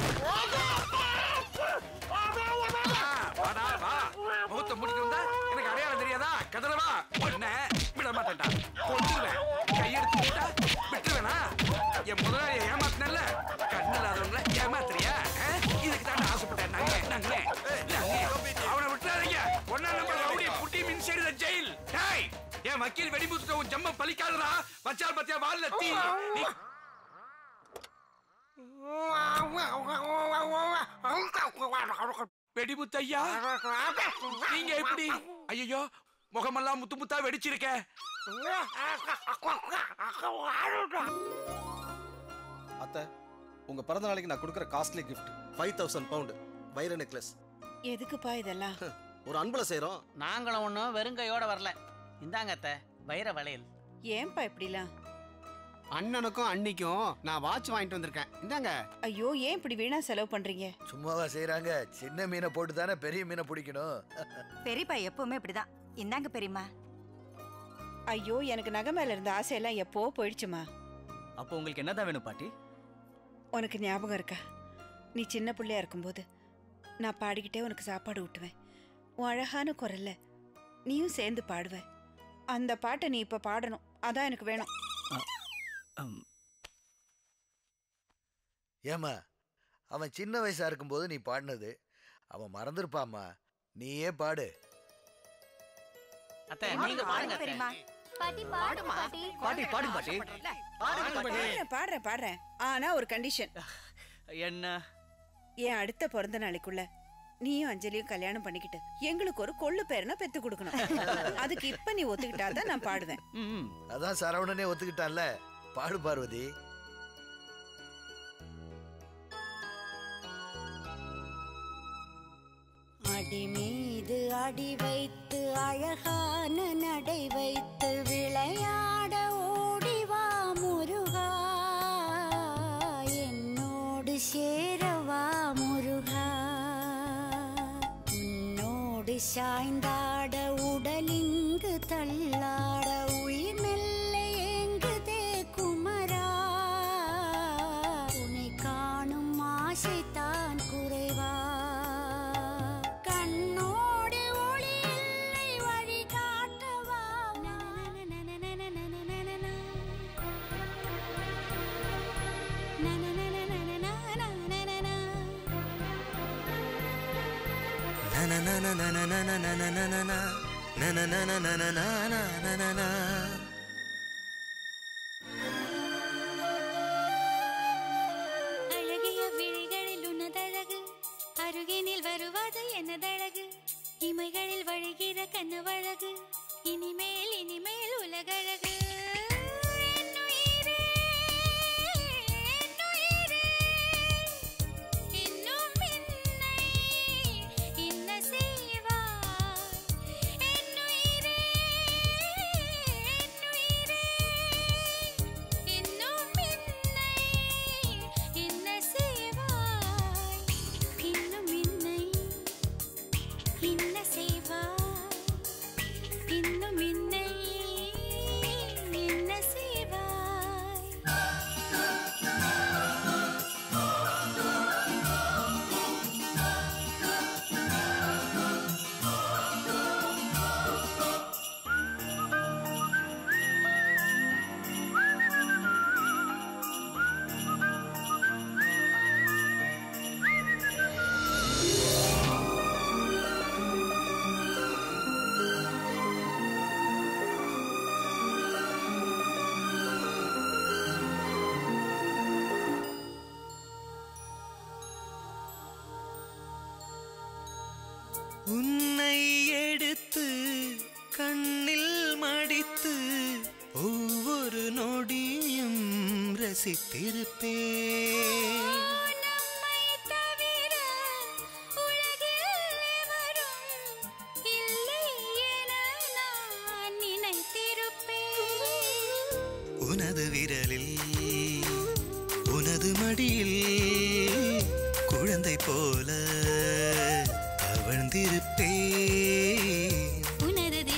வாடா வா முகத்தை முடிட்டு வந்தா எனக்கு அடையாளம் தெரியாதா கதவை வா உன்னை விட மாட்டேன்டா கொண்டுருவேன் கையெடுத்து விட்டா விட்டுருவேனா என் முதலாளியை ஏமாத்தினல்ல கண்ணு இல்லாதவங்கள ஏமாத்துறியா ஆ? இதுக்கு தான் ஆசைப்பட்டேன் நாங்க நாங்களே நாங்க அவனை விட்டுறாதீங்க ஒன்னா நம்பர் ரவுடி புட்டி மின் சைடு ஜெயில் டேய் என் வக்கீல் வெடிமுத்துட்ட உன் ஜம்ம பலிக்காதடா வச்சால் பத்தியா வால்ல தீ நீ வெடிமுத்து ஐயா நீங்க எப்படி ஐயோ முகமெல்லாம் முத்து முத்தா வெடிச்சிருக்க அத்தை உங்க பிறந்த நாளைக்கு நான் கொடுக்குற costly gift five thousand pound வைர நெக்லஸ் எதுக்குப்பா இதெல்லாம் ஒரு அன்புல செய்றோம் நாங்களும் ஒன்றும் வெறுங்கையோட வரல இந்தாங்க அத்தை வைர வளையல் ஏன்பா இப்படிலாம் அண்ணனுக்கும் அன்னிக்கும் நான் வாட்ச் வாங்கிட்டு வந்திருக்கேன் இந்தாங்க ஐயோ ஏன் இப்படி வீணா செலவு பண்றீங்க சும்மாவா செய்றாங்க சின்ன மீனை போட்டு தானே பெரிய மீனை பிடிக்கணும் பெரியப்பா எப்பவுமே இப்படிதான் இந்தாங்க பெரியம்மா ஐயோ எனக்கு நகை மேல இருந்த ஆசையெல்லாம் எப்போ போயிடுச்சுமா அப்போ உங்களுக்கு என்னதான் வேணும் பாட்டி உனக்கு ஞாபகம் இருக்கா நீ சின்ன பிள்ளையா இருக்கும்போது நான் பாடிக்கிட்டே உனக்கு சாப்பாடு ஊட்டுவேன் உன் அழகான குரல்ல நீயும் சேர்ந்து பாடுவ அந்த பாட்டை நீ இப்ப பாடணும் அதான் எனக்கு வேணும் ஏமா அவன் சின்ன வயசா இருக்கும்போது நீ பாடினது அவன் மறந்துருப்பாம்மா நீயே பாடு அத்தை நீங்க பாடுங்க அத்தை. பாட்டி பாடுமா பாட்டி பாட்டி பாடுங்க பாட்டி பாடுறேன் பாடுறேன் பாடுறேன் ஆனா ஒரு கண்டிஷன் என்ன என் அடுத்த பிறந்த நாளைக்குள்ள நீயும் அஞ்சலியும் கல்யாணம் பண்ணிக்கிட்டு எங்களுக்கு ஒரு கொள்ளு பேரனை பெத்து கொடுக்கணும் அதுக்கு இப்ப நீ ஒத்துக்கிட்டா தான் நான் பாடுவேன் அதான் சரவணனே ஒத்துக்கிட்டான்ல பாடு பார்வதி அடி மீது அடி வைத்து அழகான நடை வைத்து விளையாட ஓடிவா முருகா என்னோடு சேரவா முருகா உன்னோடு சாய்ந்தாட உடலிங்கு தள்ளாட உயிர் மெல்ல ஏங்குதே குமரா உன்னை காணும் ஆசைத்தான் குறைவா கண்ணோடு ஒளி இல்லை வழி காட்டவா அழகிய விழிகளில் உனதழகு அருகினில் வருவது எனதழகு இமைகளில் வழிகிற கனவழகு இனிமேல் இனிமேல் உலகழகு என்னுயிரே, என்னுயிரே, இன்னும் என்னை இன்ன செய்வாய். என்னுயிரே, என்னுயிரே, இன்னும் என்னை இன்ன செய்வாய். இன்னும் என்னை இன்ன செய்வாய். இன்னும் என்னை இன்ன செய்வாய். உன்னை எடுத்து கண்ணில் மடித்து ஒவ்வொரு நொடியும் ரசித்திருப்பேன் தவிர உலகில் எவரும் இல்லை என நான் நினைத்திருப்பேன் உனது விரலில் உனது மடியில் குழந்தை போல தவழ்ந்திருப்பேன் உனது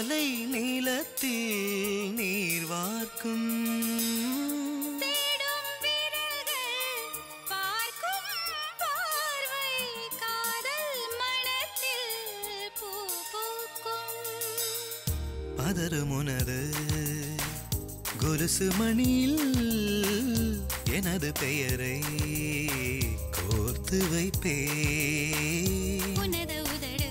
மாலை நீலத்தில் நீர் வார்க்கும் தேடும் விரல்கள் பார்க்கும் பார்வை காதல் மனத்தில் பூ பூக்கும் பதறும் உனது கொலுசு மணியில் எனது பெயரை கோர்த்து வைப்பே உனது உதடு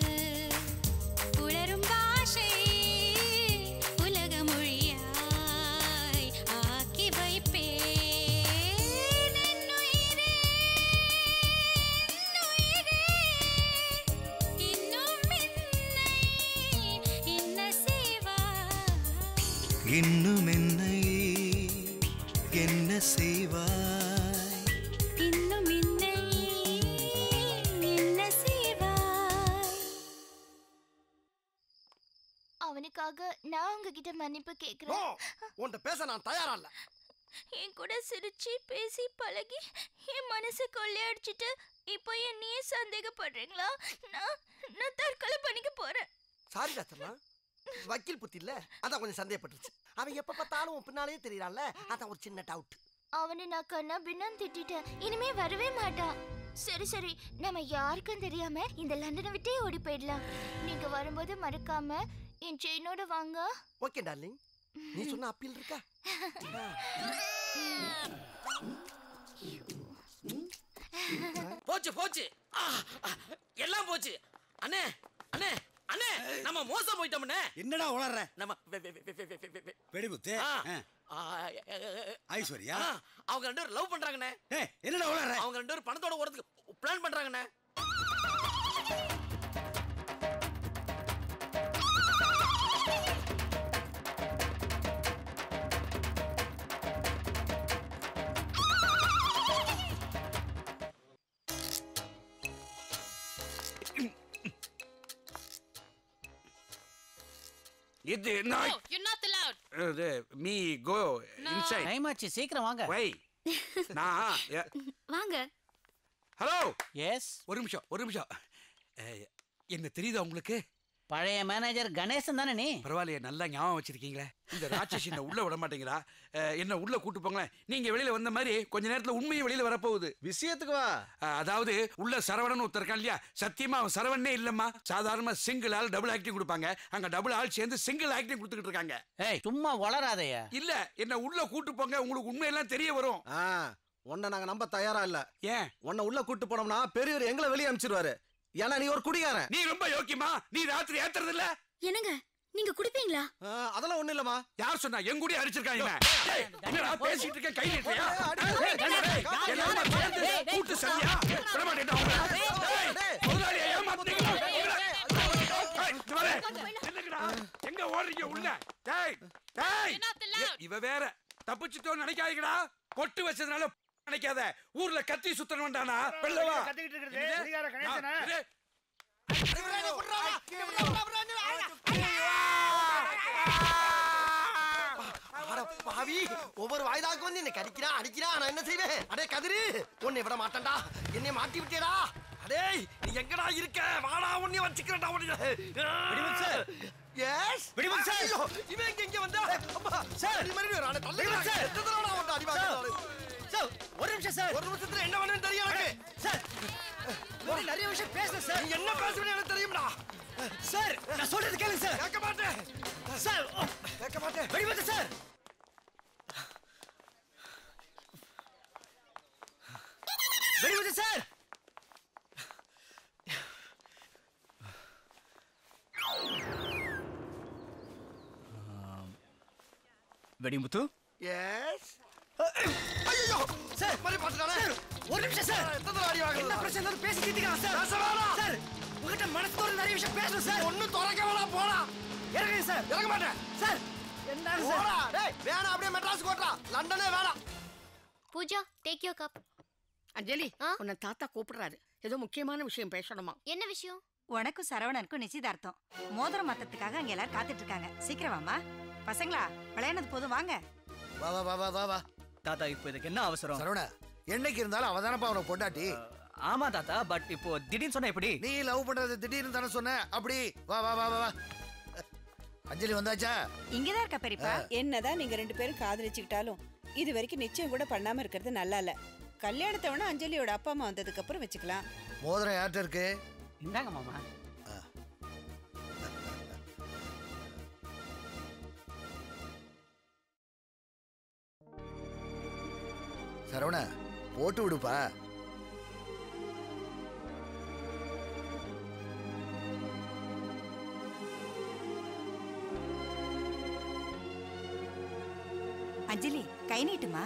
உளரும் பாஷை உலக மொழியாய் ஆக்கி வைப்பேன் என் உயிரே, என் உயிரே, இன்னும் என்னை என்ன செய்வாய் இன்னும் என்னை என்ன செய்வாய் இன்னும் என்னை என்ன செய்வாய் அவனுக்காக நான் உங்ககிட்ட மன்னிப்பு கேக்குறேன் உன்கிட்ட பேச நான் தயாரா இல்ல என் கூட சிரிச்சு பேசி பழகி என் மனசை கொள்ளையடிச்சிட்டு இப்போ என்னையே சந்தேகப்படுறீங்களா நான் நான் தற்கொலை பண்ணிக்க போறேன் சாரி டாக்டர்மா வக்கீல் புத்தி இல்ல அதான் கொஞ்சம் சந்தேகப்பட்டுருச்சு அவன் எப்ப பார்த்தாலும் உன் பின்னாலே தெரியறான்ல அதான் ஒரு சின்ன டவுட் அவனை நான் கண்ணா பின்னான்னு திட்டிட்டேன் இனிமே வரவே மாட்டான் சரி சரி நம்ம யாருக்கும் தெரியாம இந்த லண்டனை விட்டே ஓடி போயிடலாம் நீங்க வரும்போது மறக்காம என் செயினோட வாங்க ஓகே டார்லிங் நீ சொன்ன அப்பீல் இருக்கா போச்சு போச்சு ஆ, ஆ, எல்லாம் போச்சு அண்ணே அண்ணே அண்ணே நம்ம மோசம் போயிட்டோம்ண்ணே என்னடா உளற நம்ம வெ- வெ- வெ- வெ- வெ- வெ- வெ- வெடிமுத்து ஆ, ஆ. ஆ, எ- எ- எ- ஐஸ்வர்யா ஆ, அவங்க ரெண்டு பேரும் லவ் பண்றாங்கண்ணே ஏய், என்னடா உளற அவங்க ரெண்டு பேரும் பணத்தோட ஓடுறதுக்கு பிளான் பண்றாங்கண்ணே இது நான் No, you're not allowed. இது மீ கோ இன்சைட் டைம் ஆச்சு சீக்கிரம் வாங்க வை நான் எ- வாங்க ஹலோ எஸ் ஒரு நிமிஷம் ஒரு நிமிஷம் அஹ், என்ன தெரியுதா உங்களுக்கு பழைய மேனேஜர் கணேசன் தானே நீ பரவாயில்லையே நல்லா ஞாபகம் வச்சிருக்கீங்களே இந்த ராட்சசி என்ன உள்ள விட மாட்டேங்கிறா அஹ், என்ன உள்ள கூட்டு போங்களேன் நீங்க வெளியில வந்த மாதிரி கொஞ்ச நேரத்துல உண்மையும் வெளியில வரப்போகுது விஷயத்துக்கு வா அஹ், அதாவது உள்ள சரவணன் ஒருத்தர் இருக்கான் இல்லையா சத்தியமா அவன் சரவணனே இல்லம்மா சாதாரண சிங்கிள் ஆள் டபுள் ஆக்டிங் கொடுப்பாங்க அங்க டபுள் ஆள் சேர்ந்து சிங்கிள் ஆக்டிங் கொடுத்துக்கிட்டு இருக்காங்க ஏய் சும்மா வளராதையா இல்ல என்ன உள்ள கூட்டு போங்க உங்களுக்கு உண்மையெல்லாம் தெரிய வரும் ஆ உன்னை நாங்க நம்ப தயாரா இல்ல ஏன் உன்னை உள்ள கூட்டு போனோம்னா பெரியவர் எங்களை வெளியே அனுப்பிச்சிருவாரு ஏன்னா நீ ஒரு குடிகாரன் நீ ரொம்ப யோக்கியமா நீ ராத்திரி ஏத்துறது இல்ல என்னங்க நீங்க குடிப்பீங்களா ஆ, அதெல்லாம் ஒண்ணு இல்லம்மா யார் சொன்னா என் கூட அடிச்சிருக்காங்க இவன். ஏய், என்னடா பேசிட்டு இருக்க கை நீட்டுறியா? ஏய், ஏய், ஏய், ஏய், எல்லாரும் சேர்ந்து கூட்டு சரியா? விட மாட்டேன்டா உங்களை. ஏய், முதலாளியை ஏமாத்துனீங்களா? உங்களை- ஏய், இங்க வாரு. நில்லுங்கடா. எங்க ஓடுறீங்க உள்ள டேய் டேய் ஏ, இவ வேற தப்பிச்சிட்டோன்னு நினைக்காதீங்கடா கொட்டு வச்சதுனால நினைக்காத ஊர்ல கத்தி சுத்தணும் வேண்டானா வெள்ளவா கத்திக்கிட்டு இருக்கிறது என்னது? குடிகார கணேசனா? நான் இது- அட பாவி ஒவ்வொரு வாய்தாக்கு வந்து என்ன கடிக்கிறான் அடிக்கிறான் நான் என்ன செய்வேன் அடே கதிரு உன்னை விட மாட்டேன்டா என்னை மாட்டி விட்டேடா அடே நீ எங்கடா இருக்க வாடா உன்னை வச்சுக்கிறேன்டா உன்னை Vedimuthu sir. Yes Vedimuthu sir. ஐயோ இவன் எங்க இங்க வந்தா அம்மா சார். நீ மறுபடியும் வரானே தள்ளி வெடிமுத்து சார். எத்தனை தடவை நான் உன்னை அடி வாங்குறது? சார் ஒரு நிமிஷம் சார் ஒரு நிமிஷத்துல என்ன வேணும்னு தெரியும் எனக்கு சார் உங்கள்ட்ட நிறைய விஷயம் பேசணும் சார் நீ என்ன பேசுறேன்னு எனக்கு தெரியும்டா சார் நான் சொல்றது கேளுங்க சார் கேட்க மாட்டேன் சார் ஓ, கேட்க மாட்டேன் Vedimuthu sir Vedimuthu sir Vedimuthu yes ஐயோ சார் மாதிரி பார்த்துட்டானே ஒரு நிமிஷம் சார் எத்தனை தடவை அடி வாங்குறது என்ன பிரச்சனை இருந்தாலும் பேசி தீர்த்துக்கலாம் சார் பேச வேணாம். சார் உங்ககிட்ட மனசு தோற நிறைய விஷயம் பேசணும் சார் ஒண்ணு திறக்க வேணாம் போடா இறங்குங்க சார் இறங்க மாட்டேன் சார் என்ன சார் போடா டேய் வேணாம் அப்படியே மெட்ராஸ் ஓட்டா லண்டனே வேணாம் Pooja take your cup Anjali உன்னை தாத்தா கூப்பிடுறாரு ஏதோ முக்கியமான விஷயம் பேசணுமா என்ன விஷயம் உனக்கும் சரவணனுக்கும் நிச்சயதார்த்தம் மோதிரம் மாத்தத்துக்காக அங்க எல்லாரும் காத்துட்டு இருக்காங்க சீக்கிரம் வாம்மா பசங்களா விளையாடுனது போதும் வாங்க வா வா வா வா வா வா தாத்தா இப்போ இதுக்கு என்ன அவசரம் சரவண என்னைக்கு இருந்தாலும் அவ தானப்பா அவனை பொண்டாட்டி ஆமா தாத்தா பட் இப்போ திடீர்னு சொன்னா எப்படி நீ லவ் பண்றது திடீர்னு தானே சொன்ன அப்படி வா வா வா வா வா அஞ்சலி வந்தாச்சா இங்கதான் இருக்கா பெரியப்பா என்னதான் நீங்க ரெண்டு பேரும் காதலிச்சுக்கிட்டாலும் இது வரைக்கும் நிச்சயம் கூட பண்ணாம இருக்கிறது நல்லா இல்ல கல்யாணத்தை வேணா அஞ்சலியோட அப்பா அம்மா வந்ததுக்கு அப்புறம் வச்சுக்கலாம் மோதிரம் யார்கிட்ட இருக்கு இந்தாங்க மாமா சரவணா போட்டு விடுப்பா அஞ்சலி கை நீட்டுமா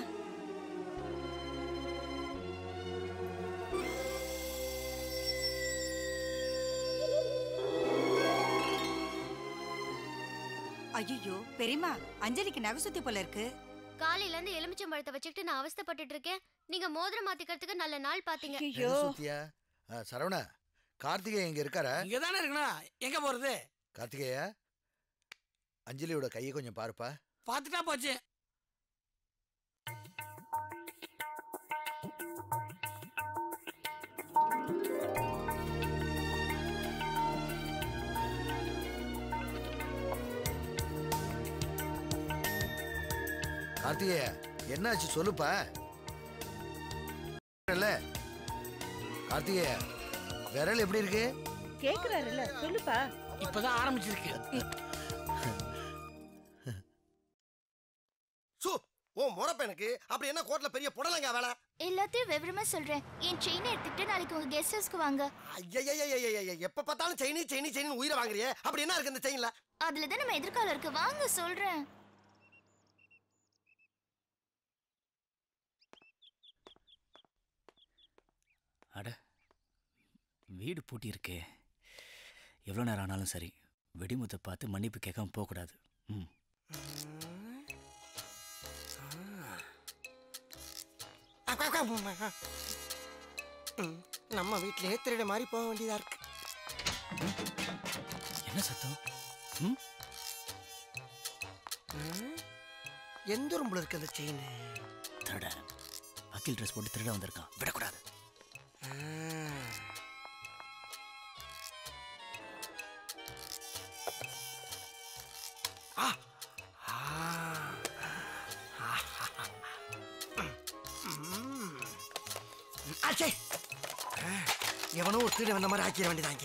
ஐயோ பெரியம்மா அஞ்சலிக்கு நகை சுத்தி போல இருக்கு காலையில இருந்து எலுமிச்சம்பழத்தை வச்சுக்கிட்டு நான் அவஸ்தைப்பட்டுட்டு இருக்கேன் நீங்க மோதிரம் மாத்திக்கிறதுக்கு நல்ல நாள் பாத்தீங்க என்ன சுத்தியா ஆ, சரவணா கார்த்திகேய இங்க இருக்காரா இங்க தானே இருக்கணும் எங்க போறது கார்த்திகேயா அஞ்சலியோட கையை கொஞ்சம் பாருப்பா பாத்துட்டா போச்சு கார்த்திகேயா என்னாச்சு சொல்லுப்பா இல்ல கார்த்திகேயா விரல் எப்படி இருக்கு கேக்குறாருல்ல சொல்லுப்பா இப்பதான் ஆரம்பிச்சிருக்கு சு ஓ முறப்பனுக்கு அப்படி என்ன கோர்ட்ல பெரிய புடலங்க வேலை எல்லாத்தையும் விவரமா சொல்றேன் என் செயினை எடுத்துக்கிட்டு நாளைக்கு உங்க கெஸ்ட் ஹவுஸ்க்கு வாங்க ஐயய்யய்யய்யய்ய, எப்ப பார்த்தாலும் செயினி செயினி செயினி உயிரை வாங்குறியே அப்படி என்ன இருக்கு இந்த செயின்ல அதுல தான் நம்ம எதிர்காலம் இருக்கு வாங்க சொல்றேன் அட வீடு பூட்டி இருக்கே எவ்வளோ நேரம் ஆனாலும் சரி வெடிமுத்தை பார்த்து மன்னிப்பு கேட்காம போகக்கூடாது ம் ம், நம்ம வீட்லயே திருட மாதிரி போக வேண்டியதா இருக்கு என்ன சத்தம் ம் ம், எந்த ரூம்ல இருக்கு அந்த செயின் திருட வக்கீல் ட்ரெஸ் போட்டு திருட வந்திருக்கான் விடக்கூடாது ஆச்சே எவனோ ஒரு திருட வந்த மாதிரி ஆக்கிட வேண்டியதாங்க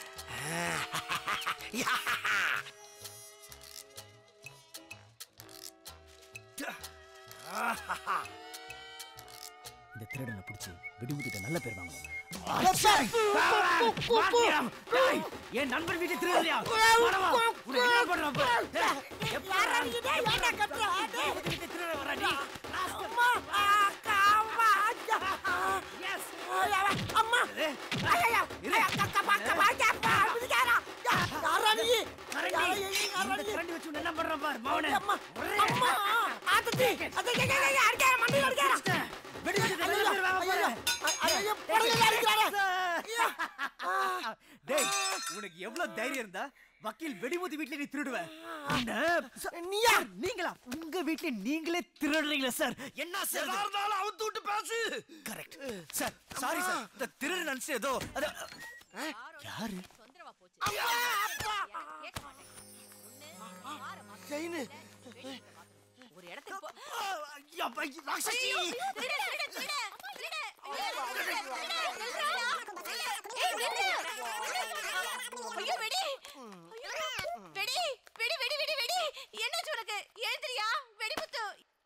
இந்த திருடனை பிடிச்சி வெடிமுத்திட்ட நல்ல பேர் வாங்கணும் என் நண்பன் வீட்டு திருடலையா வரவா உனக்கு என்ன பண்றான் பாரு. டேய், எப்ப என்ன பண்றான் பாரு மவனே டேய் உனக்கு எவ்வளவு தைரியம் இருந்தா வக்கீல் வெடிமுத்தி வீட்ல நீ திருடுவ நீயா நீங்களா உங்க வீட்ல நீங்களே திருடுறீங்களா சார் என்ன சார் அவுத்து விட்டு பேசு கரெக்ட் சார் சாரி சார் இந்த திருடு நினைச்சு ஏதோ அது யாரு செயின் ஒரு இடத்துக்கு போ ராட்சசி ஐயோ வெடி வெடி வெடி வெடி வெடி வெடி என்னாச்சு உனக்கு எழுந்திரியா வெடிமுத்து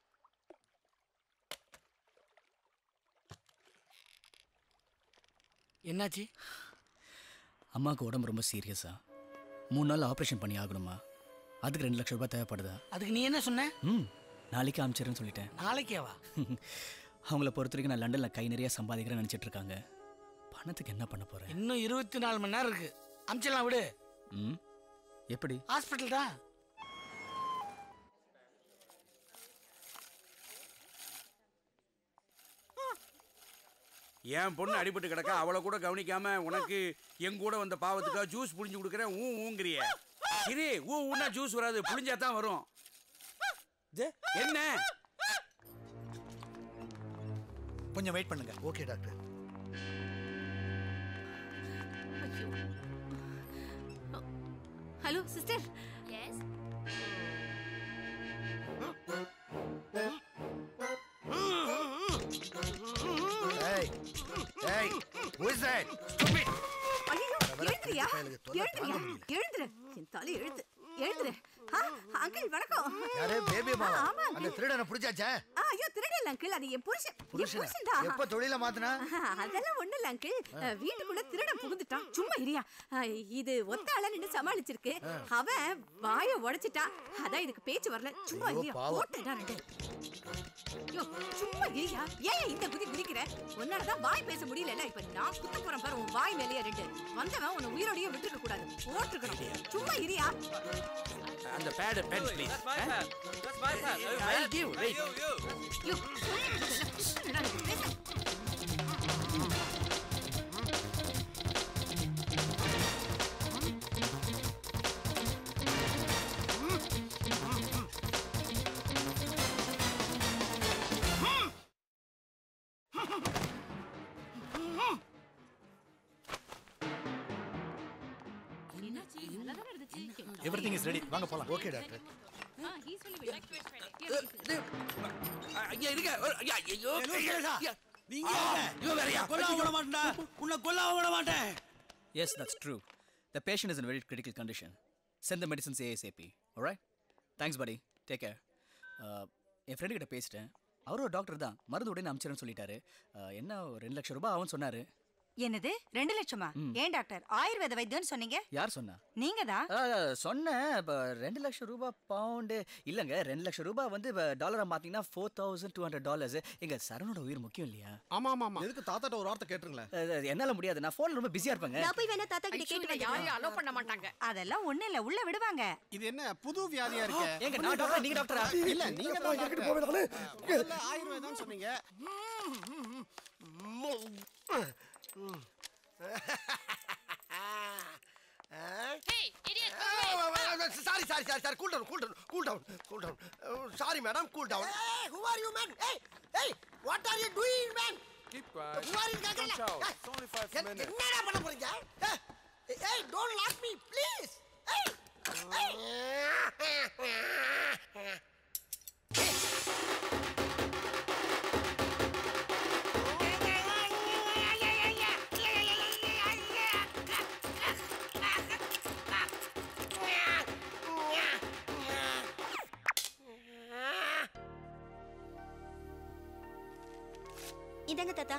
என்னாச்சு அம்மாவுக்கு உடம்பு ரொம்ப சீரியஸா மூணு நாள் ஆப்ரேஷன் பண்ணி ஆகணுமா அதுக்கு ரெண்டு லட்சம் ரூபாய் தேவைப்படுதா அதுக்கு நீ என்ன சொன்ன ம் நாளைக்கு அனுப்பிச்சிடுறேன்னு சொல்லிட்டேன் நாளைக்கேவா அவங்கள பொறுத்த வரைக்கும் நான் லண்டனில் கை நிறைய சம்பாதிக்கிறேன்னு நினச்சிட்டு இருக்காங்க பணத்துக்கு என்ன பண்ண போகிறேன் இன்னும் இருபத்தி நாலு மணி நேரம் இருக்கு அமிச்சிடலாம் விடு ம் எப்படி ஹாஸ்பிட்டல் தான் என் பொண்ணு அடிபட்டு கிடக்க அவளை கூட கவனிக்காம உனக்கு என் கூட வந்த பாவத்துக்காக ஜூஸ் புழிஞ்சு கொடுக்குறேன் ஊ ஊங்கிறிய இரு ஊ ஊன்னா ஜூஸ் வராது புளிஞ்சா தான் வரும் இது, என்ன கொஞ்சம் வெயிட் பண்ணுங்க okay doctor hello sister yes ஏய் ஏய் who is that stupid ஐயோ எழுந்துறியா எழுந்துறியா எழுந்துரு என் தலை எழுத்து எழுந்துரு ஆ, அங்கிள் வணக்கம் யாரு பேபி ஆ, மாமா ஆமா அந்த அங்கிள். திருடனை பிடிச்சாச்சா ஆ, ஐயோ திருடல அங்கிள் அது என் புருஷன் என் புருஷனா? புருஷன் தான் எப்ப தொழில மாத்துனா அதெல்லாம் ஒண்ணு இல்ல அங்கிள் ஆ. வீட்டுக்குள்ள திருடன் புகுந்துட்டான் சும்மா இரியா ஆ, இது ஒத்த ஆள நின்னு சமாளிச்சிருக்கு ஆ. அவன் வாய உடைச்சிட்டான் அதான் இதுக்கு பேச்சு வரல சும்மா ஐயோ, இரியா பாவம். போட்டேடா ரெண்டு ஐயோ சும்மா இரியா ஏன் இந்த குதி குதிக்கிற உன்னாலதான் வாய் பேச முடியல இப்ப நான் குத்த போறேன் பாரு உன் வாய் மேலேயே ரெண்டு வந்தவன் உன்னை உயிரோடயே விட்டுருக்க கூடாது போட்டுருக்கணும் சும்மா இரியா அந்த pad pen please That's my pad. Over I'll there. give, wait. Yo, yo. ஐயோ சொல்லிட்டு பேச எவ்ரிதிங் இஸ் ரெடி வாங்க போலாம் ஓகே டாக்டர் ஐயா இருங்க ஐயா ஐயோ நீங்க இவன் வேறயா கொல்லாம விட மாட்டேன்டா உன்னை கொல்லாம விட மாட்டேன் Yes, that's true. The patient is in a very critical condition. Send the medicines ASAP. All right? Thanks, buddy. Take care. Uh, என் ஃப்ரெண்டு கிட்ட பேசிட்டேன் அவரும் ஒரு டாக்டர் தான் மருந்து உடனே அனுப்பிச்சிடன்னு சொல்லிட்டாரு Uh, என்ன ஒரு ரெண்டு லட்சம் ரூபாய் ஆகும்னு சொன்னாரு என்னது ரெண்டு லட்சமா ஏன் டாக்டர் ஆயுர்வேத வைத்தியம்னு சொன்னீங்க யார் சொன்னா நீங்க தான் அஹ், சொன்னேன் இப்போ ரெண்டு லட்சம் ரூபாய் பவுண்டு இல்லைங்க ரெண்டு லட்சம் ரூபாய் வந்து இப்போ டாலரை பார்த்தீங்கன்னா four thousand two hundred dollars எங்க சரவணோட உயிர் முக்கியம் இல்லையா ஆமா ஆமா ஆமா எதுக்கு தாத்தாட்ட ஒரு வார்த்தை கேட்டுருங்களேன் அஹ், என்னால முடியாது நான் ஃபோனில் ரொம்ப பிஸியாக இருப்பேங்க நான் போய் வேணா தாத்தா கிட்ட கேட்டு யாரையும் வரேன். அலோ பண்ண மாட்டாங்க அதெல்லாம் ஒண்ணு இல்ல உள்ள விடுவாங்க இது என்ன புது வியாதியா இருக்கு ஏங்க, நான் டாக்டர், நீங்க டாக்டரா? இல்ல நீங்க தான் எங்கிட்டு டாக்டர். போவேன் நானு? முதல்ல ஆயுர்வேதம் சொன்னீங்க sorry sorry sorry sorry cool down cool down cool down cool down sorry madam cool down ஏய் ஹூ ஆர் யூ மேன் ஏய் ஏய் what are you doing man Keep quiet. Who are you Don't கேக்கல shout. It's only five N- minutes. என்னடா பண்ண போறீங்க ஏய், ஏய் don't lock me please ஏய் ஏய் இதாங்க தாத்தா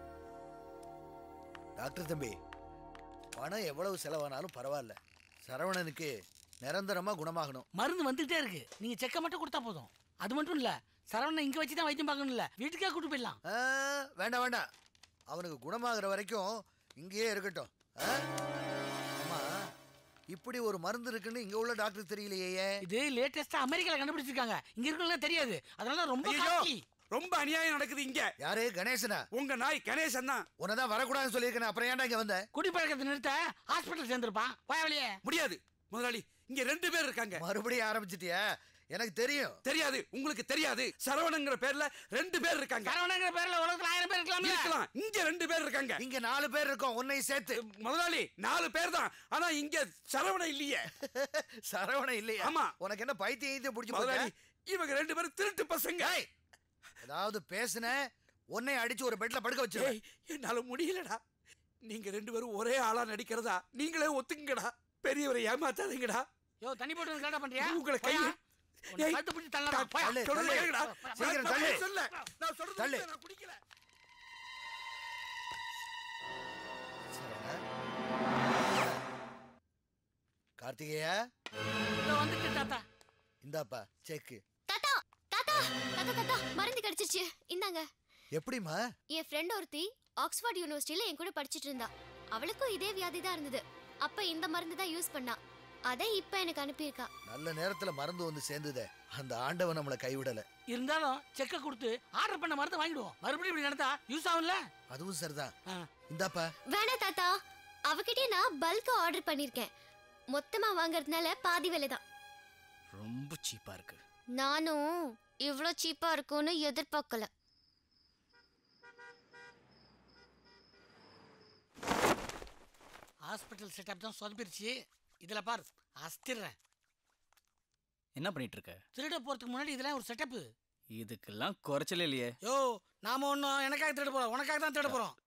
டாக்டர் தம்பி பணம் எவ்வளவு செலவானாலும் பரவாயில்ல சரவணனுக்கு நிரந்தரமா குணமாகணும் மருந்து வந்துட்டே இருக்கு நீங்க செக்க மட்டும் கொடுத்தா போதும் அது மட்டும் இல்ல சரவணன் இங்க வச்சு தான் வைத்தியம் பார்க்கணும் இல்ல வீட்டுக்கே கூட்டு போயிடலாம் ஆ, வேண்டாம் வேண்டாம் அவனுக்கு குணமாகிற வரைக்கும் இங்கேயே இருக்கட்டும் ஆ? அம்மா இப்படி ஒரு மருந்து இருக்குன்னு இங்க உள்ள டாக்டர் தெரியலையே இது லேட்டஸ்டா அமெரிக்கால கண்டுபிடிச்சிருக்காங்க இங்க இருக்கவங்க தெரியாது அதனால ரொம்ப ஐயோ காஸ்ட்லி ரொம்ப அநியாயம் நடக்குது இங்க யாரு கணேசனா உங்க நாய் கணேசன் தான் உன்னதான் வரக்கூடாதுன்னு சொல்லியிருக்கேன் அப்புறம் ஏன்டா இங்க வந்த குடிப்பழக்கத்தை நிறுத்த ஹாஸ்பிட்டல் சேர்ந்திருப்பான் வழியே முடியாது முதலாளி இங்க ரெண்டு பேர் இருக்காங்க மறுபடியும் ஆரம்பிச்சிட்டியா எனக்கு தெரியும் தெரியாது உங்களுக்கு தெரியாது சரவணங்கிற பேர்ல ரெண்டு பேர் இருக்காங்க சரவணங்கிற பேர்ல உலகத்துல ஆயிரம் பேர் இருக்கலாம்ல இருக்கலாம் இங்க ரெண்டு பேர் இருக்காங்க இங்க நாலு பேர் இருக்கோம் உன்னை சேர்த்து முதலாளி நாலு பேர் தான் ஆனா இங்க சரவணன் இல்லையே சரவணன் இல்லையா ஆமா உனக்கு என்ன பைத்தியம் ஈத்தியம் பிடிச்சி முதலாளி போச்சா இவங்க ரெண்டு பேரும் திருட்டு பசங்க ஏதாவது பேசுன உன்னை அடிச்சு ஒரு பெட்ல படுக்க வச்சிருவேன் ஏய், என்னால முடியலடா நீங்க ரெண்டு பேரும் ஒரே ஆளா நடிக்கிறதா நீங்களே ஒத்துக்குங்கடா பெரியவரை ஏமாத்தாதீங்கடா யோ தண்ணி போட்டு வந்து கேட்டா பண்றியா உங்களை கை போயா. உன்னை கழுத்தை பிடிச்சு தள்ளடா, போயா. தள்ளு, சொல்றது தள்ளு. கேளுடா. சீக்கிரம் நான் தள்ளு. சொல்ல நான் சொல்றது தள்ளு. நான் குடிக்கல கார்த்திகேயா இதோ வந்துட்டு தாத்தா இந்தாப்பா செக்கு தாத்தா தாத்தா தாத்தா தாத்தா மருந்து கிடைச்சிருச்சு இந்தாங்க எப்படிம்மா என் ஃப்ரெண்ட் ஒருத்தி ஆக்ஸ்ஃபோர்ட் யூனிவர்சிட்டியில என் கூட படிச்சிட்டு இருந்தா அவளுக்கும் இதே வியாதி தான் இருந்தது அப்ப இந்த மருந்து தான் யூஸ் பண்ணா அதை இப்ப எனக்கு அனுப்பியிருக்கா நல்ல நேரத்துல மருந்து வந்து சேர்ந்துதே அந்த ஆண்டவன் நம்மளை கைவிடல இருந்தாலும் செக்க கொடுத்து ஆர்டர் பண்ண மருந்து வாங்கிடுவோம் மறுபடியும் இப்படி நடந்தா யூஸ் ஆகும்ல அதுவும் சரிதான் இந்தாப்பா வேணா தாத்தா அவகிட்டயே நான் பல்கா ஆர்டர் பண்ணிருக்கேன் மொத்தமா வாங்குறதுனால பாதி விலை தான் ரொம்ப சீப்பா இருக்கு நானும் இவ்ளோ சீப்பா இருக்கும்னு எதிர்பார்க்கல ஹாஸ்பிட்டல் செட்டப் தான் சொதப்பிருச்சு இதுல பார் அஸ்திடுறேன் என்ன பண்ணிட்டு இருக்க திருட போறதுக்கு முன்னாடி இதெல்லாம் ஒரு செட்டப் இதுக்கெல்லாம் குறைச்சல இல்லையே யோ நாம ஒன்றும் எனக்காக தேட போறோம் உனக்காக தான் தேட போறோம்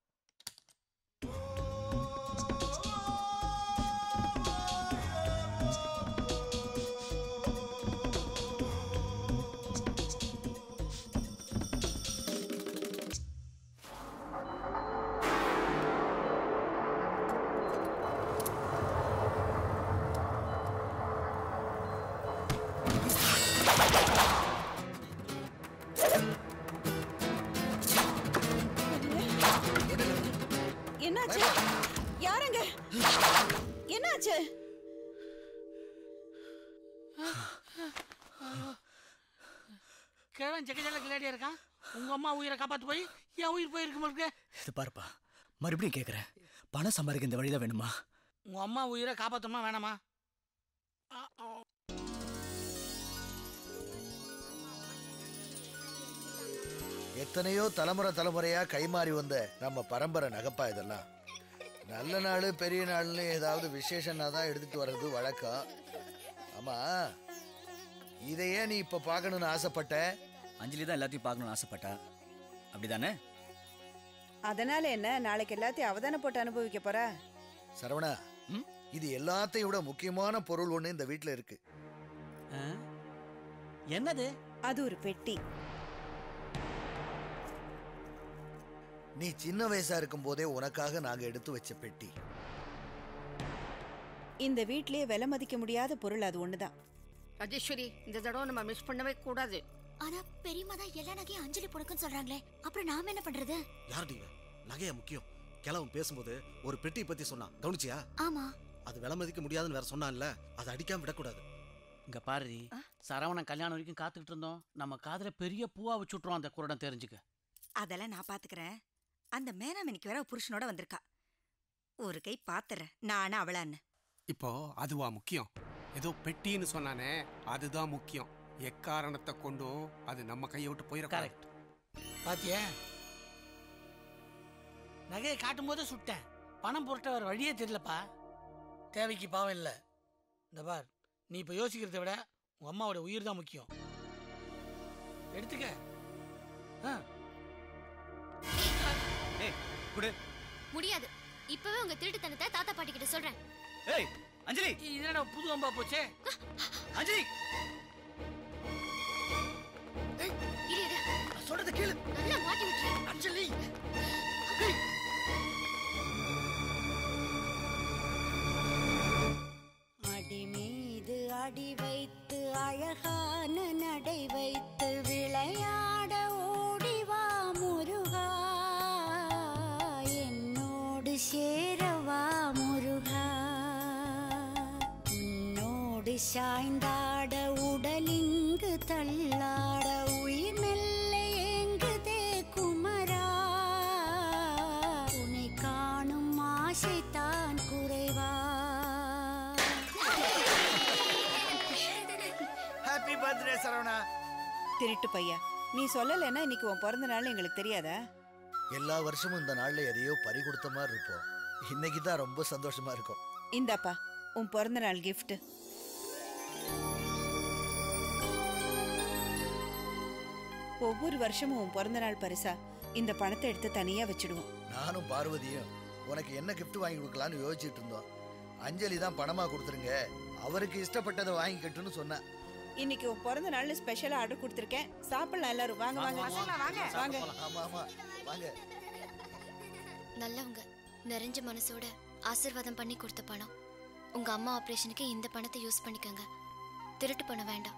என்னாச்சு யாருங்க என்னாச்சு கிழவன் ஜெகஜல கிளாடியா இருக்கான் உங்க அம்மா உயிரை காப்பாத்து போய் என் உயிர் போயிருக்கு இருக்கு இது பாருப்பா மறுபடியும் கேட்குறேன் பணம் சம்பாதிக்க இந்த வழிதான் வேணுமா உங்க அம்மா உயிரை காப்பாத்தணுமா வேணாமா எத்தனையோ தலைமுறை தலைமுறையா கைமாறி வந்த நம்ம பரம்பரை நகைப்பா இதெல்லாம் நல்ல நாள் பெரிய நாள்னு ஏதாவது விசேஷம்னா தான் எடுத்துட்டு வர்றது வழக்கம் ஆமா இதையே நீ இப்ப பார்க்கணும்னு ஆசைப்பட்ட அஞ்சலி தான் எல்லாத்தையும் பார்க்கணும்னு ஆசைப்பட்டா அப்படிதானே அதனால என்ன நாளைக்கு எல்லாத்தையும் அவதானே போட்டு அனுபவிக்க போறா சரவணா இது எல்லாத்தையும் விட முக்கியமான பொருள் ஒண்ணு இந்த வீட்ல இருக்கு என்னது அது ஒரு பெட்டி நீ சின்ன வயசா இருக்கும் போதே உனக்காக நாங்க எடுத்து வச்ச பெட்டி இந்த வீட்லயே விலை மதிக்க முடியாத பொருள் அது ஒண்ணுதான் ராஜேஸ்வரி இந்த தடவை நம்ம மிஸ் பண்ணவே கூடாது ஆனா பெரியம்மா தான் எல்லா நகையும் அஞ்சலி பொடுக்குன்னு சொல்றாங்களே அப்புறம் நாம என்ன பண்றது யார் நீங்க நகையா முக்கியம் கிழவன் பேசும்போது ஒரு பெட்டி பத்தி சொன்னான் கவனிச்சியா ஆமா அது விலை மதிக்க முடியாதுன்னு வேற சொன்னான்ல அதை அடிக்காம விடக்கூடாது இங்க பாரு சரவணன் கல்யாணம் வரைக்கும் காத்துக்கிட்டு இருந்தோம் நம்ம காதுல பெரிய பூவா வச்சு விட்டுருவோம் அந்த குருடன் தெரிஞ்சுக்க அதெல்லாம் நான் பாத்துக்கிறேன் அந்த மேனாமணிக்கு வேற புருஷனோட வந்திருக்கா ஒரு கை பாத்துறேன் நானு அவளான்னு இப்போ அதுவா முக்கியம் ஏதோ பெட்டின்னு சொன்னானே அதுதான் முக்கியம் எக்காரணத்தை கொண்டும் அது நம்ம கையை விட்டு போயிட கரெக்ட் பாத்தியா நகையை காட்டும் போதே சுட்டேன் பணம் புரட்ட வர வழியே தெரியலப்பா தேவைக்கு பாவம் இல்லை இந்த பார் நீ இப்போ யோசிக்கிறதை விட உன் அம்மாவோட உயிர் தான் முக்கியம் எடுத்துக்க ஆ ஏய் குடு முடியாது இப்பவே உங்க திருட்டுத்தனத்தை தாத்தா பாட்டி கிட்ட சொல்றேன் ஏய் அஞ்சலி இதனடா புது அம்பா போச்சே அஞ்சலி இரு இரு சொல்றது கேளு நல்லா மாட்டி விட்டுரு அஞ்சலி அடி மீது அடி வைத்து அழகான நடை வைத்து விளையாட ஓடிவா முருகா என்னோடு சேரவா முருகா உன்னோடு சாய்ந்தாட உடலிங்கு தள்ளாட உயிர் மெல்ல ஏங்குதே குமரா உன்னை காணும் ஆசைத்தான் குறைவா ஹாப்பி பர்த்டே சரவணா திருட்டு பையா நீ சொல்லலைன்னா இன்னைக்கு உன் பிறந்த நாள் எங்களுக்கு தெரியாதா எல்லா வருஷமும் இந்த நாள்ல எதையோ பறி கொடுத்த மாதிரி இருப்போம் இன்னைக்கு தான் ரொம்ப சந்தோஷமா இருக்கும் இந்தாப்பா உன் பிறந்த நாள் gift ஒவ்வொரு வருஷமும் உன் பிறந்த நாள் பரிசா இந்த பணத்தை எடுத்து தனியா வச்சிடுவோம் நானும் பார்வதியும் உனக்கு என்ன gift வாங்கி கொடுக்கலான்னு யோசிச்சுட்டு இருந்தோம் அஞ்சலி தான் பணமா கொடுத்துருங்க அவருக்கு இஷ்டப்பட்டதை வாங்கிக்கட்டுன்னு சொன்னேன் இன்னைக்கு உன் பிறந்த நாள்னு ஸ்பெஷலா ஆர்டர் கொடுத்துருக்கேன் சாப்பிடலாம் எல்லாரும் வாங்க வாங்க வாங்க ஆமா ஆமா வாங்க நல்லவங்க நிறைஞ்ச மனசோட ஆசீர்வாதம் பண்ணி கொடுத்த பணம் உங்க அம்மா ஆபரேஷனுக்கு இந்த பணத்தை யூஸ் பண்ணிக்கங்க திருட்டு பணம் வேண்டாம்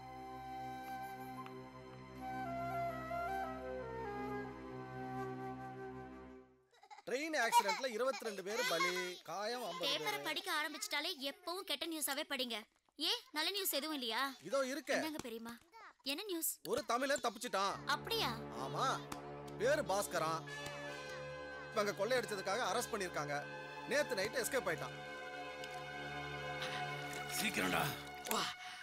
ட்ரெயின் ஆக்சிடென்ட்ல இருபத்தி ரெண்டு பேர் பலி காயம் ஐம்பது பேப்பரை பேர் படிக்க ஆரம்பிச்சிட்டாலே எப்பவும் கெட்ட நியூஸாவே படிங்க ஏன் நல்ல நியூஸ் எதுவும் இல்லையா இதோ இருக்க என்னங்க பெரியம்மா என்ன நியூஸ் ஒரு தமிழர் தப்பிச்சிட்டான் அப்படியா ஆமா பேரு பாஸ்கரன் இவங்க கொள்ளையடிச்சதுக்காக அரெஸ்ட் பண்ணிருக்காங்க நேத்து நைட் எஸ்கேப் ஆயிட்டான் சீக்கிரம்டா வா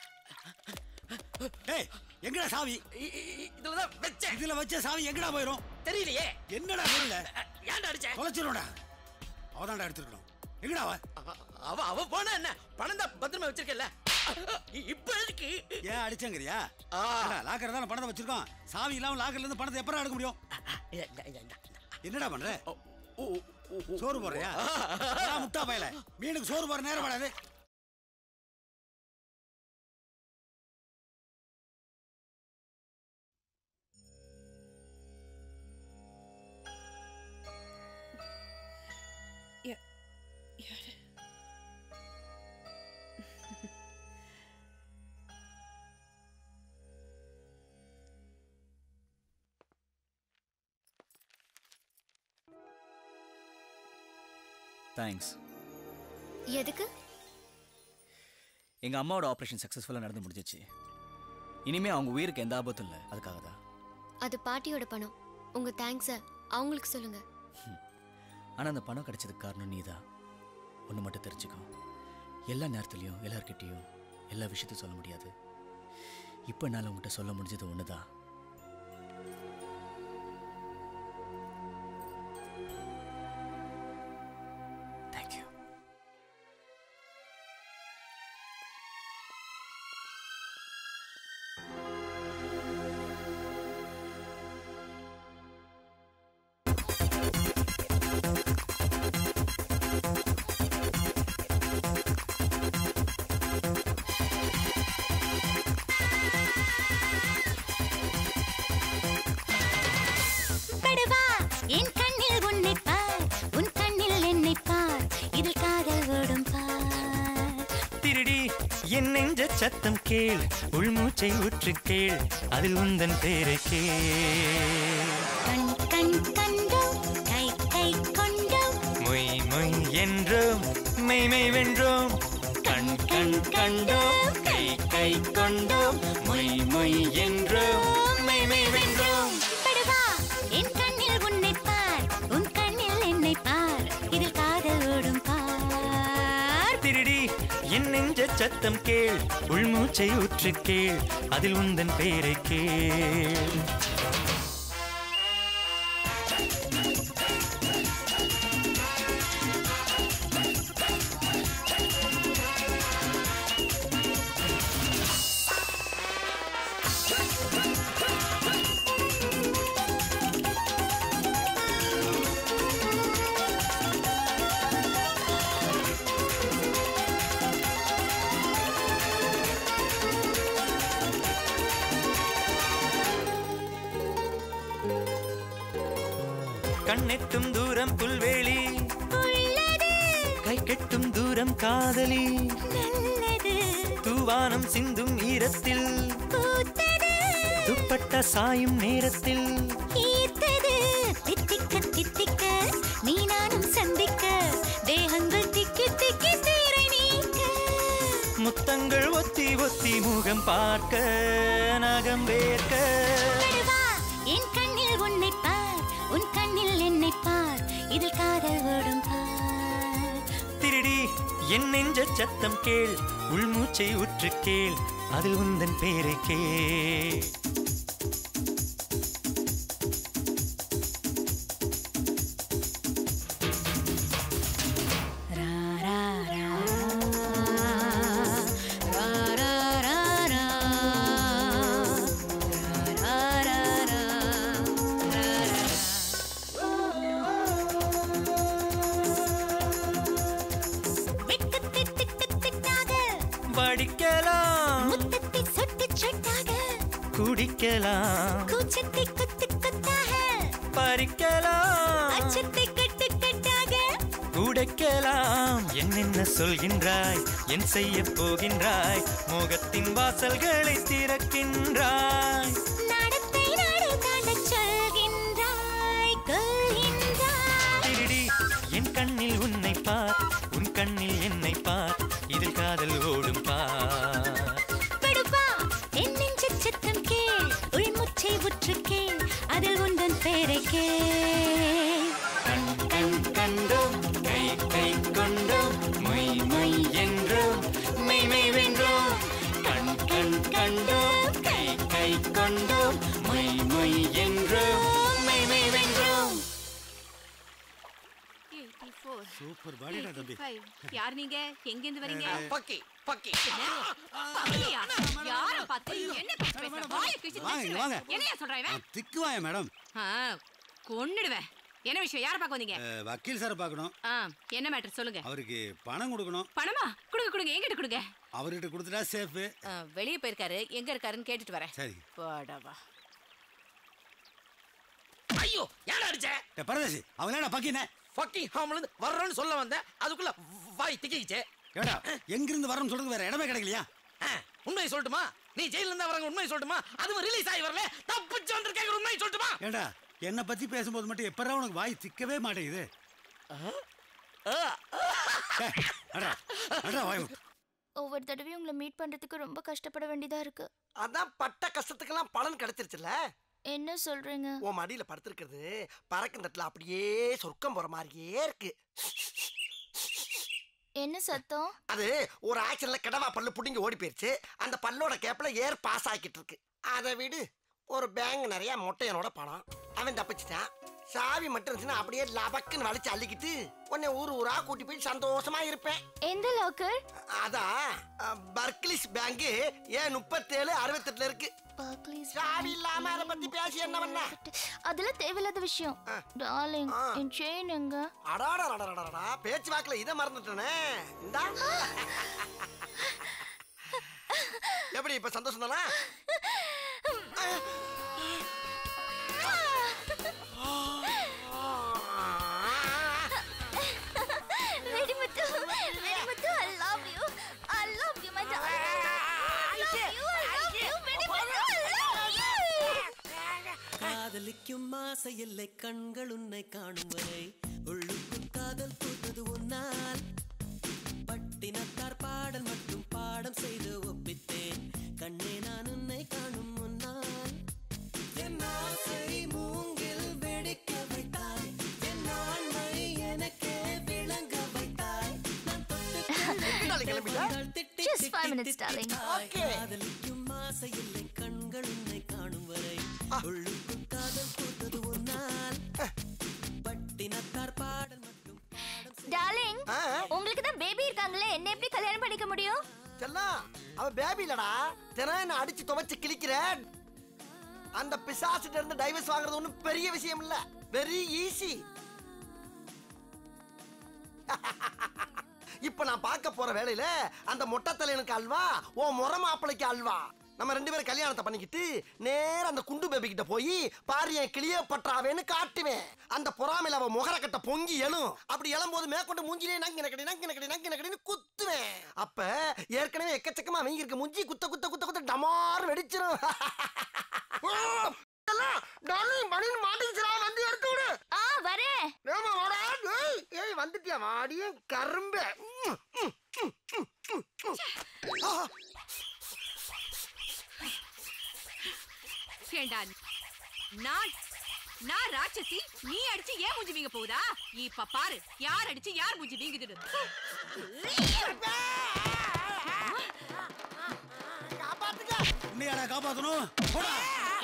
ஏய் எங்கடா சாவி இதுலதான் வச்சேன் இதுல வச்ச சாவி எங்கடா போயிரும் தெரியலையே என்னடா தெரியல ஏன்டா அடிச்ச தொலைச்சிரும்டா அவதான்டா எடுத்துருக்கணும் எங்கடா அவ அவ அவ போனா என்ன பணம் தான் பத்திரமா வச்சிருக்கல இப்ப எதுக்கு ஏன் அடிச்சங்கறியா லாக்கர் தான் பணத்தை வச்சிருக்கோம் சாவி இல்லாம லாக்கர்ல இருந்து பணத்தை எப்பறம் எடுக்க முடியும் என்னடா பண்ற சோறு போடுறியா ஏடா முட்டா பயல மீனுக்கு சோறு போற நேரம் படாது யா- யாரு தேங்க்ஸ் எதுக்கு எங்கள் அம்மாவோட ஆப்ரேஷன் சக்ஸஸ்ஃபுல்லாக நடந்து முடிஞ்சிச்சு இனிமே அவங்க உயிருக்கு எந்த ஆபத்தும் இல்லை அதுக்காக தான் அது பாட்டியோட பணம் உங்க தேங்க்ஸ அவங்களுக்கு சொல்லுங்க ஆனால் அந்த பணம் கிடைச்சதுக்கு காரணம் நீ தான் ஒன்று மட்டும் தெரிஞ்சுக்கோ எல்லா நேரத்துலையும் எல்லார்கிட்டேயும் எல்லா விஷயத்தையும் சொல்ல முடியாது இப்போ என்னால் உங்ககிட்ட சொல்ல முடிஞ்சது ஒன்று தான் தேங்க்யூ படுவா என் கண்ணில் உன்னை பார் உன் கண்ணில் என்னை பார் இதில் காதல் ஓடும் பார் திருடி என் நெஞ்ச சத்தம் கேள் உள்மூச்சை உற்று கேள் அதில் உந்தன் பேரை கேள் கண் கண் கண்டோம் கை கை கொண்டோம் மொய் மொய் என்றோம் மெய் மெய் வென்றோம் கண் கண் கண்டோம் கை கை கொண்டோம் மொய் மொய் என்றோம் மெய் மெய் வென்றோம் படுவா என் கண்ணில் உன்னை பார் உன் கண்ணில் என்னை பார் இதில் காதல் ஓடும் பார் திருடி என் நெஞ்ச சத்தம் கேள் உள்மூச்சை உற்று கேள் அதில் உந்தன் பேரை கேள் கண்ணெட்டும் தூரம் புல்வெளி கை கெட்டும் தூரம் காதலி தூவானம் சிந்தும் ஈரத்தில் துப்பட்ட சாயும் நேரத்தில் ஈர்த்தது தித்திக்க தித்திக்க நீ நானும் சந்திக்க தேகங்கள் திக்கி திக்கி சீரை நீக்க முத்தங்கள் ஒத்தி ஒத்தி முகம் பார்க்க நகம் வேர்க்க படுவா என் கண்ணில் உன்னை பார் உன் கண்ணில் என்னை பார் இதில் காதல் ஓடும் பார் திருடி என் நெஞ்ச சத்தம் கேள் உள்மூச்சை உற்று கேள் அதில் உந்தன் பேரை கேள் வடிக்கலாம் முத்தத்தை சொட்டு சொட்டாக குடிக்கலாம் கூச்சத்தை குத்து குத்தாக பறிக்கலாம் அச்சத்தை கட்டு கட்டாக உடைக்கலாம் என்னென்ன சொல்கின்றாய் என் செய்ய போகின்றாய் மோகத்தின் வாசல்களை திறக்கின்றாய் நடத்தை நாடு தாண்டச் சொல்கின்றாய் கொள்கின்றாய் திருடி என் கண்ணில் உன்னை பார் உன் கண்ணில் என்னை பார் இதில் காதல் ஓடும் பார் படுப்பா என் நெஞ்ச சத்தம் கேள் உள்முச்சை உற்று கேள் அதில் உந்தன் பேரை கேள் கண் கண் கண்டோம் கை கை கொண்டோம் மொய் மொய் என்றோம் மெய் மெய் வென்றோம் கண் கண் கண்டோம் கை கை கொண்டோம் மொய் மொய் என்றோம் மெய் மெய் வென்றோம் ஃபோர் சூப்பர் பாடிடா தம்பி ஃபைவ் யார் நீங்க எங்க இருந்து வரீங்க பக்கி பக்கி பக்கியா? யார பார்த்து என்ன பேச்சு பேசுற வாயை கிழிச்சு வாங்க, இங்க தச்சிருவேன். வாங்க. என்னையா சொல்றா இவன் திக்குவாய மேடம் ஆ, கொன்னுடுவேன் என்ன விஷயம் யார பார்க்க வந்தீங்க அஹ், வக்கீல் சாரை பார்க்கணும் ஆ, என்ன மேட்டர் சொல்லுங்க அவருக்கு பணம் கொடுக்கணும் பணமா கொடுங்க கொடுங்க எங்கிட்ட கொடுங்க அவர்கிட்ட கொடுத்துட்டா சேஃபு ஆ, வெளிய போயிருக்காரு எங்க இருக்காருன்னு கேட்டுட்டு வரேன் சரி போடவா ஐயோ யார அடிச்ச டேய், பரதேசி அவன் என்ன பக்கினே ஃபக்கிங் ஹாம்ல இருந்து வர்றேன்னு சொல்ல வந்தேன் அதுக்குள்ள வாய் திக்கிச்சு ஏடா எங்கிருந்து வரணும் சொல்றது வேற இடமே கிடைக்கலையா உண்மையை சொல்லட்டுமா நீ ஜெயில இருந்தா வரங்க உண்மையை சொல்லட்டுமா அதுவும் ரிலீஸ் ஆகி வரல தப்பிச்சு வந்திருக்கேன் உண்மையை சொல்லட்டுமா ஏடா என்னை பத்தி பேசும்போது மட்டும் எப்படா உனக்கு வாய் திக்கவே மாட்டேங்குது டேய், அடா, அடா, வாய் விட்டு. ஒவ்வொரு தடவையும் உங்களை மீட் பண்றதுக்கு ரொம்ப கஷ்டப்பட வேண்டியதா இருக்கு அதான் பட்ட கஷ்டத்துக்கெல்லாம் பலன் கிடைச்சிருச்சுல என்ன சொல்றீங்க உன் மடியில படுத்திருக்கிறது பறக்கும் தட்டுல அப்படியே சொர்க்கம் போற மாதிரியே இருக்கு என்ன சத்தம் அது ஒரு ஆக்சிடென்ட்ல கிடவா பல்லு புடிங்கி ஓடி போயிருச்சு அந்த பல்லோட கேப்ல ஏர் பாஸ் ஆக்கிட்டு இருக்கு அதை விடு ஒரு பேங்க் நிறைய மொட்டையனோட பணம் அவன் தப்பிச்சிட்டான் சாவி மட்டும் இருந்துச்சுன்னா அப்படியே லபக்குன்னு வலிச்சு அள்ளிக்கிட்டு உன்னை ஊர் ஊரா கூட்டி போய் சந்தோஷமா இருப்பேன் எந்த லாக்கர் அதான் அஹ், பர்க்லிஸ் பேங்க் ஏன் முப்பத்தேழு அறுபத்தெட்டுல இருக்கு சாவி இல்லாம அதை பத்தி பேசி என்ன பண்ண அதெல்லாம் தேவையில்லாத விஷயம் டார்லிங் என் செயின் எங்க அடாடா பேச்சு வாக்குல இதை மறந்துட்டேனே இந்தா எப்படி இப்ப சந்தோஷம் தானா Vedimuthu Vedimuthu I love you I love you my darling I love you I love you Vedimuthu I love you காதலிக்கும் ஆசை இல்லை கண்கள் உன்னை காணும் வரை உள்ளுக்குள் காதல் பூத்தது உன்னால் பட்டினத்தார் பாடல் மட்டும் பாடம் செய்து ஒப்பித்தேன் கண்ணே நான் உன்னை காணும் முன்னால் என் ஆசை மூங்கில் வெடிக்க வைத்தாய் என் ஆண்மை எனக்கே விளங்க வைத்தாய் நான் நாளைக்கு கிளம்பிட்டா? Just five minutes, darling. Okay. காதலிக்கும் ஆசை இல்லை கண்கள் உன்னை காணும் வரை உள்ளுக்குள் காதல் பூத்தது உன்னால் பட்டினத்தார் பாடல் மட்டும் டார்லிங் உங்களுக்கு தான் பேபி இருக்காங்களே என்ன எப்படி கல்யாணம் பண்ணிக்க முடியும் செல்லம் அவ பேபி இல்லடா தினம் என்ன அடிச்சு துவைச்சு கிழிக்கிறேன் அந்த பிசாசிட்ட இருந்து டைவர்ஸ் வாங்குறது ஒண்ணும் பெரிய விஷயம் இல்ல வெரி ஈஸி இப்ப நான் பார்க்க போற வேலையில அந்த மொட்டை தலையனுக்கு அல்வா ஓ முறை மாப்பிளைக்கு அல்வா நம்ம ரெண்டு பேரும் கல்யாணத்தை பண்ணிக்கிட்டு நேரா அந்த குண்டு பேபி கிட்ட போய் பாரு என் கிளிய பற்றாவேன்னு காட்டுவேன் அந்த பொறாமையில அவ முகர கட்ட பொங்கி எழும் அப்படி எழும்போது மேற்கொண்டு மூஞ்சிலே நங்கின கடி நங்கின கடி நங்கின கடின்னு குத்துவேன் அப்ப ஏற்கனவே எக்கச்சக்கமா அவங்க இருக்க மூஞ்சி குத்த குத்த குத்த குத்த டமார் வெடிச்சிரும் டார்லிங் மணின்னு மாட்டிக்கிச்சுடா வந்து எடுத்து விடு ஆ வரேன் ஏமா வாடா ஏய் ஏய் வந்துட்டியா வாடியே கரும்பு ம், ம், ம், ம், ம், ம். ஆஹா. ஏண்டா நான் நான் ராட்சசி நீ அடிச்சு ஏன் மூஞ்சி வீங்க போகுதா இப்ப பாரு யார் அடிச்சு யார் மூஞ்சி வீங்குதுன்னு உன்னையாடா காப்பாத்தணும் போடா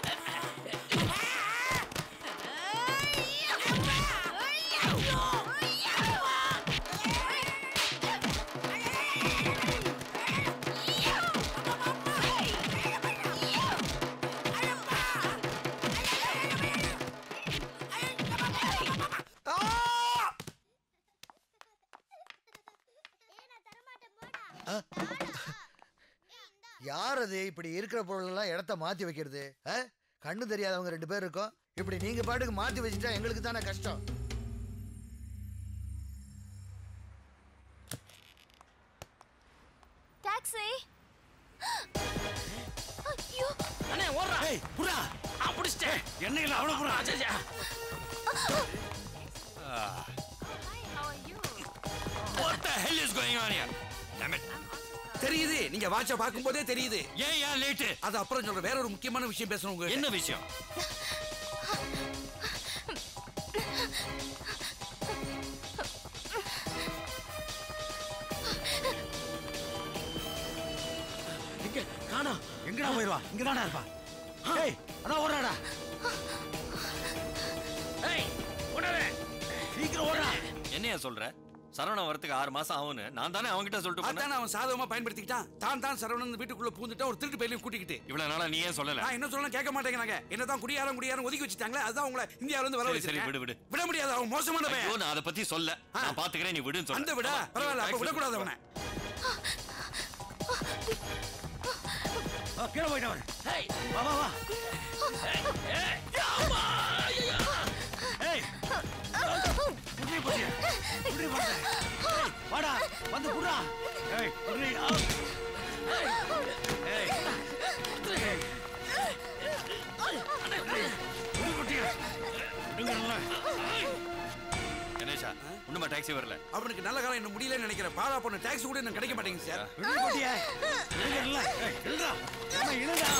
யார் அது இப்படி இருக்கிற பொருளெல்லாம் இடத்த மாத்தி வைக்கிறது ஆ? கண்ணு தெரியாதவங்க ரெண்டு பேர் இருக்கோம் இப்படி நீங்க பாட்டுக்கு மாத்தி வச்சுட்டா எங்களுக்கு தானே கஷ்டம் டாக்ஸி ஐயோ அண்ணே ஓடுறா ஏய் புறா ஆ புடிச்சிட்டேன் என்ன இல்ல அவன புறா அச்சச்சா. What the hell is going on here? Damn it. தெரியுது நீங்க வாட்ச பாக்கும்போதே தெரியுது ஏன் ஏன் லேட்டு அது அப்புறம் சொல்ற வேற ஒரு முக்கியமான விஷயம் பேசணும் உங்க என்ன விஷயம் எங்க காணா எங்கடா போயிருவா இங்க தானே இருப்பா ஏய் அதான் ஓடுறாடா ஏய் ஓடாத சீக்கிரம் ஓடுறா என்னையா சொல்ற சரவணன் வரதுக்கு ஆறு மாசம் ஆகும்னு நான் தானே அவன்கிட்ட சொல்லிட்டு அதானே போனேன் அவன் சாதகமா பயன்படுத்திக்கிட்டான் தான் தான் சரவணன் வீட்டுக்குள்ள பூந்துட்டா ஒரு திருட்டு பயிலையும் கூட்டிக்கிட்டு இவ்வளவு நாளா நீ ஏன் சொல்லல நான் என்ன சொல்லணும் கேட்க மாட்டேங்கிறாங்க என்னதான் குடியாரம் குடியாரம் ஒதுக்கி வச்சுட்டாங்களே அதான் உங்களை இந்தியாவில இருந்து வர சரி சரி விடு விடு விட முடியாது அவன் மோசமான ஐயோ பையன் நான் அதை பத்தி சொல்ல நான் பாத்துக்கிறேன் நீ விடுன்னு சொல்ல அந்த விட பரவாயில்ல அப்ப விடக்கூடாது அவனை கீழே போயிட்டவன் வா வா வா ஏய் புடி புடி புடி புடி ஏய் வாடா வந்து புடா ஏய் புடி ஆ ஏய் ஏய் ஏய் புடி புடி விடுங்கல்ல கணேஷா இன்னுமா டாக்ஸி வரல அவனுக்கு நல்ல காலம் இன்னும் முடியலன்னு நினைக்கிறேன் பாலா பொண்ணு டாக்ஸி கூட இன்னும் கிடைக்க மாட்டேங்குது சார் விடு புடியா விடுங்கல்ல ஏய் இழுடா அம்மா இழுடா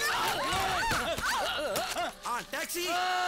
ஆ டாக்ஸி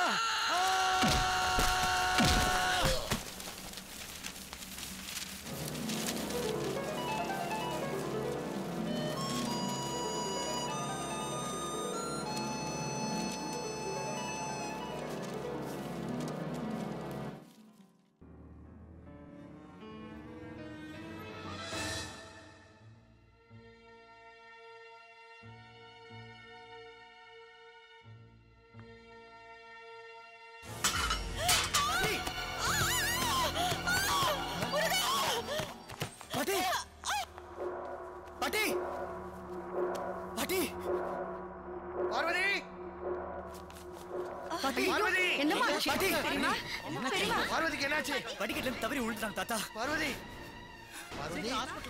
பாட்டி பாட்டி பாட்டி பார்வதி பாட்டி பார்வதி என்னம்மா ஆச்சு? பாட்டி தெரியுமா? தெரியுமா? பார்வதிக்கு என்னாச்சு படிக்கட்டுல இருந்து தவறி விழுந்துட்டாங்க தாத்தா பார்வதி பார்வதி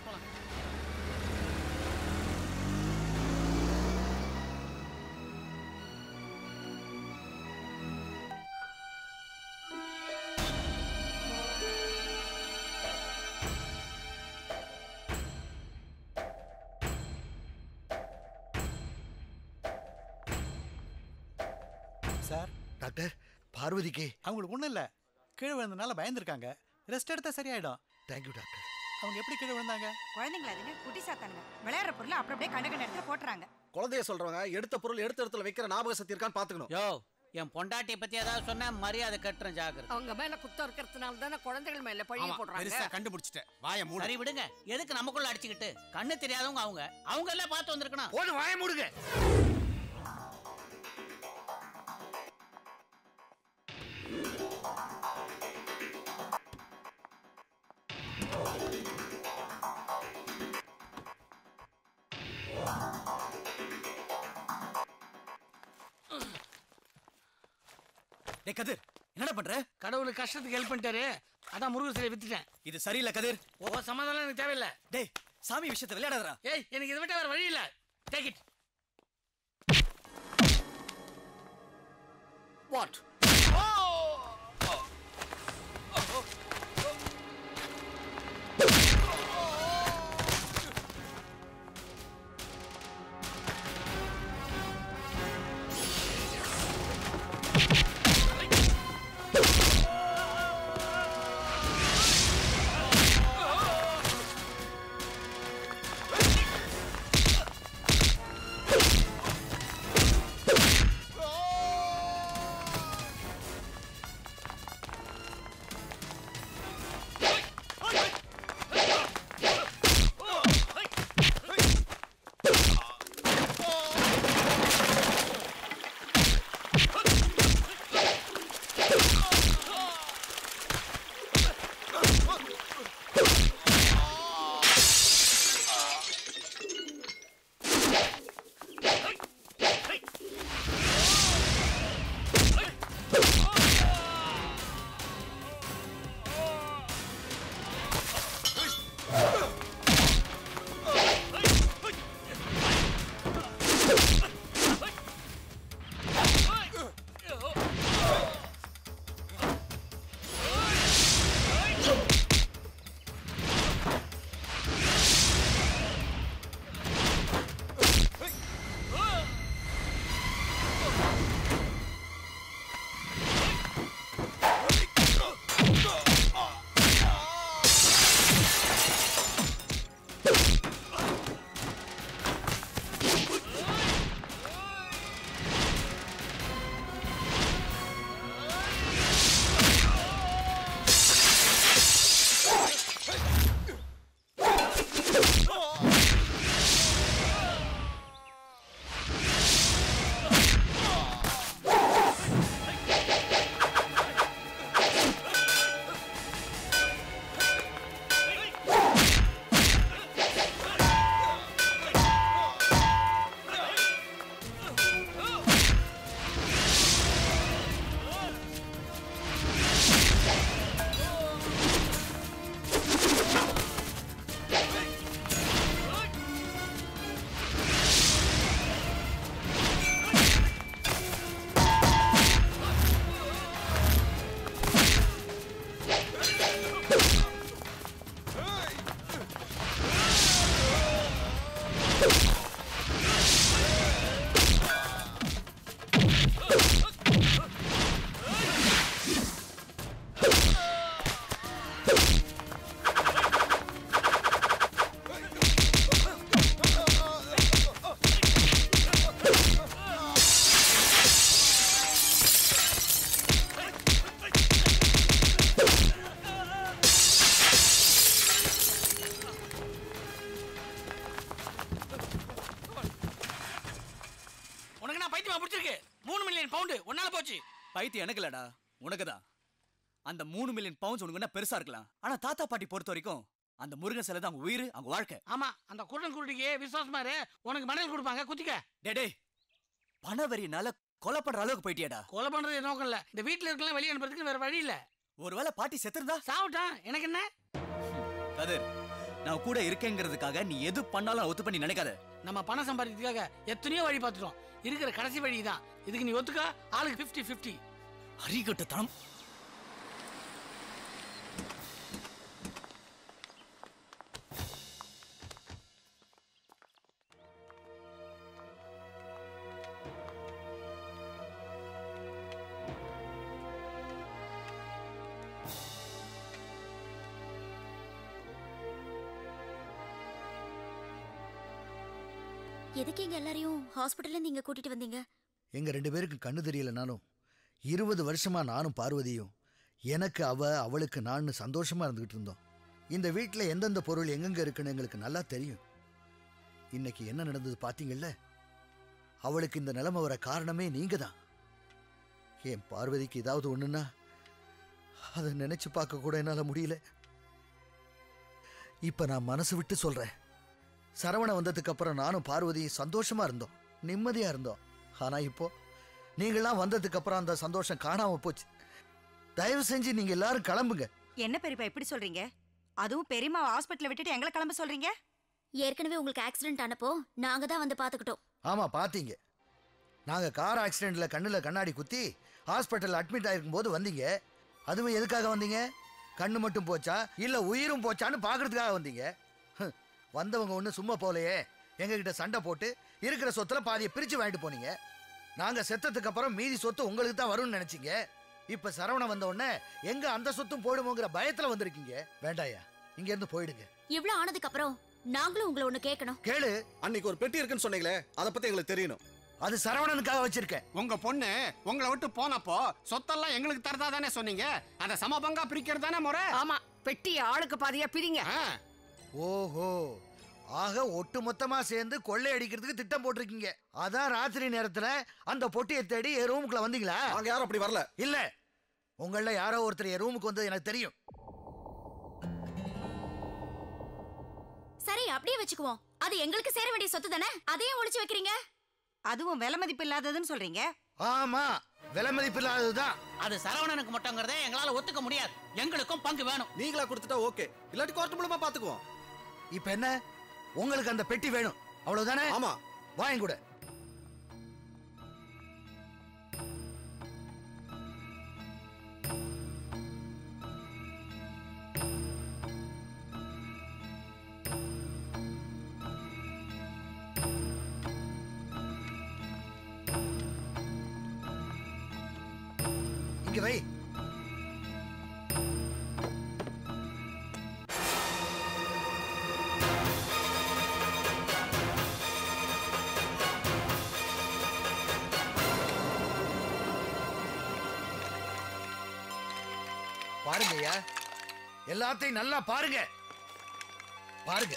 சார் டாக்டர் பார்வதிக்கு அவங்களுக்கு ஒன்றும் இல்லை கீழே விழுந்தனால பயந்துருக்காங்க ரெஸ்ட் எடுத்தா சரியாயிடும் தேங்க்யூ டாக்டர் அவங்க எப்படி கீழே விழுந்தாங்க குழந்தைங்களா அதுங்க குட்டி சாத்தானுங்க விளையாடுற பொருள் அப்படி அப்படியே கண்ட கண்ட இடத்துல போட்டுறாங்க குழந்தைய சொல்றவங்க எடுத்த பொருள் எடுத்த இடத்துல வைக்கிற ஞாபக சக்தி இருக்கான்னு பாத்துக்கணும் யோ என் பொண்டாட்டியை பத்தி ஏதாவது சொன்னா மரியாதை கட்டுறேன் ஜாக்கிரதை அவங்க மேல குத்தம் இருக்கிறதுனால தானே குழந்தைகள் மேல பழிய ஆமா, போடுறாங்க பெருசா கண்டுபிடிச்சிட்டேன் வாய மூடு சரி விடுங்க எதுக்கு நமக்குள்ள அடிச்சுக்கிட்டு கண்ணு தெரியாதவங்க அவங்க அவங்க எல்லாம் பார்த்து வந்திருக்கணும் போடு வாய மூடுங்க டேய் கதிர் என்னடா பண்ற கடவுளுக்கு கஷ்டத்துக்கு ஹெல்ப் பண்ணிட்டாரு அதான் முருகர் சிலை வித்துட்டேன் இது சரியில்லை கதிர் ஓ சமாதானம் எனக்கு தேவையில்லை டேய் சாமி விஷயத்தை விளையாடாதடா ஏய் எனக்கு இதை விட்ட வேற வழி இல்ல டேக் இட் வாட் என்ன பைத்தியமா பிடிச்சிருக்கு மூணு மில்லியன் பவுண்டு ஒன்னால போச்சு பைத்தியம் எனக்கு இல்லடா உனக்கு தான் அந்த மூணு மில்லியன் பவுண்ட்ஸ் உனக்கு என்ன பெருசா இருக்கலாம் ஆனா தாத்தா பாட்டி பொறுத்த வரைக்கும் அந்த முருகன் சிலை தான் அவங்க உயிர் அவங்க வாழ்க்கை ஆமா அந்த குருடன் குருடிக்கு விசுவாசமாரு உனக்கு மணல் கொடுப்பாங்க குத்திக்க டேடே பணவரினால கொலை பண்ற அளவுக்கு போயிட்டியாடா கொலை பண்றது நோக்கம் இல்ல இந்த வீட்டுல இருக்கலாம் வெளியே அனுப்புறதுக்கு வேற வழி இல்ல ஒருவேளை பாட்டி செத்துருந்தா சாப்பிட்டான் எனக்கு என்ன கதிர் நான் கூட இருக்கேங்கிறதுக்காக நீ எது பண்ணாலும் ஒத்து பண்ணி நினைக்காத நம்ம பணம் சம்பாதிக்கிறதுக்காக எத்தனையோ வழி பார்த்துட்டோம் இருக்கிற கடைசி வழி தான் இதுக்கு நீ ஒத்துக்கா ஆளுக்கு பிப்டி பிப்டி அறிகட்டுத்தனம் எதுக்கு எங்க எல்லாரையும் ஹாஸ்பிட்டல்ல இருந்து இங்க கூட்டிட்டு வந்தீங்க எங்க ரெண்டு பேருக்கும் கண்ணு தெரியலனாலும் இருபது வருஷமா நானும் பார்வதியும் எனக்கு அவ அவளுக்கு நான் சந்தோஷமா இருந்துகிட்டு இருந்தோம் இந்த வீட்டில் எந்தெந்த பொருள் எங்கெங்க இருக்குன்னு எங்களுக்கு நல்லா தெரியும் இன்னைக்கு என்ன நடந்தது பாத்தீங்கல்ல அவளுக்கு இந்த நிலைமை வர காரணமே நீங்க தான் என் பார்வதிக்கு ஏதாவது ஒண்ணுன்னா அதை நினைச்சு பார்க்க கூட என்னால முடியல இப்ப நான் மனசு விட்டு சொல்றேன் சரவண வந்ததுக்கு அப்புறம் நானும் பார்வதியும் சந்தோஷமா இருந்தோம் நிம்மதியா இருந்தோம் ஆனா இப்போ நீங்களாம் வந்ததுக்கு அப்புறம் அந்த சந்தோஷம் காணாம போச்சு தயவு செஞ்சு நீங்க எல்லாரும் கிளம்புங்க என்ன பெரியப்பா இப்படி சொல்றீங்க அதுவும் பெரியம்மா ஹாஸ்பிட்டல் விட்டுட்டு எங்களை கிளம்ப சொல்றீங்க ஏற்கனவே உங்களுக்கு ஆக்சிடென்ட் ஆனப்போ நாங்க தான் வந்து பாத்துக்கிட்டோம் ஆமா பாத்தீங்க நாங்க கார் ஆக்சிடென்ட்ல கண்ணுல கண்ணாடி குத்தி ஹாஸ்பிட்டல் அட்மிட் ஆயிருக்கும் போது வந்தீங்க அதுவும் எதுக்காக வந்தீங்க கண்ணு மட்டும் போச்சா இல்ல உயிரும் போச்சான்னு பாக்குறதுக்காக வந்தீங்க ஹ், வந்தவங்க ஒண்ணு சும்மா போலையே எங்ககிட்ட சண்டை போட்டு இருக்கிற சொத்துல பாதியை பிரிச்சு வாங்கிட்டு போனீங்க நாங்க செத்ததுக்கு அப்புறம் மீதி சொத்து உங்களுக்கு தான் வரும்னு நினைச்சீங்க இப்ப சரவணன் வந்த உடனே எங்க அந்த சொத்தும் போயிடுமோங்கிற பயத்துல வந்திருக்கீங்க வேண்டாயா இங்க இருந்து போயிடுங்க இவ்ளோ ஆனதுக்கு அப்புறம் நாங்களும் உங்களை ஒண்ணு கேட்கணும் கேளு அன்னைக்கு ஒரு பெட்டி இருக்குன்னு சொன்னீங்களே அதை பத்தி எங்களுக்கு தெரியணும் அது சரவணனுக்காக வச்சிருக்கேன் உங்க பொண்ணு உங்களை விட்டு போனப்போ சொத்தெல்லாம் எங்களுக்கு தரதா தானே சொன்னீங்க அதை சமபங்கா பிரிக்கிறது தானே முறை ஆமா பெட்டி ஆளுக்கு பாதியா பிரிங்க ஓஹோ ஆக ஒட்டு மொத்தமா சேர்ந்து கொள்ளை அடிக்கிறதுக்கு திட்டம் போட்டிருக்கீங்க அதான் ராத்திரி நேரத்துல அந்த பொட்டியை தேடி என் ரூமுக்குள்ள வந்தீங்களா நாங்க யாரும் அப்படி வரல இல்ல உங்கள யாரோ ஒருத்தர் என் ரூமுக்கு வந்தது எனக்கு தெரியும் சரி அப்படியே வச்சுக்குவோம் அது எங்களுக்கு சேர வேண்டிய சொத்து தானே அதையும் ஒளிச்சு வைக்கிறீங்க அதுவும் விலை மதிப்பு இல்லாததுன்னு சொல்றீங்க ஆமா விலை மதிப்பு இல்லாததுதான் அது சரவணனுக்கு மட்டுங்கிறதே எங்களால ஒத்துக்க முடியாது எங்களுக்கும் பங்கு வேணும் நீங்களா கொடுத்துட்டா ஓகே இல்லாட்டி கோர்ட் மூலமா பாத்துக்குவோம் இப்ப என்ன உங்களுக்கு அந்த பெட்டி வேணும் அவ்வளவுதானே ஆமா வாங்க கூட இங்க வை பாருங்க ஐயா எல்லாத்தையும் நல்லா பாருங்க பாருங்க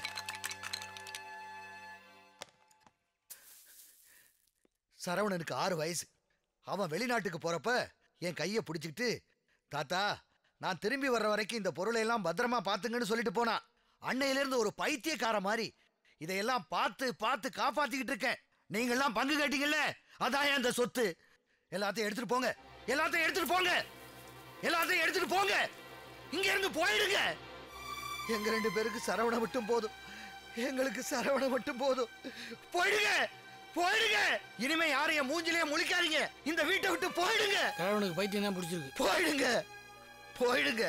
சரவணனுக்கு ஆறு வயசு அவன் வெளிநாட்டுக்கு போறப்ப என் கையை பிடிச்சிக்கிட்டு தாத்தா நான் திரும்பி வர்ற வரைக்கும் இந்த பொருளை எல்லாம் பத்திரமா பாத்துங்கன்னு சொல்லிட்டு போனான் அன்னையிலிருந்து ஒரு பைத்தியக்கார மாதிரி இதையெல்லாம் பார்த்து பார்த்து காப்பாத்திக்கிட்டு இருக்கேன் நீங்க எல்லாம் பங்கு கேட்டீங்கல்ல அதான் அந்த சொத்து எல்லாத்தையும் எடுத்துட்டு போங்க எல்லாத்தையும் எடுத்துட்டு போங்க எல்லாத்தையும் எடுத்துட்டு போங்க இங்க இருந்து போயிடுங்க எங்க ரெண்டு பேருக்கு சரவண மட்டும் போதும் எங்களுக்கு சரவண மட்டும் போதும் போயிடுங்க போயிடுங்க இனிமே யாரையும் மூஞ்சிலேயே முழிக்காதீங்க இந்த வீட்டை விட்டு போயிடுங்க கிழவனுக்கு பைத்தியம் தான் பிடிச்சிருக்கு போயிடுங்க போயிடுங்க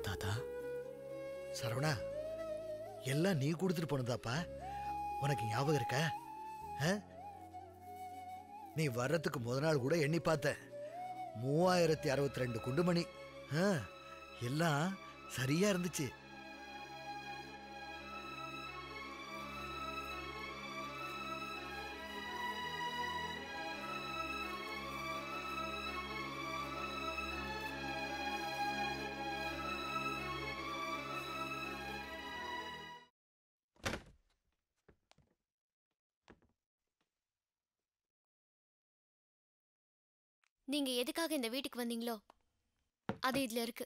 தாத்தா சரவணா எல்லாம் நீ கொடுத்துட்டு போனதாப்பா உனக்கு ஞாபகம் இருக்கா ஆ? நீ வர்றதுக்கு முத நாள் கூட எண்ணி பார்த்தேன் மூவாயிரத்தி அறுபத்தி ரெண்டு குண்டுமணி ஆ, எல்லாம் சரியா இருந்துச்சு நீங்க எதுக்காக இந்த வீட்டுக்கு வந்தீங்களோ அது இதுல இருக்கு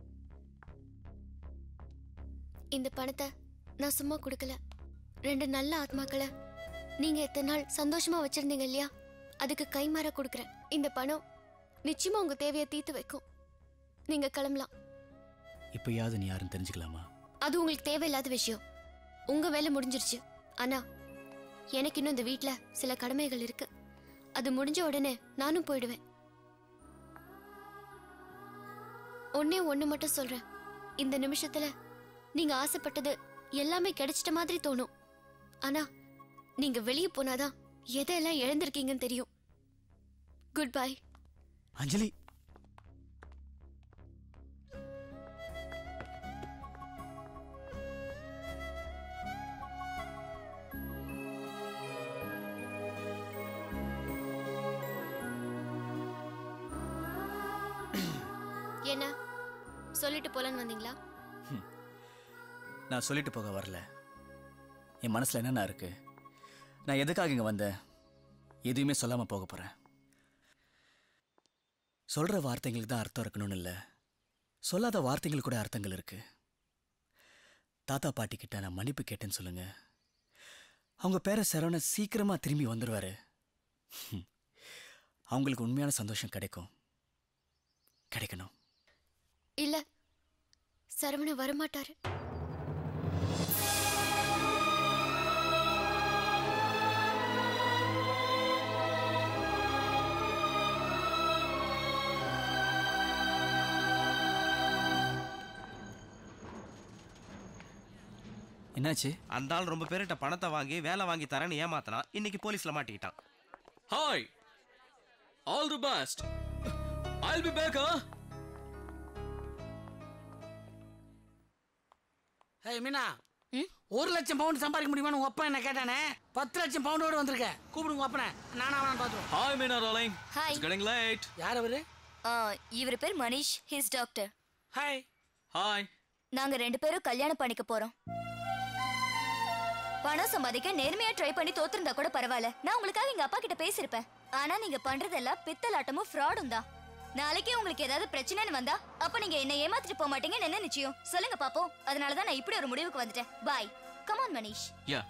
இந்த பணத்தை நான் சும்மா கொடுக்கல ரெண்டு நல்ல ஆத்மாக்களை நீங்க எத்தனை நாள் சந்தோஷமா வச்சிருந்தீங்க இல்லையா அதுக்கு கைமாற கொடுக்குறேன் இந்த பணம் நிச்சயமா உங்க தேவையை தீர்த்து வைக்கும் நீங்க கிளம்பலாம் இப்பயாவது நீ யாருன்னு தெரிஞ்சுக்கலாமா அது உங்களுக்கு தேவையில்லாத விஷயம் உங்க வேலை முடிஞ்சிருச்சு ஆனா எனக்கு இன்னும் இந்த வீட்ல சில கடமைகள் இருக்கு அது முடிஞ்ச உடனே நானும் போயிடுவேன் ஒன்னே ஒண்ணு மட்டும் சொல்றேன் இந்த நிமிஷத்துல நீங்க ஆசைப்பட்டது எல்லாமே கிடைச்சிட்ட மாதிரி தோணும் ஆனா நீங்க வெளியே போனாதான் எதையெல்லாம் இழந்திருக்கீங்கன்னு தெரியும் குட் பை அஞ்சலி என்ன சொல்லிட்டு போலான்னு வந்தீங்களா நான் சொல்லிட்டு போக வரல என் மனசுல என்னென்ன இருக்கு நான் எதுக்காக இங்க வந்தேன் எதுவுமே சொல்லாம போக போறேன் சொல்ற வார்த்தைங்களுக்கு தான் அர்த்தம் இருக்கணும்னு இல்லை சொல்லாத வார்த்தைங்களுக்கு கூட அர்த்தங்கள் இருக்கு தாத்தா பாட்டி கிட்ட நான் மன்னிப்பு கேட்டேன்னு சொல்லுங்க அவங்க பேர சரவண சீக்கிரமா திரும்பி வந்துடுவாரு ஹம். அவங்களுக்கு உண்மையான சந்தோஷம் கிடைக்கும் கிடைக்கணும் இல்ல சரவண வரமாட்டாரு என்னாச்சு அந்த ஆள் ரொம்ப பேர்கிட்ட பணத்தை வாங்கி வேலை வாங்கி தரேன்னு ஏமாத்தினான் இன்னைக்கு போலீஸ்ல மாட்டிக்கிட்டான் hi all the best I'll be back hey Meena ஒரு லட்சம் பவுண்ட் சம்பாதிக்க முடியுமான்னு உங்க அப்பா என்ன கேட்டானே பத்து லட்சம் பவுண்டோட வந்திருக்கேன் கூப்பிடுங்க உங்க அப்பனை நானா அவனை பார்த்துருவோம் hi Meena darling Hi. It's getting late யார் அவரு இவர் பேர் Manish his doctor hi hi நாங்க ரெண்டு பேரும் கல்யாணம் பண்ணிக்க போறோம் பணம் சம்பாதிக்க நேர்மையா ட்ரை பண்ணி தோத்திருந்தா கூட பரவாயில்ல நான் உங்களுக்காக எங்க அப்பா கிட்ட பேசியிருப்பேன் ஆனா நீங்க பண்றதெல்லாம் பித்தலாட்டமும் ஃப்ராடும் தான் நாளைக்கே உங்களுக்கு ஏதாவது பிரச்சனைன்னு வந்தா அப்ப நீங்க என்ன ஏமாத்திட்டு போக மாட்டீங்கன்னு என்ன நிச்சயம் சொல்லுங்க பாப்போம் அதனாலதான் நான் இப்படி ஒரு முடிவுக்கு வந்துட்டேன் bye come on Manish yeah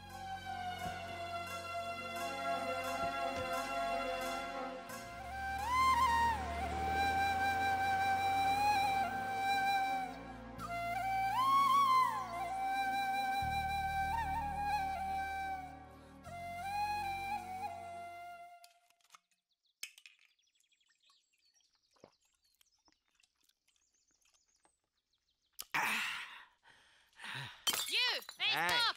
You! Hey, Hey. stop!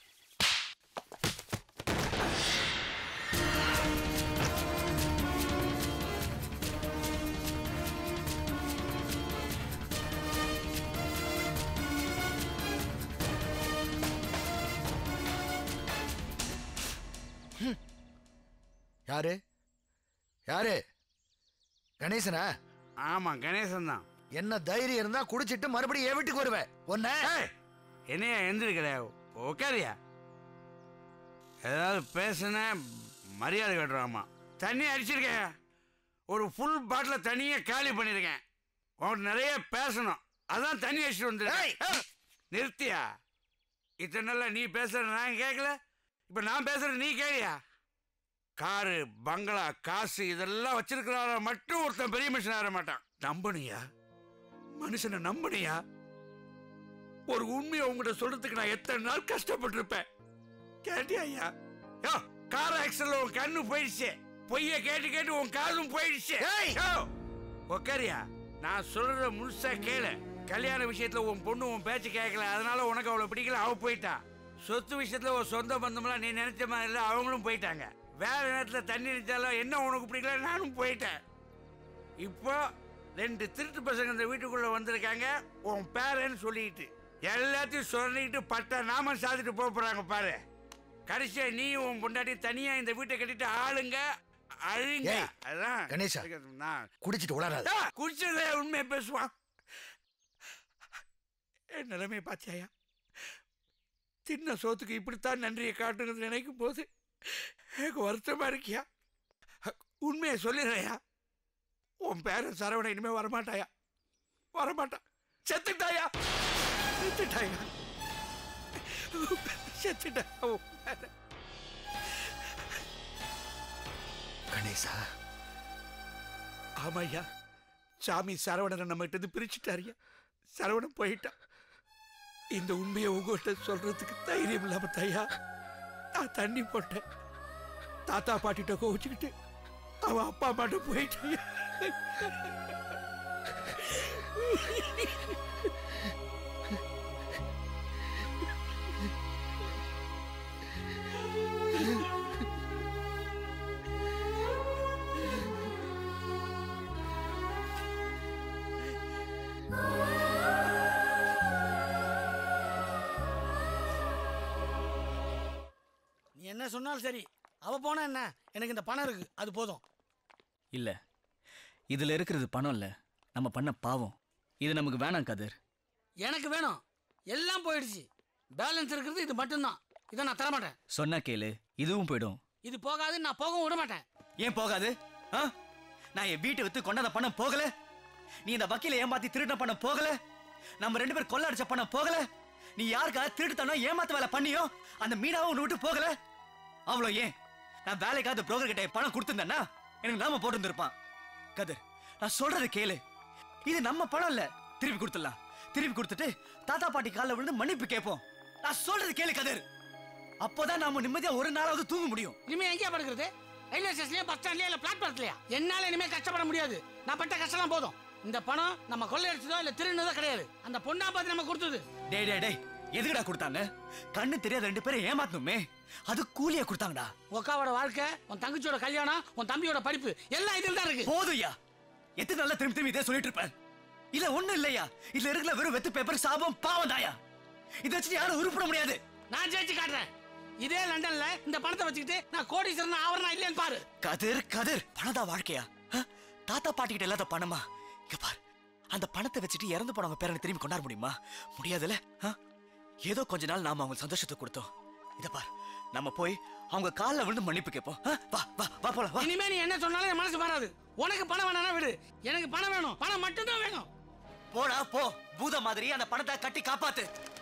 யாரு யாரு கணேசனா ஆமா கணேசன் தான் என்ன தைரியம் இருந்தா குடிச்சிட்டு மறுபடியும் என் வீட்டுக்கு வருவேன் ஒன்ன என்னையா எந்திரிக்கிற உட்காரியா ஏதாவது பேசுன மரியாதை கட்டுறாமா தண்ணி அடிச்சிருக்கேன் ஒரு ஃபுல் பாட்டில் தண்ணியை காலி பண்ணியிருக்கேன் உன்கிட்ட நிறைய பேசணும் அதான் தண்ணி அடிச்சுட்டு வந்துருக்கேன் நிறுத்தியா இத்தனை நாள்ல நீ பேசுற நான் கேட்கல இப்போ நான் பேசுறது நீ கேளியா காரு பங்களா காசு இதெல்லாம் வச்சிருக்கிறார மட்டும் ஒருத்தன் பெரிய மனுஷன் ஆக மாட்டான் நம்பணுயா மனுஷனை நம்பணுயா ஒரு உண்மையை உங்ககிட்ட சொல்றதுக்கு நான் எத்தனை நாள் கஷ்டப்பட்டிருப்பேன் கேட்டியா ஐயா யோ கார் ஆக்சிடென்ட்ல உன் கண்ணு போயிடுச்சு பொய்ய கேட்டு கேட்டு உன் காதும் போயிடுச்சு யோ உக்காரியா நான் சொல்றத முழுசா கேளு கல்யாண விஷயத்துல உன் பொண்ணு உன் பேச்சு கேட்கல அதனால உனக்கு அவளை பிடிக்கல அவ போயிட்டா சொத்து விஷயத்துல ஒரு சொந்த பந்தம்லாம் நீ நினைச்ச மாதிரி இல்ல அவங்களும் போயிட்டாங்க வேலை நேரத்துல தண்ணி நினைச்சாலும் என்ன உனக்கு பிடிக்கல நானும் போயிட்டேன் இப்போ ரெண்டு திருட்டு பசங்க இந்த வீட்டுக்குள்ள வந்திருக்காங்க உன் பேரன்னு சொல்லிட்டு எல்லாத்தையும் சொல்லிட்டு பட்ட நாம சாதிட்டு போக போறாங்க பாரு கடைசியா நீ உன் பொண்டாட்டி தனியா இந்த வீட்டை கட்டிட்டு ஆளுங்க அழுங்க ஏய், அதான் கணேசா, நான் குடிச்சிட்டு உளறாத ஆ, குடிச்சதே உண்மையை பேசுவான் என் நிலைமையை பார்த்தியாயா சின்ன சோத்துக்கு இப்படித்தான் நன்றியை காட்டுங்கிறது நினைக்கும் போது எனக்கு வருத்தமா இருக்கியா உண்மையை சொல்லிடுறையா உன் பேரன் சரவணன் இனிமே வரமாட்டாயா வரமாட்டான் செத்துட்டாயா செத்துட்டாயா செத்துட்டாயா உன் பேரன். கணேசா ஆமாய்யா சாமி சரவணனை நம்ம கிட்ட இருந்து பிரிச்சுட்டாருயா சரவணன் போயிட்டான் இந்த உண்மையை உங்ககிட்ட சொல்றதுக்கு தைரியம் இல்லாம தாயா நான் தண்ணி போட்டேன் தாத்தா பாட்டிட்ட கோவிச்சுக்கிட்டு அவன் அப்பா அம்மாட்ட போயிட்டாயா நீ என்ன சொன்னாலும் சரி அவ போனா என்ன எனக்கு இந்த பணம் இருக்கு அது போதும் இல்ல இதுல இருக்கிறது பணம் இல்ல நம்ம பண்ண பாவம் இது நமக்கு வேணாம் கதிர் எனக்கு வேணும் எல்லாம் போயிடுச்சு பேலன்ஸ் இருக்கிறது இது மட்டும்தான் இதை நான் தர மாட்டேன் சொன்னா கேளு இதுவும் போயிடும் இது போகாது நான் போகவும் விட மாட்டேன் ஏன் போகாது ஆ? நான் என் வீட்டை வித்து கொண்டாந்த பணம் போகல நீ இந்த வக்கீல ஏமாத்தி திருட்ட பணம் போகல நம்ம ரெண்டு பேரும் கொள்ள அடிச்ச பணம் போகல நீ யாருக்காக திருட்டுத்தனம் ஏமாத்த வேலை பண்ணியோ அந்த மீனாவும் உன்னை விட்டு போகல அவ்வளோ ஏன் நான் வேலைக்காவது புரோக்கர் கிட்ட பணம் கொடுத்திருந்தேன்னா எனக்கு நாம போட்டிருந்திருப்பான் கதிர் நான் சொல்றது கேளு இது நம்ம பணம் இல்ல திருப்பி கொடுத்துடலாம் திருப்பி கொடுத்துட்டு தாத்தா பாட்டி காலில் விழுந்து மன்னிப்பு கேட்போம் நான் சொல்றது கேளு கதிர் அப்போதான் நாம நிம்மதியா ஒரு நாளாவது தூங்க முடியும் இனிமே எங்கேயா படுக்கிறது ரயில்வே ஸ்டேஷன்லயா பஸ் ஸ்டாண்ட்லயா இல்ல பிளாட்பாரத்லயா என்னால இனிமே கஷ்டப்பட முடியாது நான் பட்ட கஷ்டம் போதும் இந்த பணம் நம்ம கொள்ளையடிச்சதோ இல்ல திருநதோ கிடையாது அந்த பொண்ணா பார்த்து நம்ம கொடுத்தது டேய் டேய் டேய் எதுக்குடா கொடுத்தாங்க கண்ணு தெரியாத ரெண்டு பேரும் ஏமாத்தணுமே அது கூலியா கொடுத்தாங்கடா உக்காவோட வாழ்க்கை உன் தங்கச்சியோட கல்யாணம் உன் தம்பியோட படிப்பு எல்லாம் இதில் தான் இருக்கு போதும்யா எத்தனை நாளா திரும்பி திரும்பி இதே சொல்லிட்டு இருப்பேன் இல்ல ஒண்ணும் இல்லையா இதுல இருக்கிற வெறும் வெத்து பேப்பர் சாபம் பாவம் தாயா இதை வச்சு யாரும் உருப்பிட முடியாது நான் ஜெயிச்சு காட்டுறேன் இதே லண்டன்ல இந்த பணத்தை வச்சுக்கிட்டு நான் கோடீஸ்வரன் ஆவறனா இல்லையான்னு பாரு கதிர் கதிர் பணதா வாழ்க்கையா ஆ? தாத்தா பாட்டி கிட்ட இல்லாத பணமா இங்க பார் அந்த பணத்தை வச்சுட்டு இறந்து போனவங்க பேரனை திரும்பி கொண்டாட முடியுமா முடியாதுல்ல ஆ? ஏதோ கொஞ்ச நாள் நாம அவங்க சந்தோஷத்தை கொடுத்தோம் இத பார் நம்ம போய் அவங்க கால்ல விழுந்து மன்னிப்பு கேட்போம் ஆ? வா வா வா போலாம் வா இனிமே நீ என்ன சொன்னாலும் என் மனசு மாறாது உனக்கு பணம் வேணாம்னா விடு எனக்கு பணம் வேணும் பணம் மட்டும்தான் வேணும் போடா போ பூத மாதிரி அந்த பணத்தை கட்டி காப்பாத்து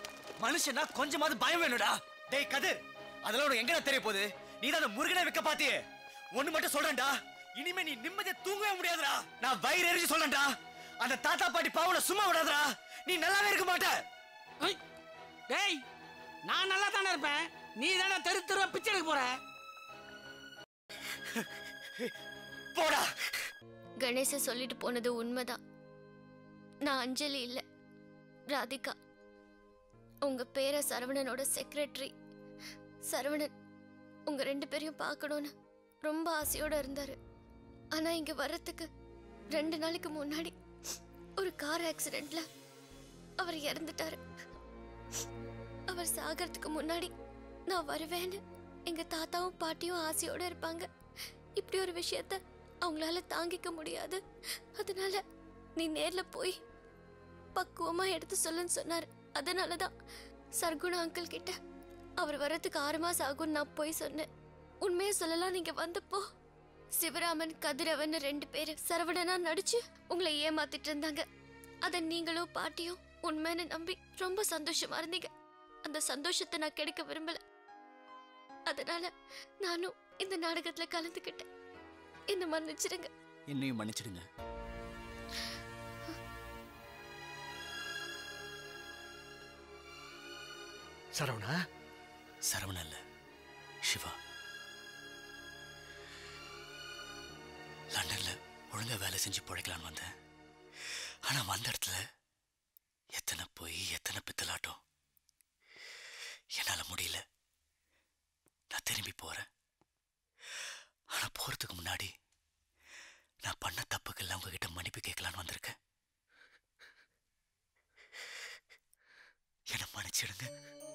மனுஷனா கொஞ்சமாவது பயம் வேணும்டா டேய் கதிர் அதெல்லாம் உனக்கு எங்கடா தெரிய போகுது நீ தான் அந்த முருகனை வைக்க பாத்தியே ஒண்ணு மட்டும் சொல்றேன்டா இனிமே நீ நிம்மதியா தூங்கவே முடியாதுடா நான் வயிறு எரிஞ்சு சொல்றேன்டா அந்த தாத்தா பாட்டி பாவனை சும்மா விடாதடா நீ நல்லாவே இருக்க மாட்ட ஐய், டேய் நான் நல்லா தானே இருப்பேன் நீ தானே தெரு தெருவா பிச்சை எடுக்க போற போடா கணேச சொல்லிட்டு போனது உண்மைதான் நான் அஞ்சலி இல்ல ராதிகா உங்க பேர சரவணனோட செக்ரட்டரி சரவணன் உங்க ரெண்டு பேரையும் பார்க்கணும்னு ரொம்ப ஆசையோட இருந்தாரு ஆனா இங்க வர்றதுக்கு ரெண்டு நாளைக்கு முன்னாடி ஒரு கார் ஆக்சிடென்ட்ல அவர் இறந்துட்டாரு அவர் சாகறதுக்கு முன்னாடி நான் வருவேன்னு எங்க தாத்தாவும் பாட்டியும் ஆசையோட இருப்பாங்க இப்படி ஒரு விஷயத்த அவங்களால தாங்கிக்க முடியாது அதனால நீ நேர்ல போய் பக்குவமா எடுத்து சொல்லுன்னு சொன்னார் அதனால தான் சர்க்குண அங்கிள் கிட்ட அவர் வர்றதுக்கு ஆறு மாசம் ஆகும்னு நான் போய் சொன்னேன் உண்மையை சொல்லலாம் நீங்க வந்தப்போ சிவராமன் கதிரவன் ரெண்டு பேரு சரவணனா நடிச்சு உங்களை ஏமாத்திட்டு இருந்தாங்க அத நீங்களும் பாட்டியும் உண்மைன்னு நம்பி ரொம்ப சந்தோஷமா இருந்தீங்க அந்த சந்தோஷத்தை நான் கெடுக்க விரும்பல அதனால நானும் இந்த நாடகத்துல கலந்துக்கிட்டேன் என்ன மன்னிச்சிடுங்க என்னையும் மன்னிச்சிடுங்க சரவணா சரவணன் இல்ல சிவா லண்டன்ல ஒழுங்கா வேலை செஞ்சு பிழைக்கலான்னு வந்தேன் ஆனா வந்த இடத்துல எத்தனை பொய் எத்தனை பித்தலாட்டம் என்னால முடியல நான் திரும்பி போறேன் ஆனா போறதுக்கு முன்னாடி நான் பண்ண தப்புக்கெல்லாம் உங்ககிட்ட மன்னிப்பு கேட்கலான்னு வந்திருக்கேன் என்னை மன்னிச்சிடுங்க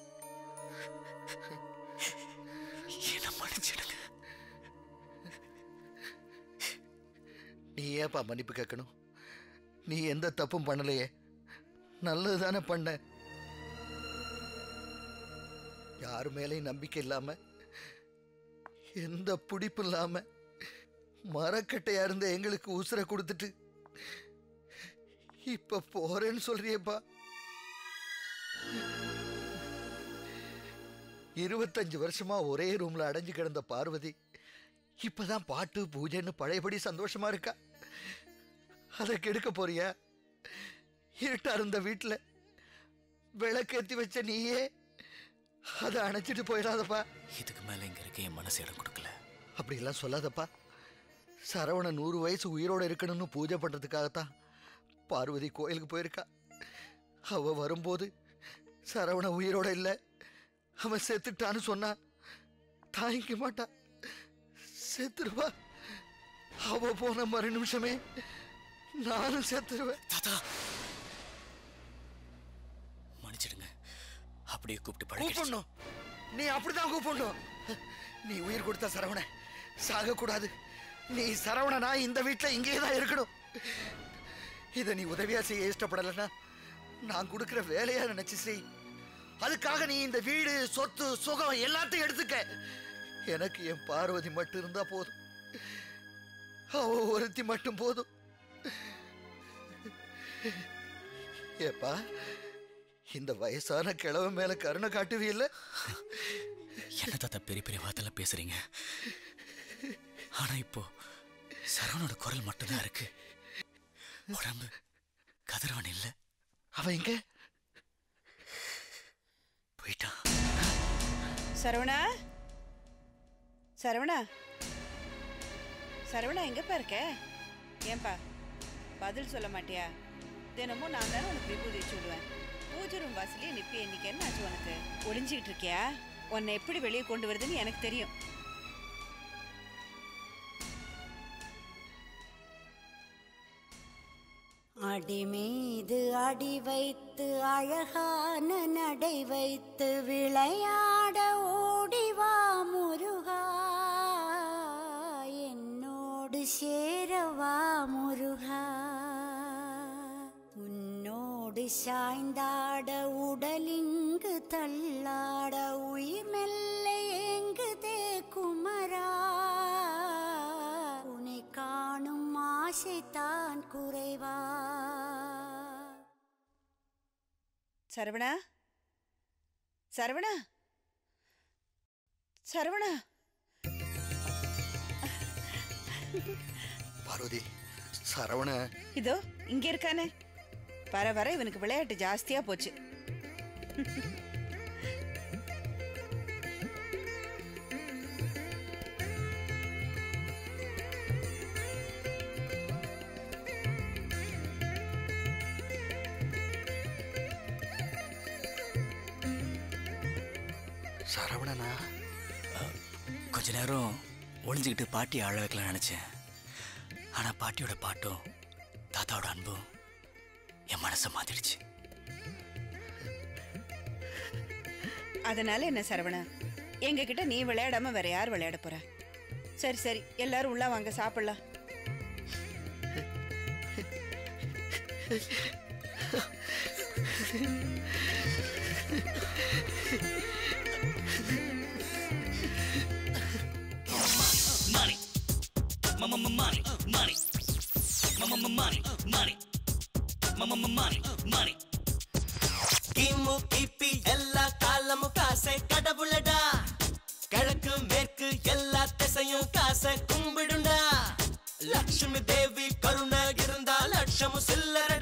என்னை மன்னிச்சிடுங்க நீ ஏப்பா மன்னிப்பு கேட்கணும் நீ எந்த தப்பும் பண்ணலையே நல்லது தானே பண்ண யாரு மேலேயும் நம்பிக்கை இல்லாம எந்த பிடிப்பு இல்லாம மரக்கட்டையா இருந்த எங்களுக்கு உசுரை கொடுத்துட்டு இப்ப போறேன்னு சொல்றியேப்பா இருபத்தஞ்சு வருஷமா ஒரே ரூம்ல அடைஞ்சு கிடந்த பார்வதி இப்பதான் பாட்டு பூஜைன்னு பழையபடி சந்தோஷமா இருக்கா அதை கெடுக்க போறியா இருட்டா இருந்த வீட்டுல விளக்கேத்தி வச்ச நீயே அதை அணைச்சிட்டு போயிடாதப்பா இதுக்கு மேல இங்க இருக்க என் மனசு இடம் கொடுக்கல அப்படியெல்லாம் சொல்லாதப்பா சரவணன் நூறு வயசு உயிரோட இருக்கணும்னு பூஜை பண்றதுக்காகத்தான் பார்வதி கோயிலுக்கு போயிருக்கா அவ வரும்போது சரவண உயிரோட இல்லை அவன் செத்துட்டான்னு சொன்னா தாங்கிக்க மாட்டா செத்துருவா அவ போன மறு நிமிஷமே நானும் செத்துருவேன் தாத்தா மன்னிச்சிடுங்க அப்படியே கூப்பிட்டு பழகிடுச்சு கூப்பிடணும் நீ அப்படிதான் கூப்பிடணும் நீ உயிர் கொடுத்த சரவண சாக கூடாது நீ சரவணனா இந்த வீட்டுல இங்கேயே தான் இருக்கணும் இதை நீ உதவியா செய்ய இஷ்டப்படலைன்னா நான் கொடுக்கிற வேலையா நினைச்சு செய் அதுக்காக நீ இந்த வீடு சொத்து சுகம் எல்லாத்தையும் எடுத்துக்க எனக்கு என் பார்வதி மட்டும் இருந்தா போதும் அவ ஒருத்தி மட்டும் போதும் ஏப்பா இந்த வயசான கிழவன் மேல கருணை காட்டுவீல்ல என்ன தாத்தா பெரிய பெரிய வார்த்தைலாம் பேசுறீங்க ஆனா இப்போ சரவணோட குரல் மட்டும்தான் இருக்கு உடம்பு கதிரவன் இல்ல அவன் எங்க போயிட்டான் சரவணா சரவணா சரவணா எங்கப்பா இருக்க ஏன்பா பதில் சொல்ல மாட்டியா தினமும் நான் தானே உனக்கு விபூதி வச்சு விடுவேன் பூஜை ரூம் வாசலே நிப்பி இன்னைக்கு என்ன ஆச்சு உனக்கு ஒளிஞ்சிக்கிட்டு இருக்கியா உன்னை எப்படி வெளியே கொண்டு வருதுன்னு எனக்கு தெரியும் அடி மீது அடி வைத்து அழகான நடை வைத்து விளையாட ஓடிவா முருகா என்னோடு சேரவா முருகா உன்னோடு சாய்ந்தாட உடலிங்கு தள்ளாட உயிர் மெல்ல ஏங்குதே குமரா உன்னை காணும் ஆசைத்தான் குறைவா சரவணா சரவணா சரவணா பார்வதி சரவண இதோ இங்க இருக்கானே வர வர இவனுக்கு விளையாட்டு ஜாஸ்தியா போச்சு சரவணனா கொஞ்ச நேரம் ஒளிஞ்சுக்கிட்டு பாட்டி அழ வைக்கலாம் நினைச்சேன் ஆனா பாட்டியோட பாட்டும் தாத்தாவோட அன்பும் என் மனசை மாத்திடுச்சு அதனால என்ன சரவணா எங்க கிட்ட நீ விளையாடாம வேற யார் விளையாட போற சரி சரி எல்லாரும் உள்ள வாங்க சாப்பிடலாம் money, mama money, money, mama money, money, mama money, money. கிமு கிபி எல்லா காலமும் காசை கடவுளடா கிழக்கு மேற்கு எல்லா திசையும் காசை கும்பிடுண்டா லட்சுமி தேவி கருணை இருந்தா லட்சமும் சில்லறடா